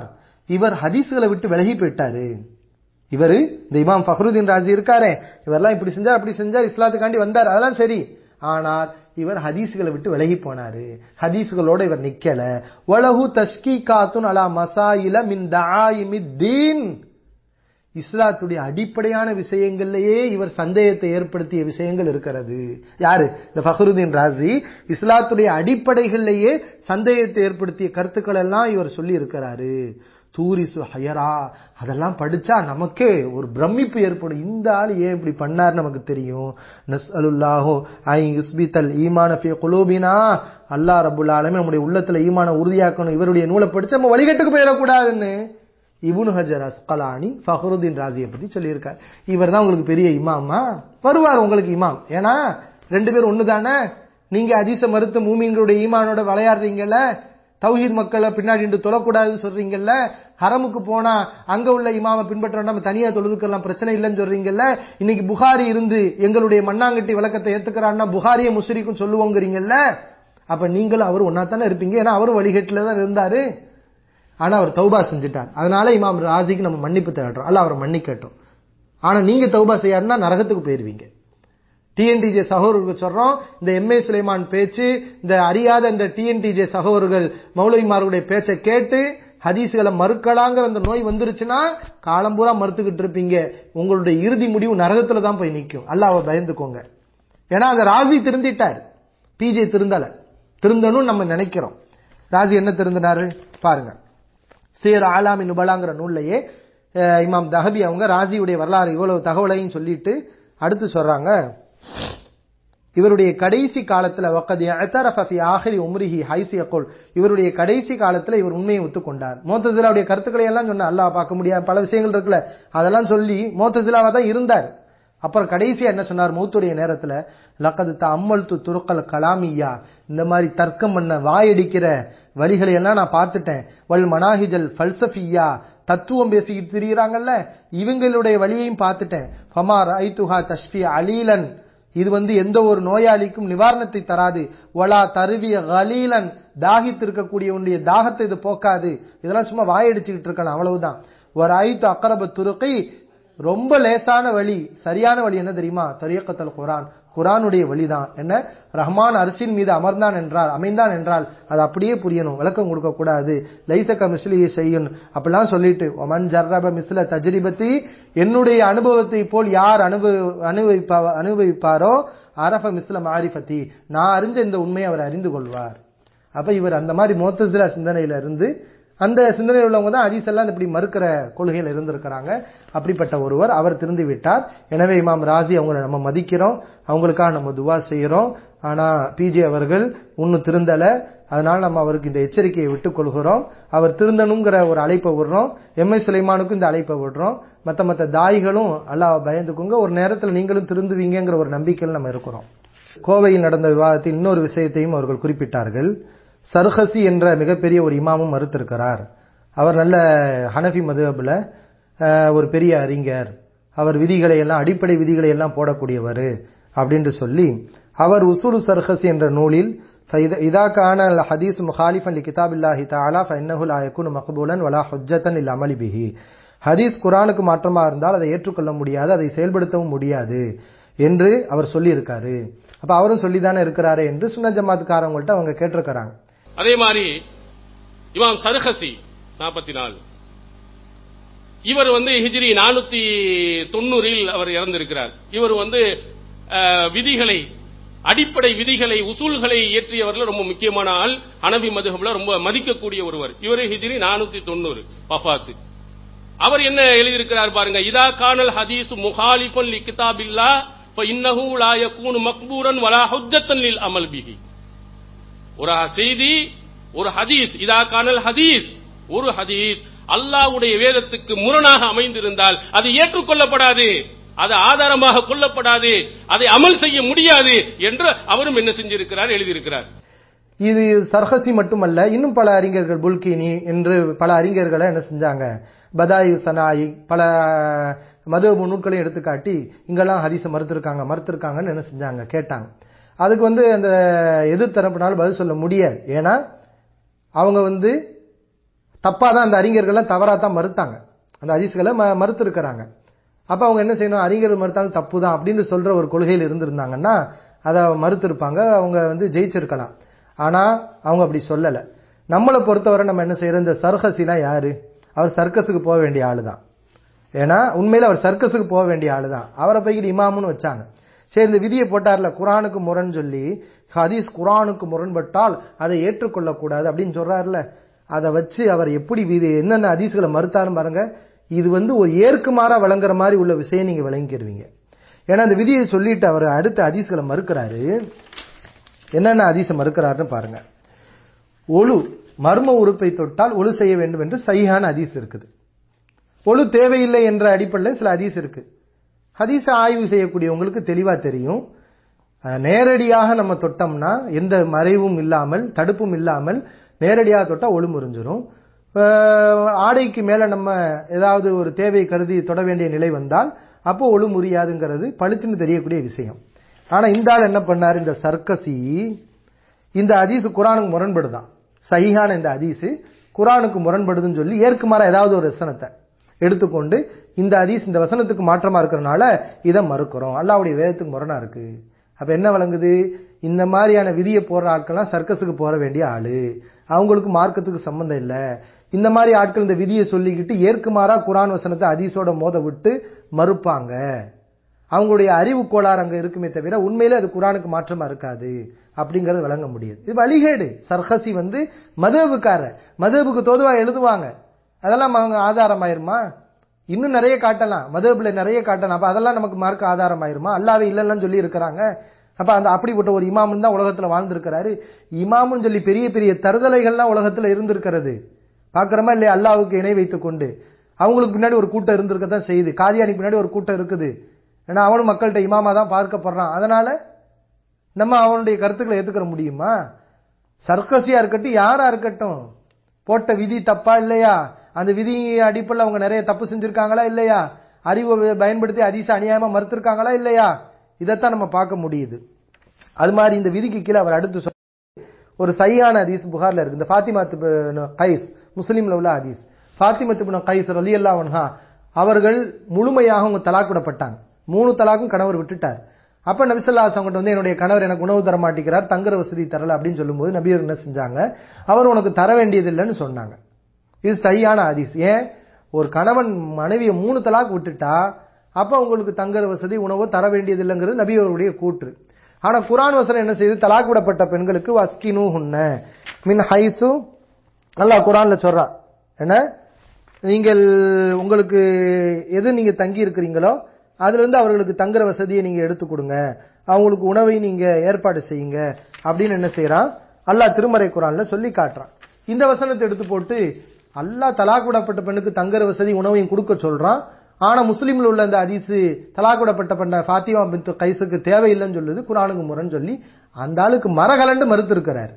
இவர் ஹதீஸ்களை விட்டு விலகி போயிட்டாரு இவரு இந்த இமாம் ஃபஹ்ருதீன் ராஜி இருக்காரே இவரெல்லாம் இப்படி செஞ்சார் அப்படி செஞ்சார் இஸ்லாத்துக்காண்டி வந்தார் அதெல்லாம் சரி ஆனால் இவர் ஹதீஸ்களை விட்டு விலகி போனாரு ஹதீஸ்களோட இவர் நிக்கல வலஹு தஷ்கீகாத்துன் அலா மசாயில மின் தஆயிமித்தீன் இஸ்லாத்துடைய அடிப்படையான விஷயங்கள்லயே இவர் சந்தேகத்தை ஏற்படுத்திய விஷயங்கள் இருக்கிறது யாரு இந்த ஃபஹருதீன் ராசி இஸ்லாத்துடைய அடிப்படைகள்லயே சந்தேகத்தை ஏற்படுத்திய கருத்துக்கள் எல்லாம் இவர் சொல்லி இருக்கிறாரு தூரிசு ஹயரா அதெல்லாம் படிச்சா நமக்கே ஒரு பிரமிப்பு ஏற்படும் இந்த ஆள் ஏன் இப்படி பண்ணார் நமக்கு தெரியும் நஸ்அலுல்லாஹு ஐ யுஸ்பித்தல் ஈமான ஃபி குலூபினா அல்லாஹ் ரப்புல் ஆலமீன் நம்முடைய உள்ளத்துல ஈமான உறுதியாக்கணும் இவருடைய நூலை படிச்சு நம்ம வழிகட்டுக்கு போயிடக்கூடாதுன்னு இபுனு ஹஜர் அஸ்கலானி ஃபஹருதீன் ராஜியை பத்தி சொல்லியிருக்கார் இவர் தான் உங்களுக்கு பெரிய இமாமா வருவார் உங்களுக்கு இமாம் ஏன்னா ரெண்டு பேரும் ஒண்ணு தானே நீங்க அதிச மறுத்த மூமின்களுடைய ஈமானோட விளையாடுறீங்கல்ல தௌஹீத் மக்களை பின்னாடி நின்று தொழக்கூடாதுன்னு சொல்றீங்கல்ல ஹரமுக்கு போனா அங்க உள்ள இமாமை பின்பற்ற நம்ம தனியா தொழுதுக்கலாம் பிரச்சனை இல்லைன்னு சொல்றீங்கல்ல இன்னைக்கு புகாரி இருந்து எங்களுடைய மண்ணாங்கட்டி விளக்கத்தை ஏத்துக்கிறான்னா புகாரிய முஸ்ரிக்கும் சொல்லுவோங்கிறீங்கல்ல அப்ப நீங்களும் அவர் ஒன்னா தானே இருப்பீங்க ஏன்னா அவரும் வழிகட்டுல தான் இருந்தாரு ஆனா அவர் தௌபா செஞ்சுட்டார் அதனால இமாம் ராஜிக்கு நம்ம மன்னிப்பு தேடுறோம் அல்ல அவரை மன்னிக்கட்டும் ஆனா நீங்க தௌபா செய்யாருன்னா நரகத்துக்கு போயிருவீங்க டிஎன்டிஜே சகோதரர்கள் சொல்றோம் இந்த எம்ஏ சுலைமான் பேச்சு இந்த அறியாத இந்த டிஎன்டிஜே சகோதரர்கள் மௌலவிமார்களுடைய பேச்சை கேட்டு ஹதீஸ்களை மறுக்கலாங்கிற அந்த நோய் வந்துருச்சுன்னா காலம் பூரா மறுத்துக்கிட்டு இருப்பீங்க உங்களுடைய இறுதி முடிவு நரகத்துல தான் போய் நிற்கும் அல்லாஹ் பயந்துக்கோங்க ஏன்னா அந்த ராஜி திருந்திட்டார் பிஜே திருந்தல திருந்தணும் நம்ம நினைக்கிறோம் ராஜி என்ன திருந்தினாரு பாருங்க சேர் ஆலாமி நுபலாங்கிற நூல்லையே அஹ், இமாம் தஹபி அவங்க ராஜியுடைய வரலாறு இவ்வளவு தகவலையும் சொல்லிட்டு அடுத்து சொல்றாங்க இவருடைய கடைசி காலத்துல வக்கத் இஅ்தரஃப ஃபி ஆஹிரி உம்ரிஹி ஹைசி யகுல் இவருடைய கடைசி காலத்துல இவர் உண்மையை ஒத்துக்கொண்டார் மோத்தசிலாவுடைய கருத்துக்களை எல்லாம் சொன்ன அல்லாஹ் பார்க்க முடியாது பல விஷயங்கள் இருக்குல்ல அதெல்லாம் சொல்லி மோத்தசிலாவா தான் இருந்தார் அப்புறம் கடைசியா என்ன சொன்னார் மூத்துடைய நேரத்துல லக்கது அம்மல் து துருக்கல் கலாமியா இந்த மாதிரி தர்க்கம் பண்ண வாயடிக்கிற வழிகளை எல்லாம் நான் பார்த்துட்டேன் வல் மனாஹிஜல் ஃபல்சஃபியா தத்துவம் பேசிக்கிட்டு திரியிறாங்கல்ல இவங்களுடைய வழியையும் பார்த்துட்டேன் ஃபமா ரைத்துஹா தஷ்பி அலீலன் இது வந்து எந்த ஒரு நோயாளிக்கும் நிவாரணத்தை தராது வலா தருவிய கலீலன் தாகித்து இருக்கக்கூடியவனுடைய தாகத்தை இது போக்காது இதெல்லாம் சும்மா வாயடிச்சுக்கிட்டு இருக்கலாம் அவ்வளவுதான் ஒரு ஐத்து அக்கரப துருக்கை ரொம்ப லேசான வழி சரியான வழி என்ன தெரியுமா தரியக்கத்தல் குரான் குரானுடைய வழிதான் என்ன ரஹ்மான் அரிசின் மீது அமர்ந்தான் என்றால் அமைந்தான் என்றால் அது அப்படியே புரியணும் விளக்கம் கொடுக்க கூடாது லைசக்க மிஸ்லியை செய்யும் அப்படிலாம் சொல்லிட்டு ஒமன் ஜர்ரப மிஸ்ல தஜ்ரிபத்தி என்னுடைய அனுபவத்தை போல் யார் அனுபவ அனுபவிப்பா அனுபவிப்பாரோ அரஃப மிஸ்ல மாரிஃபத்தி நான் அறிஞ்ச இந்த உண்மையை அவர் அறிந்து கொள்வார் அப்ப இவர் அந்த மாதிரி மோத்தசிலா சிந்தனையில இருந்து அந்த சிந்தனையில் உள்ளவங்க தான் ஹதீஸ் எல்லாம் இப்படி மறுக்கிற கொள்கையில் இருந்திருக்கிறாங்க அப்படிப்பட்ட ஒருவர் அவர் திருந்து விட்டார் எனவே இமாம் ராஜி அவங்கள நம்ம மதிக்கிறோம் அவங்களுக்காக நம்ம துவா செய்யறோம் ஆனா பிஜே அவர்கள் இன்னும் திருந்தல அதனால நம்ம அவருக்கு இந்த எச்சரிக்கையை விட்டுக் கொள்கிறோம் அவர் திருந்தணுங்கிற ஒரு அழைப்பை விடுறோம் எம் ஐ சுலைமானுக்கும் இந்த அழைப்பை விடுறோம் மத்த மத்த தாய்களும் அல்லாஹ் பயந்துக்குங்க ஒரு நேரத்தில் நீங்களும் திருந்துவீங்கங்கிற ஒரு நம்பிக்கையில் நம்ம இருக்கிறோம் கோவையில் நடந்த விவாதத்தில் இன்னொரு விஷயத்தையும் அவர்கள் குறிப்பிட்டார்கள் சர்ஹசி என்ற மிகப்பெரிய ஒரு இமாமும் மறுத்திருக்கிறார் அவர் நல்ல ஹனஃபி மதுஹபில் ஒரு பெரிய அறிஞர் அவர் விதிகளை எல்லாம் அடிப்படை விதிகளை எல்லாம் போடக்கூடியவர் அப்படின்னு சொல்லி அவர் உசூரு சர்ஹசி என்ற நூலில் فإذا إذا كان الحديث مخالفا لكتاب الله تعالى فإنه لا يكون مقبولا ولا حجة للعمل به ஹதீஸ் குரானுக்கு மாற்றமா இருந்தால் அதை ஏற்றுக்கொள்ள முடியாது அதை செயல்படுத்தவும் முடியாது என்று அவர் சொல்லி இருக்காரு அப்ப அவரும் சொல்லிதானே இருக்கிறாரு என்று சுன்ன ஜமாத்துக்காரவங்கள்ட்ட அவங்க கேட்டிருக்கிறாங்க அதே மாதிரி இமாம் சருஹசி நாற்பத்தி நாலு இவர் வந்து ஹிஜ்ரி நானூத்தி தொண்ணூறில் அவர் இறந்திருக்கிறார் இவர் வந்து அஹ், விதிகளை அடிப்படை விதிகளை உசூல்களை இயற்றியவர்கள் ரொம்ப முக்கியமான ஆள் ஹனபி மதுஹப்ல ரொம்ப மதிக்கக்கூடிய ஒருவர் இவர் ஹிஜ்ரி நானூத்தி தொண்ணூறு வஃபாத்து அவர் என்ன எழுதியிருக்கிறார் பாருங்க இதா கானல் ஹதீஸ் முஹாலிஃபன் லி கிதாபில்லா ஃபஇன்னஹு லா யகூனு மக்பூரன் வலா ஹுஜ்ஜத்தன் லில் அமல் பிஹி ஒரு செய்தி ஒரு ஹதீஸ் இதா கானல் ஹதீஸ் ஒரு ஹதீஸ் அல்லாஹ்வுடைய வேதத்துக்கு முரணாக அமைந்திருந்தால் அது ஏற்றுக்கொள்ளப்படாது அது ஆதாரமாக கொள்ளப்படாது அதை அமல் செய்ய முடியாது என்று அவரும் என்ன செஞ்சிருக்கிறார் எழுதியிருக்கிறார் இது சர்ஹசி மட்டுமல்ல இன்னும் பல அறிஞர்கள் புல்கினி என்று பல அறிஞர்களை என்ன செஞ்சாங்க பதாயு சனாயி பல மதுவ நூட்களையும் எடுத்துக்காட்டி இங்கெல்லாம் ஹதீஸை மறுத்திருக்காங்க மறுத்திருக்காங்கன்னு என்ன செஞ்சாங்க கேட்டாங்க அதுக்கு வந்து அந்த எதிர்த்தரப்புனால பதில் சொல்ல முடியாது ஏன்னா அவங்க வந்து தப்பா தான் அந்த அறிஞர்கள்லாம் தவறா தான் மறுத்தாங்க அந்த ஹதீஸ்களை ம மறுத்து இருக்கிறாங்க அப்ப அவங்க என்ன செய்யணும் அறிஞர்கள் மறுத்தாலும் தப்பு தான் அப்படின்னு சொல்ற ஒரு கொள்கையில் இருந்திருந்தாங்கன்னா அதை மறுத்து இருப்பாங்க அவங்க வந்து ஜெயிச்சிருக்கலாம் ஆனா அவங்க அப்படி சொல்லல நம்மளை பொறுத்தவரை நம்ம என்ன செய்யறோம் இந்த சர்ஹசினா யாரு அவர் சர்க்கஸுக்கு போக வேண்டிய ஆளு தான் ஏன்னா உண்மையில அவர் சர்க்கஸுக்கு போக வேண்டிய ஆளு தான் அவரை போய்கிட்டு இமாமுன்னு வச்சாங்க சரி இந்த விதியை போட்டார்ல குரானுக்கு முரண் சொல்லி ஹதீஸ் குரானுக்கு முரண்பட்டால் அதை ஏற்றுக்கொள்ளக்கூடாது அப்படின்னு சொல்றாருல அதை வச்சு அவர் எப்படி விதி என்னென்ன ஹதீஸ்களை மறுத்தாருன்னு பாருங்க இது வந்து ஒரு ஏற்குமாறா வழங்குற மாதிரி உள்ள விஷயம் நீங்க விளங்கிக்கிருவீங்க ஏன்னா அந்த விதியை சொல்லிட்டு அவர் அடுத்த ஹதீஸ்களை மறுக்கிறாரு என்னென்ன ஹதீஸை மறுக்கிறாருன்னு பாருங்க ஒழு மர்ம உறுப்பை தொட்டால் ஒழு செய்ய வேண்டும் என்று சையான ஹதீஸ் இருக்குது ஒழு தேவையில்லை என்ற அடிப்படையில் சில ஹதீஸ் இருக்கு ஹதீஸ ஆய்வு செய்யக்கூடியவங்களுக்கு தெளிவா தெரியும் அஹ், நேரடியாக நம்ம தொட்டோம்னா எந்த மறைவும் இல்லாமல் தடுப்பும் இல்லாமல் நேரடியாக தொட்டா ஒளி முறிஞ்சிரும் அஹ், ஆடைக்கு மேல நம்ம ஏதாவது ஒரு தேவை கருதி தொட வேண்டிய நிலை வந்தால் அப்போ ஒளி முறியாதுங்கிறது பளிச்சுன்னு தெரியக்கூடிய விஷயம் ஆனா இந்த ஆள் என்ன பண்ணாரு இந்த சர்க்கசி இந்த ஹதீஸ் குரானுக்கு முரண்படுதான் சஹீஹான இந்த ஹதீஸ் குரானுக்கு முரண்படுதுன்னு சொல்லி ஏற்குமாறா ஏதாவது ஒரு வசனத்தை எடுத்துக்கொண்டு இந்த ஹதீஸ் இந்த வசனத்துக்கு மாற்றமா இருக்கிறனால இதை மறுக்கிறோம் அல்லாவுடைய வேதத்துக்கு முரணா இருக்கு அப்ப என்ன வழங்குது இந்த மாதிரியான விதியை போடுற ஆட்கள்லாம் சர்க்கஸுக்கு போற வேண்டிய ஆளு அவங்களுக்கு மார்க்கத்துக்கு சம்பந்தம் இல்ல இந்த மாதிரி ஆட்கள் இந்த விதியை சொல்லிக்கிட்டு ஏற்குமாறா குரான் வசனத்தை ஹதீஸோட மோத விட்டு மறுப்பாங்க அவங்களுடைய அறிவு கோளாறு அங்க இருக்குமே தவிர உண்மையில அது குரானுக்கு மாற்றமா இருக்காது அப்படிங்கறது விளங்க முடியுது இது வழிகேடு சர்ஹசி வந்து மதபுக்கார மதபுக்கு தோதுவா எழுதுவாங்க அதெல்லாம் அவங்க ஆதாரமாயிருமா இன்னும் நிறைய காட்டலாம் மதபுல நிறைய காட்டலாம் அப்ப அதெல்லாம் நமக்கு மார்க்க ஆதாரமாயிருமா அல்லாவே இல்லைன்னு சொல்லி இருக்கிறாங்க அப்ப அந்த அப்படிப்பட்ட ஒரு இமாமுன்னு தான் உலகத்துல வாழ்ந்திருக்கிறாரு இமாமுன்னு சொல்லி பெரிய பெரிய தருதலைகள்லாம் உலகத்துல இருந்திருக்கிறது பாக்குறோமா இல்லையா அல்லாவுக்கு இணை வைத்துக் கொண்டு அவங்களுக்கு பின்னாடி ஒரு கூட்டம் இருந்திருக்கத்தான் செய்யுது காதியானிக்கு பின்னாடி ஒரு கூட்டம் இருக்குது ஏன்னா அவனும் மக்கள்கிட்ட இமாமா தான் பார்க்கப்படுறான் அதனால நம்ம அவனுடைய கருத்துக்களை ஏத்துக்கிற முடியுமா சர்க்கசியா இருக்கட்டும் யாரா இருக்கட்டும் போட்ட விதி தப்பா இல்லையா அந்த விதி அடிப்படையில் அவங்க நிறைய தப்பு செஞ்சிருக்காங்களா இல்லையா அறிவை பயன்படுத்தி அதிச அநியாயமா மறுத்திருக்காங்களா இல்லையா இதைத்தான் நம்ம பார்க்க முடியுது அது மாதிரி இந்த விதிக்கு கீழே அவர் அடுத்து சொல்ல ஒரு சையான ஹதீஸ் புகார்ல இருக்கு இந்த ஃபாத்திமா கைஸ் முஸ்லீம்ல உள்ள ஹதீஸ் ஃபாத்திமா திபுன கைஸ் ரலியல்லா ஒன்ஹா அவர்கள் முழுமையாக அவங்க தலாக் விடப்பட்டாங்க மூணு தலாக்கும் கணவர் விட்டுட்டார் அப்ப நபிசல்லாஸ் அவங்ககிட்ட வந்து என்னுடைய கணவர் எனக்கு உணவு தர மாட்டேங்கிறார் தங்குற வசதி தரல அப்படின்னு சொல்லும்போது நபியர் என்ன செஞ்சாங்க அவர் உனக்கு தர வேண்டியது இல்லைன்னு சொன்னாங்க இது சரியான ஹதீஸ் ஏன் ஒரு கணவன் மனைவியை மூணு தலாக் விட்டுட்டா அப்ப உங்களுக்கு தங்குற வசதி உணவு தர வேண்டியது இல்லைங்கிறது நபி அவருடைய கூற்று ஆனா குரான் வசனம் என்ன செய்யுது தலாக் விடப்பட்ட பெண்களுக்கு வஸ்கினு ஹுன்ன மின் ஹைசு அல்லாஹ் குரான்ல சொல்றான் என்ன நீங்கள் உங்களுக்கு எது நீங்க தங்கி இருக்கிறீங்களோ அதுல இருந்து அவர்களுக்கு தங்குற வசதியை நீங்க எடுத்து கொடுங்க அவங்களுக்கு உணவை நீங்க ஏற்பாடு செய்யுங்க அப்படின்னு என்ன செய்யறான் அல்லாஹ் திருமறை குரான்ல சொல்லி காட்டுறான் இந்த வசனத்தை எடுத்து போட்டு அல்லாஹ் தலாக் விடப்பட்ட பெண்ணுக்கு தங்குற வசதி உணவையும் கொடுக்க சொல்றான் ஆனா முஸ்லீம்ல உள்ள அந்த ஹதீஸ் தலாக் விடப்பட்ட பெண்ண ஃபாத்திமா பின் கைஸுக்கு தேவையில்லைன்னு சொல்லுது குரானுக்கு முரண் சொல்லி அந்த ஆளுக்கு மரகலண்டு மறுத்து இருக்கிறார்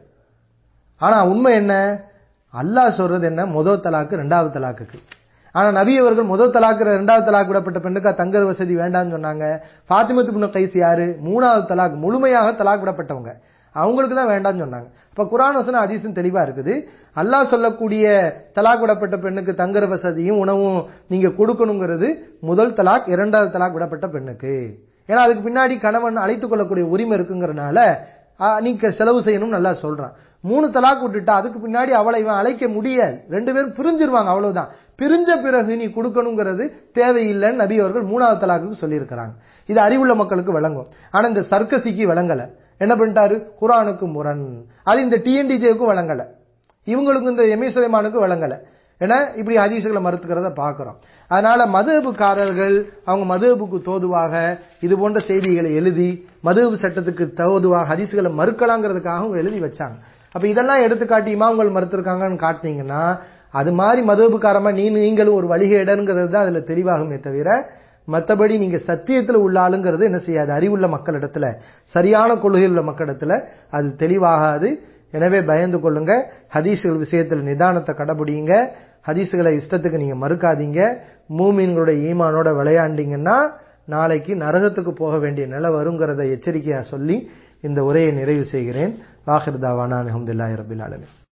ஆனா உண்மை என்ன அல்லாஹ் சொல்றது என்ன முதல் தலாக்கு ரெண்டாவது தலாக்குக்கு ஆனா நபி அவர்கள் முதல் தலாக்கு ரெண்டாவது தலாக் விடப்பட்ட பெண்ணுக்கு தங்குற வசதி வேண்டாம்னு சொன்னாங்க ஃபாத்திமத்து பின் கைஸ் யாரு மூணாவது தலாக் முழுமையாக தலாக் விடப்பட்டவங்க அவங்களுக்கு தான் வேண்டாம்னு சொன்னாங்க இப்ப குரான் வசனம் அதிசம் தெளிவா இருக்குது அல்லாஹ் சொல்லக்கூடிய தலாக் விடப்பட்ட பெண்ணுக்கு தங்குற வசதியும் உணவும் நீங்க கொடுக்கணுங்கிறது முதல் தலாக் இரண்டாவது தலாக் விடப்பட்ட பெண்ணுக்கு ஏன்னா அதுக்கு பின்னாடி கணவன் அழைத்துக் கொள்ளக்கூடிய உரிமை இருக்குங்கிறனால ஆ, நீங்க செலவு செய்யணும்னு நல்லா சொல்றான் மூணு தலாக் விட்டுட்டா அதுக்கு பின்னாடி அவளை இவன் அழைக்க முடியாது ரெண்டு பேரும் பிரிஞ்சிருவாங்க அவ்வளவுதான் பிரிஞ்ச பிறகு நீ கொடுக்கணுங்கிறது தேவையில்லைன்னு நபி அவர்கள் மூணாவது தலாக்குக்கு சொல்லியிருக்கிறாங்க இது அறிவுள்ள மக்களுக்கு விளங்கும் ஆனா இந்த சர்க்கசிக்கு விளங்கல என்ன பண்ணிட்டாரு குரானுக்கு முரண் அது இந்த டிஎன்டிஜேவுக்கும் விளங்கல இவங்களுக்கு இந்த எம்ஏ சுலைமானுக்கு விளங்கல ஏன்னா இப்படி ஹதீசுகளை மறுத்துக்கிறத பார்க்கிறோம் அதனால மதுஹபுக்காரர்கள் அவங்க மதுஹபுக்கு தோதுவாக இது போன்ற செய்திகளை எழுதி மதுஹபு சட்டத்துக்கு தோதுவாக ஹதீசுகளை மறுக்கலாங்கிறதுக்காக அவங்க எழுதி வச்சாங்க அப்ப இதெல்லாம் எடுத்துக்காட்டி இமாம்கள் மறுத்திருக்காங்கன்னு காட்டினீங்கன்னா அது மாதிரி மதுஹபுக்காரமா நீ நீங்களும் ஒரு வழிகேடங்கிறது தான் அதுல தெளிவாகுமே தவிர மத்தபடி நீங்க சத்தியத்துல உள்ள ஆளுங்கிறது என்ன செய்யாது அறிவுள்ள மக்களிடத்துல சரியான கொள்கையில் உள்ள மக்களிடத்துல அது தெளிவாகாது எனவே பயந்து கொள்ளுங்க ஹதீஸ்கள் விஷயத்தில் நிதானத்தை கடைபிடிங்க ஹதீஸ்களை இஷ்டத்துக்கு நீங்க மறுக்காதீங்க மூமீன்களுடைய ஈமானோட விளையாண்டீங்கன்னா நாளைக்கு நரகத்துக்கு போக வேண்டிய நிலை வருங்கிறத எச்சரிக்கையா சொல்லி இந்த உரையை நிறைவு செய்கிறேன் வாஹிர் தாவானா அலமதுல்லாஹி ரபில் ஆலமீன்